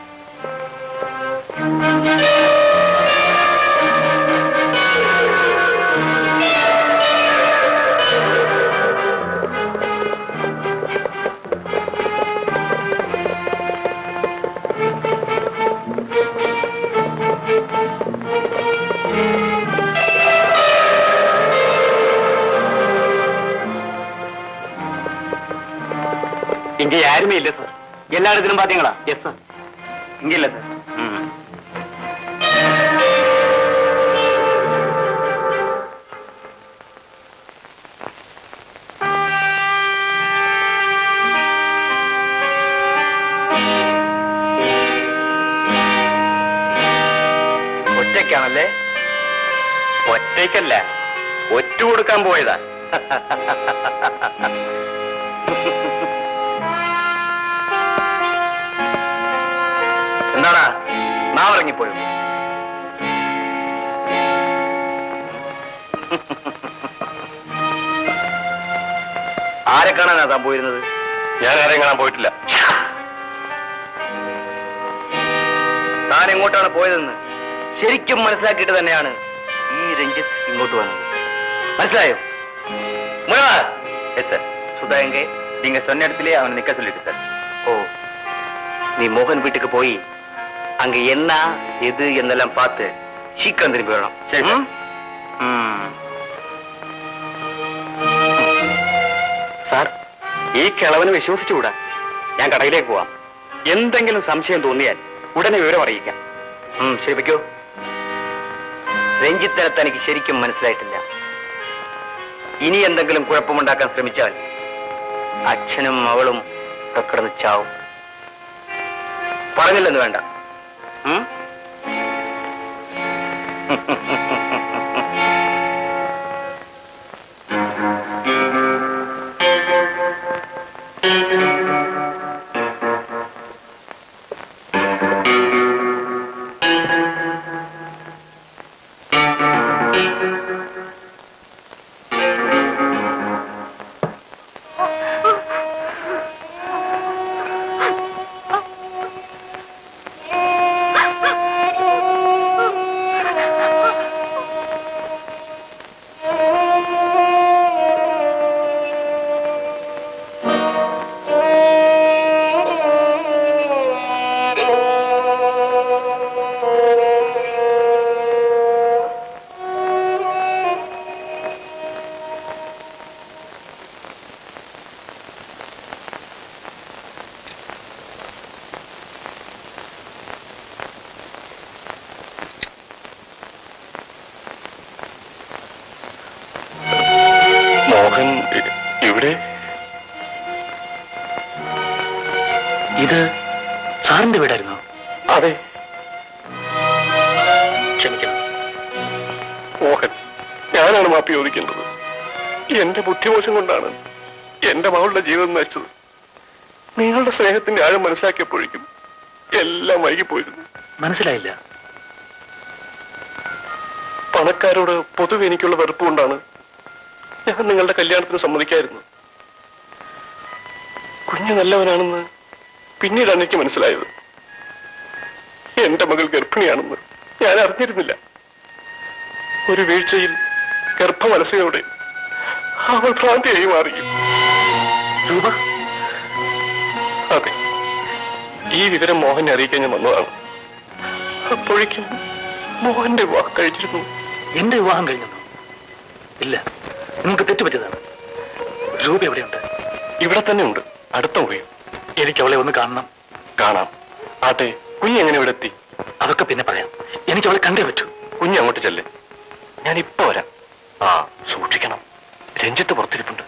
S2: இங்க யாருமே இல்ல சார் எல்லா இடத்திலும் பாத்தீங்களா எஸ் சார் இங்க இல்ல சார் ഒറ്റയ്ക്കാണല്ലേ ഒറ്റയ്ക്കല്ല ഒറ്റ കൊടുക്കാൻ പോയതാ എന്താടാ നാം ഇറങ്ങിപ്പോയോ ആരെ കാണാനാ താൻ പോയിരുന്നത്
S9: ഞാൻ ആരെയും കാണാൻ പോയിട്ടില്ല
S2: താൻ എങ്ങോട്ടാണ് പോയതെന്ന് ശരിക്കും മനസ്സിലാക്കിയിട്ട് തന്നെയാണ് ഈ രഞ്ജിത്ത് ഇങ്ങോട്ട് വന്നത് മനസ്സിലായോ മുഴവാ எஸ் சார் சுதா எங்கே நீங்க சொன்ன இடத்திலே அவனை நிக்க சொல்லிட்டு சார் ஓ நீ மோகன் வீட்டுக்கு போய் அங்க என்ன எது என்னெல்லாம் பார்த்து சீக்கிரம் திரும்பி வரணும் சரி സാർ ഈ കിളവന് വിശ്വസിച്ചുകൂടാ ഞാൻ കടയിലേക്ക് പോവാം എന്തെങ്കിലും സംശയം തോന്നിയാൽ ഉടനെ വിവരം അറിയിക്കാം ശരി വയ്ക്കോ രഞ്ജിത്തിനെ തനിക്ക് ശരിക്കും മനസ്സിലായിട്ടില്ല ഇനി എന്തെങ്കിലും കുഴപ്പമുണ്ടാക്കാൻ ശ്രമിച്ചാൽ അച്ഛനും അവളും ഇവിടെ കിടന്ന് ചാവും പറഞ്ഞില്ലെന്ന് വേണ്ട ഉം?
S9: മോഹൻ ഇ- ഇവിടെ
S5: ഇത് സാറിന്റെ വീടായിരുന്നോ
S9: അതെ
S5: ക്ഷമിക്കണം
S9: മോഹൻ ഞാനാണ് മാപ്പി ചോദിക്കേണ്ടത് എന്റെ ബുദ്ധിമോശം കൊണ്ടാണ് എന്റെ മകളുടെ ജീവിതം നശിച്ചത് നിങ്ങളുടെ സ്നേഹത്തിന്റെ ആഴം മനസ്സിലാക്കിയപ്പോഴേക്കും എല്ലാം വൈകിപ്പോയിരുന്നു
S5: മനസ്സിലായില്ല
S9: പണക്കാരോട് പൊതുവെ എനിക്കുള്ള വെറുപ്പ് കൊണ്ടാണ് ഞാൻ നിങ്ങളുടെ കല്യാണത്തിന് സമ്മതിക്കായിരുന്നു കുഞ്ഞു നല്ലവനാണെന്ന് പിന്നീടാണ് എനിക്ക് മനസ്സിലായത് എന്റെ മകൾ ഗർഭിണിയാണെന്ന് ഞാൻ അറിഞ്ഞിരുന്നില്ല ഒരു വീഴ്ചയിൽ ഗർഭമനസ്സയോടെ അവൾ ഭ്രാന്തിയായി മാറി
S5: രൂപ
S9: അതെ ഈ വിവരം മോഹനെ അറിയിക്കാൻ ഞാൻ വന്നതാണ് അപ്പോഴേക്കും മോഹന്റെ വിവാഹം കഴിച്ചിരുന്നു
S5: എന്റെ വിവാഹം കഴിഞ്ഞു ഇല്ല നിങ്ങൾക്ക് തെറ്റുപറ്റിയതാണ് രൂപ എവിടെയുണ്ട്
S9: ഇവിടെ തന്നെ ഉണ്ട് അടുത്ത മുറിയും
S5: എനിക്ക് അവളെ ഒന്ന് കാണണം
S9: കാണാം ആട്ടെ കുഞ്ഞ് എങ്ങനെ ഇവിടെ എത്തി
S5: അതൊക്കെ പിന്നെ പറയാം എനിക്ക് അവളെ കണ്ടേ പറ്റൂ
S9: കുഞ്ഞ് അങ്ങോട്ട് ചെല്ലേ ഞാൻ ഇപ്പൊ വരാം ആ സൂക്ഷിക്കണം രഞ്ജിത്ത് പുറത്തിരിപ്പുണ്ട്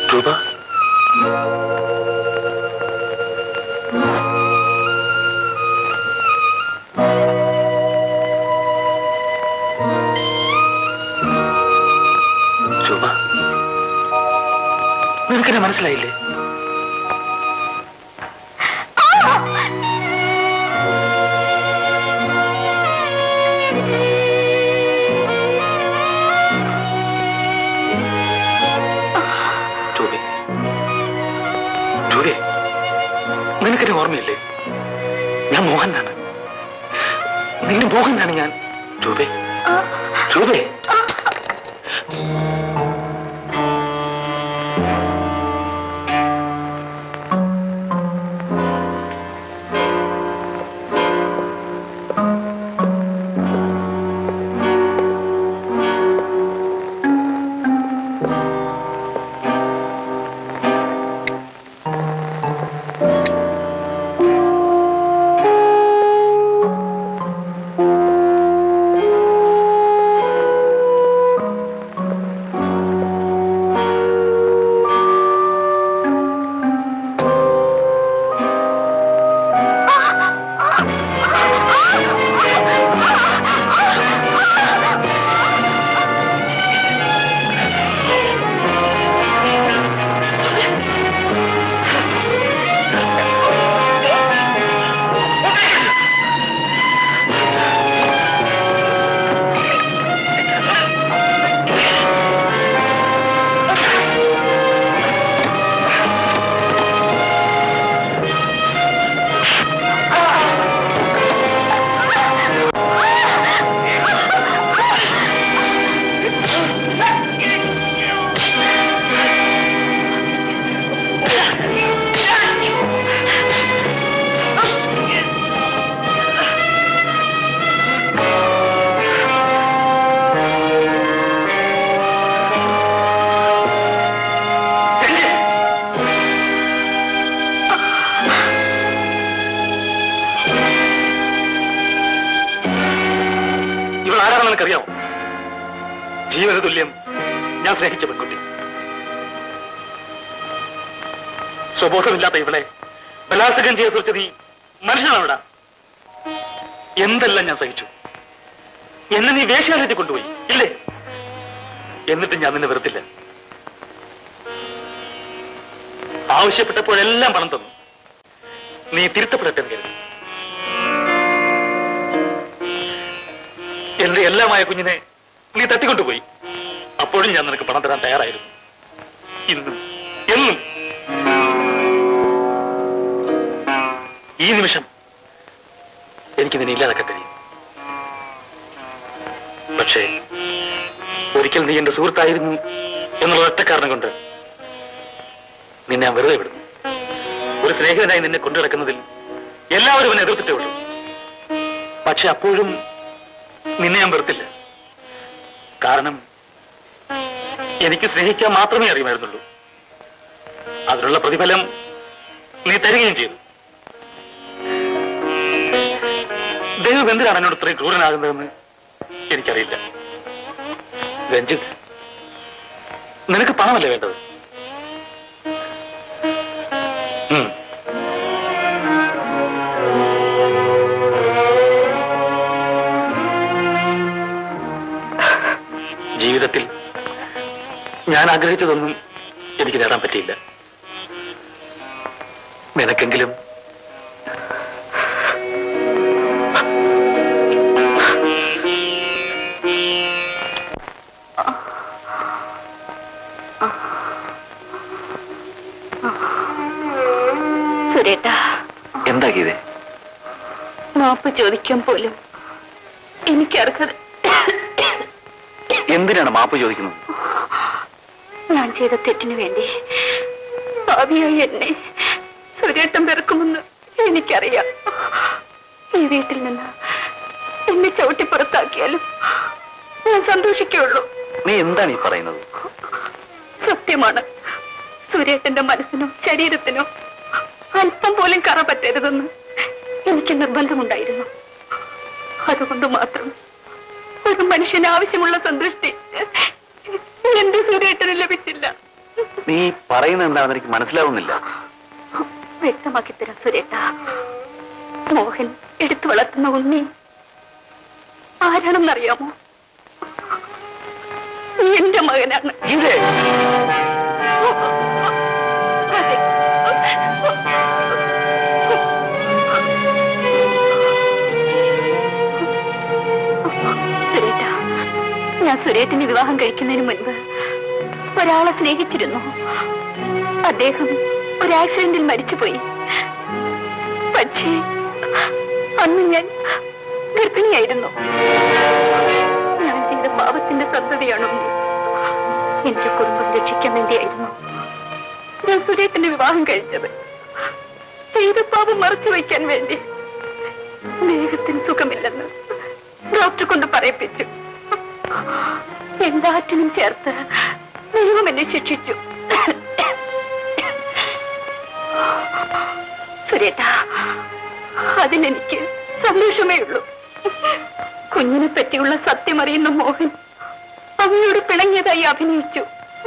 S5: രൂപ രൂപ നിനക്കെന്നെ മനസ്സിലായില്ലേ രൂപേ രൂപേ നിനക്കെന്നെ ഓർമ്മയില്ലേ ഞാൻ മോഹനാണ് നിന്റെ മോഹനാണ് ഞാൻ രൂപേ രൂപേ ഇവൾ ആരാണെന്ന് നിനക്കറിയാമോ ജീവന തുല്യം ഞാൻ സ്നേഹിച്ച പെൺകുട്ടി സ്വബോധമില്ലാത്ത ഇവളെ ബലാത്സംഗം ചെയ്ത് തീർച്ച നീ മനുഷ്യനാവിട എന്തെല്ലാം ഞാൻ സഹിച്ചു എന്നെ നീ വേശ്യാലയത്തിൽ കൊണ്ടുപോയി ഇല്ലേ എന്നിട്ട് ഞാൻ നിന്നെ വെറുത്തില്ല ആവശ്യപ്പെട്ടപ്പോഴെല്ലാം പണം തന്നു നീ തിരുത്തപ്പെടട്ടെ എന്ന് കരുതി എന്റെ എല്ലാമായ കുഞ്ഞിനെ നീ തട്ടിക്കൊണ്ടുപോയി അപ്പോഴും ഞാൻ നിനക്ക് പണം തരാൻ തയ്യാറായിരുന്നു ഇന്നും എന്നും ഈ നിമിഷം എനിക്ക് നിന്നെ ഇല്ലാതാക്കാൻ കഴിയും പക്ഷേ ഒരിക്കൽ നീ എന്റെ സുഹൃത്തായിരുന്നു എന്നുള്ള ഒറ്റ കാരണം കൊണ്ട് നിന്നെ ഞാൻ വെറുതെ വിടുന്നു ഒരു സ്നേഹിതനായി നിന്നെ കൊണ്ടു നടക്കുന്നതിൽ എല്ലാവരും എന്നെ എതിർത്തിട്ടേ ഉള്ളൂ പക്ഷെ അപ്പോഴും നിന്നെ ഞാൻ വെറുത്തില്ല കാരണം എനിക്ക് സ്നേഹിക്കാൻ മാത്രമേ അറിയുമായിരുന്നുള്ളൂ അതിനുള്ള പ്രതിഫലം നീ തരികയും ചെയ്തു ദൈവം എന്തിനാണ് എന്നോട് ഇത്രയും ക്രൂരനാകുന്നതെന്ന് എനിക്കറിയില്ല രഞ്ജിത്ത് നിനക്ക് പണമല്ലേ വേണ്ടത് ഉം. ജീവിതത്തിൽ ഞാൻ ആഗ്രഹിച്ചതൊന്നും എനിക്ക് നേടാൻ പറ്റിയില്ല നിനക്കെങ്കിലും
S7: സുരേട്ടാ
S1: എന്താ ഗീതേ
S7: മാപ്പ് ചോദിക്കാൻ പോലും എനിക്ക് അർഹത
S1: എന്തിനാണ് മാപ്പ് ചോദിക്കുന്നത്
S7: ഞാൻ ചെയ്ത തെറ്റിനു വേണ്ടി ഭാവിയായി എന്നെ സുരേട്ടൻ വെറുക്കുമെന്ന് എനിക്കറിയാം ഈ വീട്ടിൽ നിന്ന് എന്നെ ചവിട്ടി പുറത്താക്കിയാലും ഞാൻ സന്തോഷിക്കുള്ളൂ
S1: നീ എന്താണ് ഈ പറയുന്നത്
S7: സത്യമാണ് സുരേട്ടന്റെ മനസ്സിനോ ശരീരത്തിനോ അല്പം പോലും കറ പറ്റരുതെന്ന് എനിക്ക് നിർബന്ധമുണ്ടായിരുന്നു അതുകൊണ്ട് മാത്രം ഒരു മനുഷ്യന് ആവശ്യമുള്ള സന്തുഷ്ടി എന്റെ സുരേട്ടന് ലഭിച്ചില്ല
S1: നീ പറയുന്നത് എന്താണെന്ന് എനിക്ക് മനസ്സിലാവുന്നില്ല
S7: വ്യക്തമാക്കി തരാം സുരേട്ട മോഹൻ എടുത്തു വളർത്തുന്ന ഉണ്ണി ആരാണെന്നറിയാമോ എന്റെ മകനാണ്
S1: ഇതേ
S7: അതെ സുരേട്ട ഞാൻ സുരേട്ടിനെ വിവാഹം കഴിക്കുന്നതിന് മുൻപ് ഒരാളെ സ്നേഹിച്ചിരുന്നു അദ്ദേഹം ഒരു ആക്സിഡന്റിൽ മരിച്ചുപോയി പക്ഷേ അന്ന് ഞാൻ ഗർഭിണിയായിരുന്നു ഞാൻ ചെയ്ത പാപത്തിന്റെ സന്തതിയാണോ നീ എന്റെ കുടുംബം രക്ഷിക്കാൻ വേണ്ടിയായിരുന്നു ഞാൻ സുരേഷിന്റെ വിവാഹം കഴിച്ചത് ചെയ്ത പാപം മറച്ചു വയ്ക്കാൻ വേണ്ടി ദേഹത്തിന് സുഖമില്ലെന്ന് ഡോക്ടർ കൊണ്ട് പറയിപ്പിച്ചു എല്ലാറ്റിനും ചേർത്ത് ദൈവം എന്നെ ശിക്ഷിച്ചു സുരേട്ട അതിനെനിക്ക് സന്തോഷമേ ഉള്ളൂ കുഞ്ഞിനെ പറ്റിയുള്ള സത്യം അറിയുന്ന മോഹൻ അവയോട് പിണങ്ങിയതായി അഭിനയിച്ചു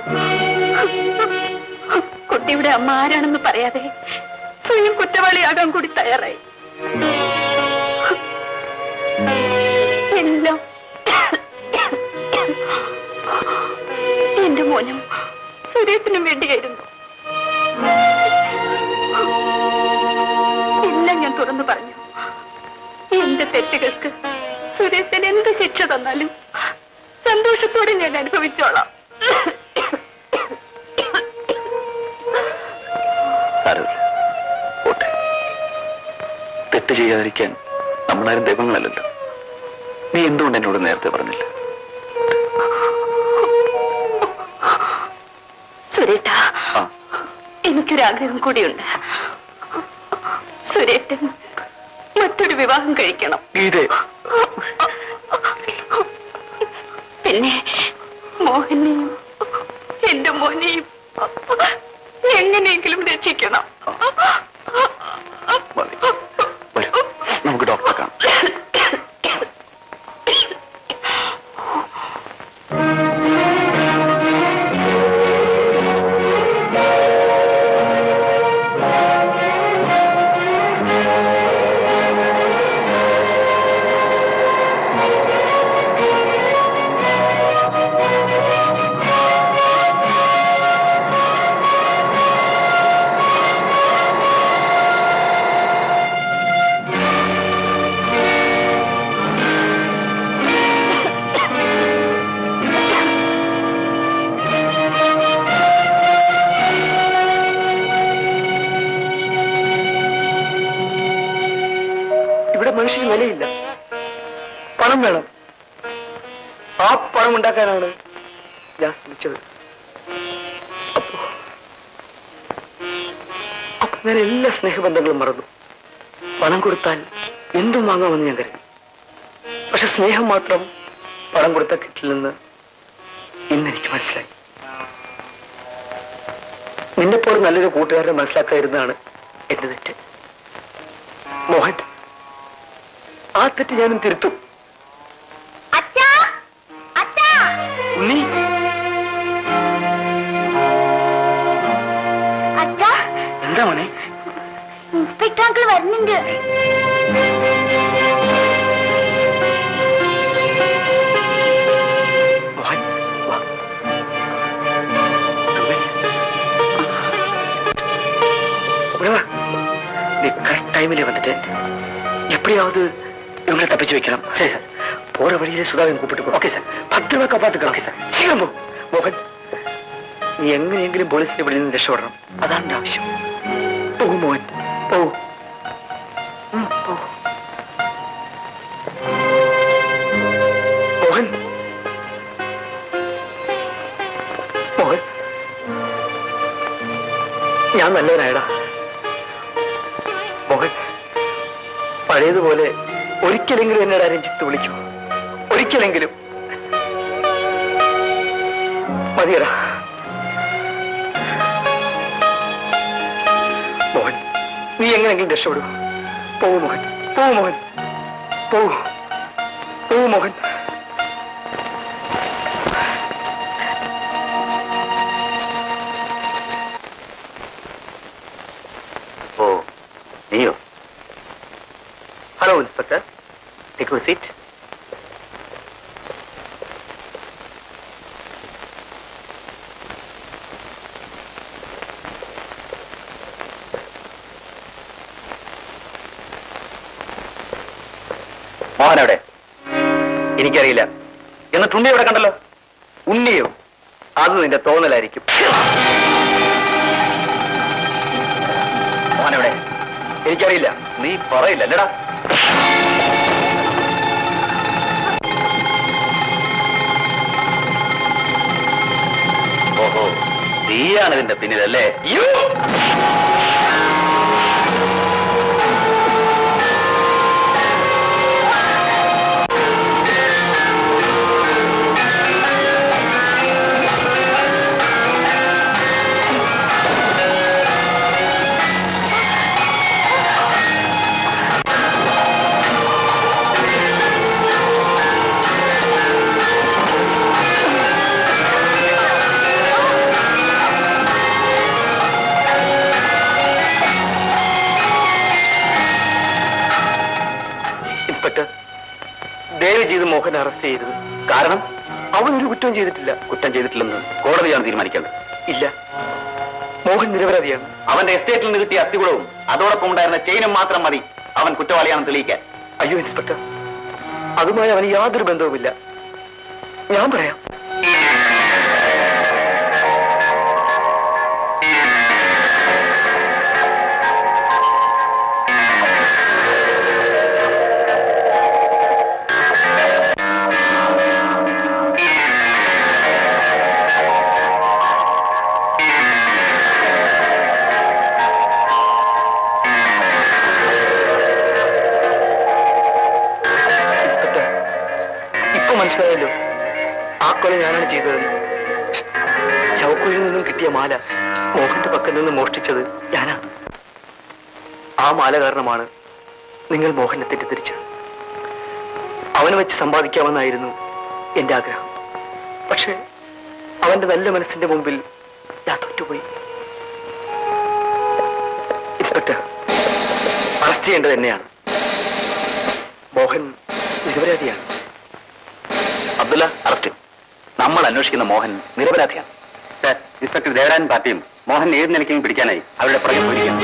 S7: കുട്ടിയുടെ അമ്മ ആരാണെന്ന് പറയാതെ സ്വയം കുറ്റവാളിയാകാൻ കൂടി തയ്യാറായി എല്ലാം എന്റെ മോനും സുരേഷിനും വേണ്ടിയായിരുന്നു എല്ലാം ഞാൻ തുറന്നു പറഞ്ഞു എന്റെ തെറ്റുകൾക്ക് സുരേശൻ എന്ത് ശിക്ഷ തന്നാലും സന്തോഷത്തോടെ ഞാൻ അനുഭവിച്ചോളാം
S1: സാരമില്ല പോട്ടെ തെറ്റ് ചെയ്യാതിരിക്കാൻ നമ്മളാരും ദൈവങ്ങളല്ലല്ലോ നീ എന്തുകൊണ്ട് എന്നോട് നേരത്തെ പറഞ്ഞില്ല
S7: സുരേട്ട
S1: ആ
S7: എനിക്കൊരാഗ്രഹം കൂടിയുണ്ട് സുരേട്ടൻ മറ്റൊരു വിവാഹം കഴിക്കണം
S1: ഗീതേ
S7: പിന്നെ മോഹനെയും എന്റെ മോനെയും എങ്ങനെയെങ്കിലും രക്ഷിക്കണം
S1: മതി വരൂ നമുക്ക് ഡോക്ടറെ കാണാം
S2: ഇവിടെ മനുഷ്യന് വിലയില്ല പണം വേണം ആ പണം ഉണ്ടാക്കാനാണ് ഞാൻ ശ്രമിച്ചത് അപ്പോ അപ്പൊ ഞാൻ എല്ലാ സ്നേഹബന്ധങ്ങളും മറന്നു പണം കൊടുത്താൽ എന്തും വാങ്ങാമെന്ന് ഞാൻ കരുതി പക്ഷെ സ്നേഹം മാത്രം പണം കൊടുത്താൽ കിട്ടില്ലെന്ന് ഇന്ന് എനിക്ക് മനസ്സിലായി നിന്നെപ്പോലെ നല്ലൊരു കൂട്ടുകാരനെ മനസ്സിലാക്കാതിരുന്നതാണ് എന്റെ തെറ്റ് മോഹൻ ആ തെറ്റ് ഞാനും തിരുത്തും
S4: അച്ഛാ അച്ഛാ
S2: ഉണ്ണി
S4: അച്ഛാ
S2: എന്താ മോനെ
S4: ഇൻസ്പെക്ടർ അങ്കിൾ വരുന്നുണ്ട്
S2: മോഹൻ വാ രൂപേ. ഇവിടെ വാ. நீ கரெக்ட் டைம்ல வந்துட்டு எப்படியாவது இவங்களை தப்பிச்சு வைக்கணும் சரி சார் போற வழியிலே சுதாவை கூப்பிட்டு போ ஓகே சார் பத்திரமா காப்பாத்துக்கலாம் ஓகே சார் சீக்கிரம் போ മോഹൻ നീ എങ്ങനെയെങ്കിലും പോലീസിന്റെ പിടിയിൽ നിന്ന് രക്ഷപ്പെടണം അതാണ് എന്റെ ആവശ്യം പോകും മോഹൻ പോകും മോഹൻ മോഹൻ ഞാൻ നല്ലവനായടാ മോഹൻ പഴയതുപോലെ ഒരിക്കലെങ്കിലും എന്നോട് ആരും ചിത്ത് വിളിക്കൂ ഒരിക്കലെങ്കിലും മതിയടാ മോഹൻ നീ എങ്ങനെയെങ്കിലും രക്ഷപ്പെടൂ പോവൂ മോഹൻ പോവൂ മോഹൻ പോവൂ പോവൂ മോഹൻ ടു സീറ്റ്
S1: മോഹൻ എവിടെ
S2: എനിക്കറിയില്ല
S1: എന്നിട്ട് ഉണ്ണി എവിടെ കണ്ടല്ലോ
S2: ഉണ്ണിയോ അത് നിന്റെ തോന്നലായിരിക്കും
S1: മോഹൻ എവിടെ
S2: എനിക്കറിയില്ല
S1: നീ പറയില്ല അല്ലടാ ഓഹോ നീയാണ് ഇതിന്റെ പിന്നിലല്ലേ യ്യോ!
S2: ഇൻസ്പെക്ടർ ദയവ് ചെയ്ത് മോഹൻ അറസ്റ്റ് ചെയ്യരുത്
S1: കാരണം
S2: അവൻ ഒരു കുറ്റവും ചെയ്തിട്ടില്ല
S1: കുറ്റം ചെയ്തിട്ടില്ലെന്ന് കോടതിയാണ് തീരുമാനിക്കേണ്ടത്
S2: ഇല്ല മോഹൻ നിരപരാധിയാണ്
S1: അവന്റെ എസ്റ്റേറ്റിൽ നിന്ന് കിട്ടിയ അസ്ഥികുളവും അതോടൊപ്പം ഉണ്ടായിരുന്ന ചെയിനും മാത്രം മതി അവൻ കുറ്റവാളിയാണെന്ന് തെളിയിക്കാൻ
S2: അയ്യോ ഇൻസ്പെക്ടർ അതുമായി അവന് യാതൊരു ബന്ധവുമില്ല ഞാൻ പറയാം ഇൻസ്പെക്ടർ ഇപ്പൊ മനസ്സിലായല്ലോ ആ കൊല ഞാനാണ് ചെയ്തതെന്ന് ശവക്കുഴിയിൽ നിന്നും കിട്ടിയ മാല മോഹന്റെ പക്കൽ നിന്ന് മോഷ്ടിച്ചത് ഞാനാണ് ആ മാല കാരണമാണ് നിങ്ങൾ മോഹനെ തെറ്റിദ്ധരിച്ചത് അവനെ വെച്ച് സമ്പാദിക്കാമെന്നായിരുന്നു എന്റെ ആഗ്രഹം പക്ഷേ അവന്റെ നല്ല മനസ്സിന്റെ മുമ്പിൽ ഞാൻ തോറ്റുപോയി ഇൻസ്പെക്ടർ അറസ്റ്റ് ചെയ്യേണ്ടത് തന്നെയാണ് മോഹൻ നിരപരാധിയാണ്
S1: അബ്ദുള്ള അറസ്റ്റ് നമ്മൾ അന്വേഷിക്കുന്ന മോഹൻ നിരപരാധിയാണ് സർ ഇൻസ്പെക്ടർ ദേവരാജൻ പാർട്ടിയും മോഹൻ ഏത് നിലയ്ക്കും പിടിക്കാനായി അവരുടെ പുറകെ പോയിരിക്കുന്നു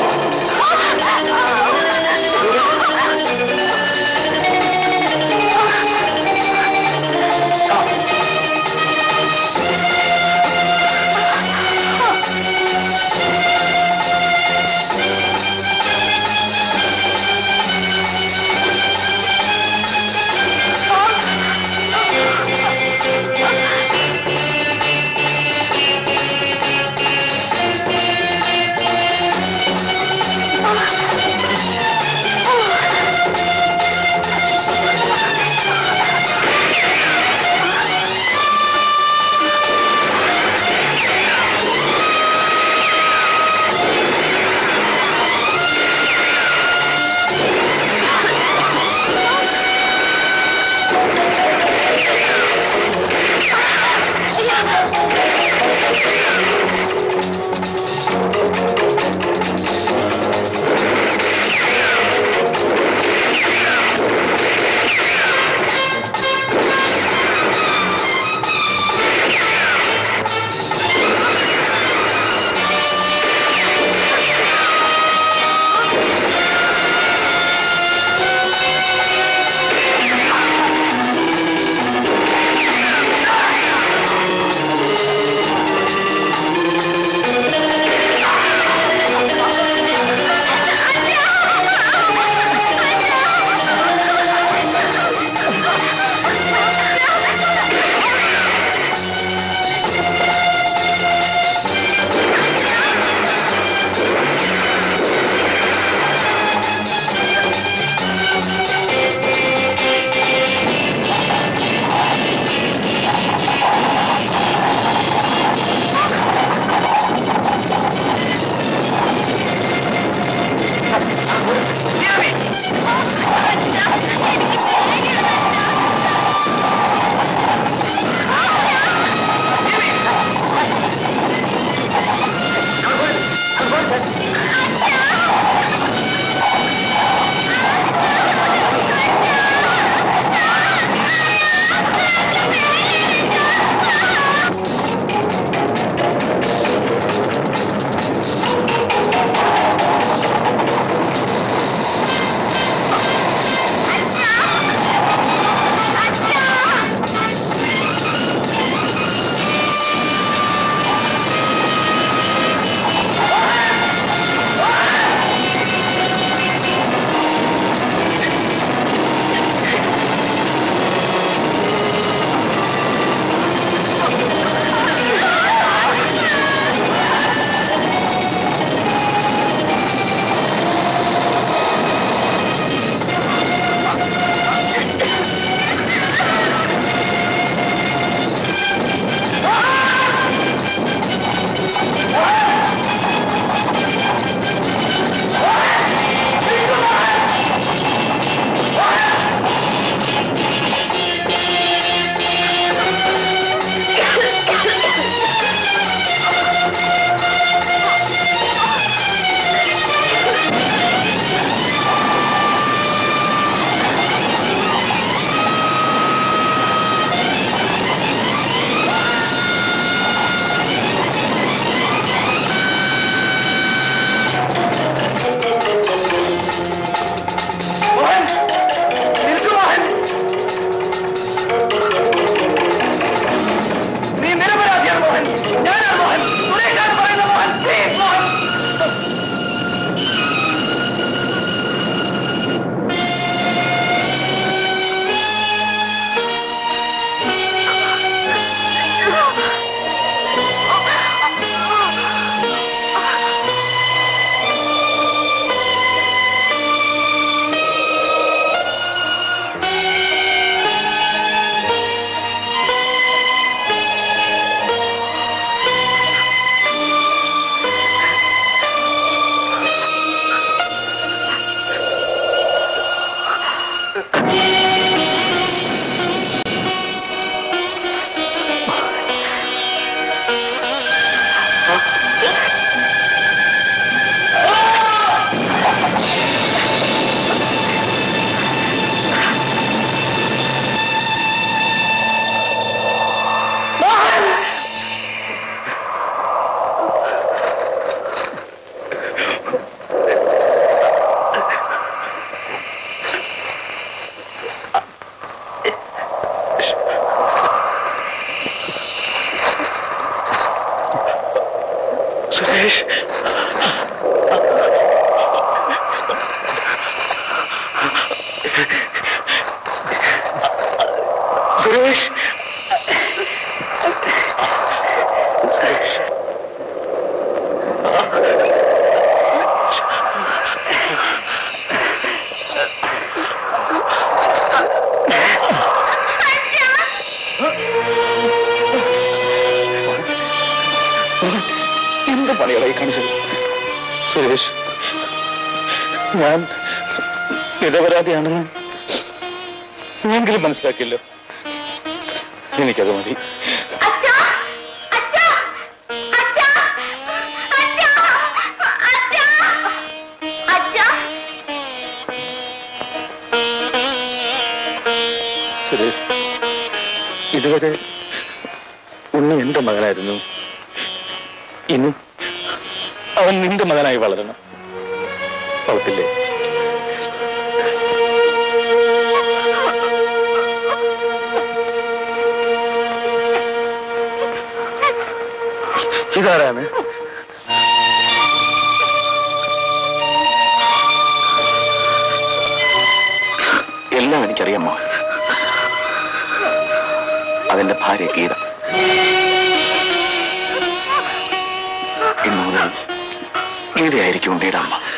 S4: ആ
S5: ഞാൻ നിരപരാധിയാണെന്ന് നീയെങ്കിലും മനസ്സിലാക്കിയല്ലോ എനിക്കത് മതി
S4: അച്ഛാ അച്ഛാ അച്ഛാ അച്ഛാ അച്ഛാ അച്ഛാ
S5: സുരേഷ് ഇതുവരെ ഉണ്ണി എന്റെ മകനായിരുന്നു ഇനി അവൻ നിന്റെ മകനായി വളരണം ഓർത്തില്ലേ ഇതാരാണ്
S1: എല്ലാം എനിക്കറിയാം മോഹൻ അതെന്റെ ഭാര്യ ഗീത ഇന്നു മുതൽ ഗീതയായിരിക്കും ഉണ്ണിയുടെ അമ്മ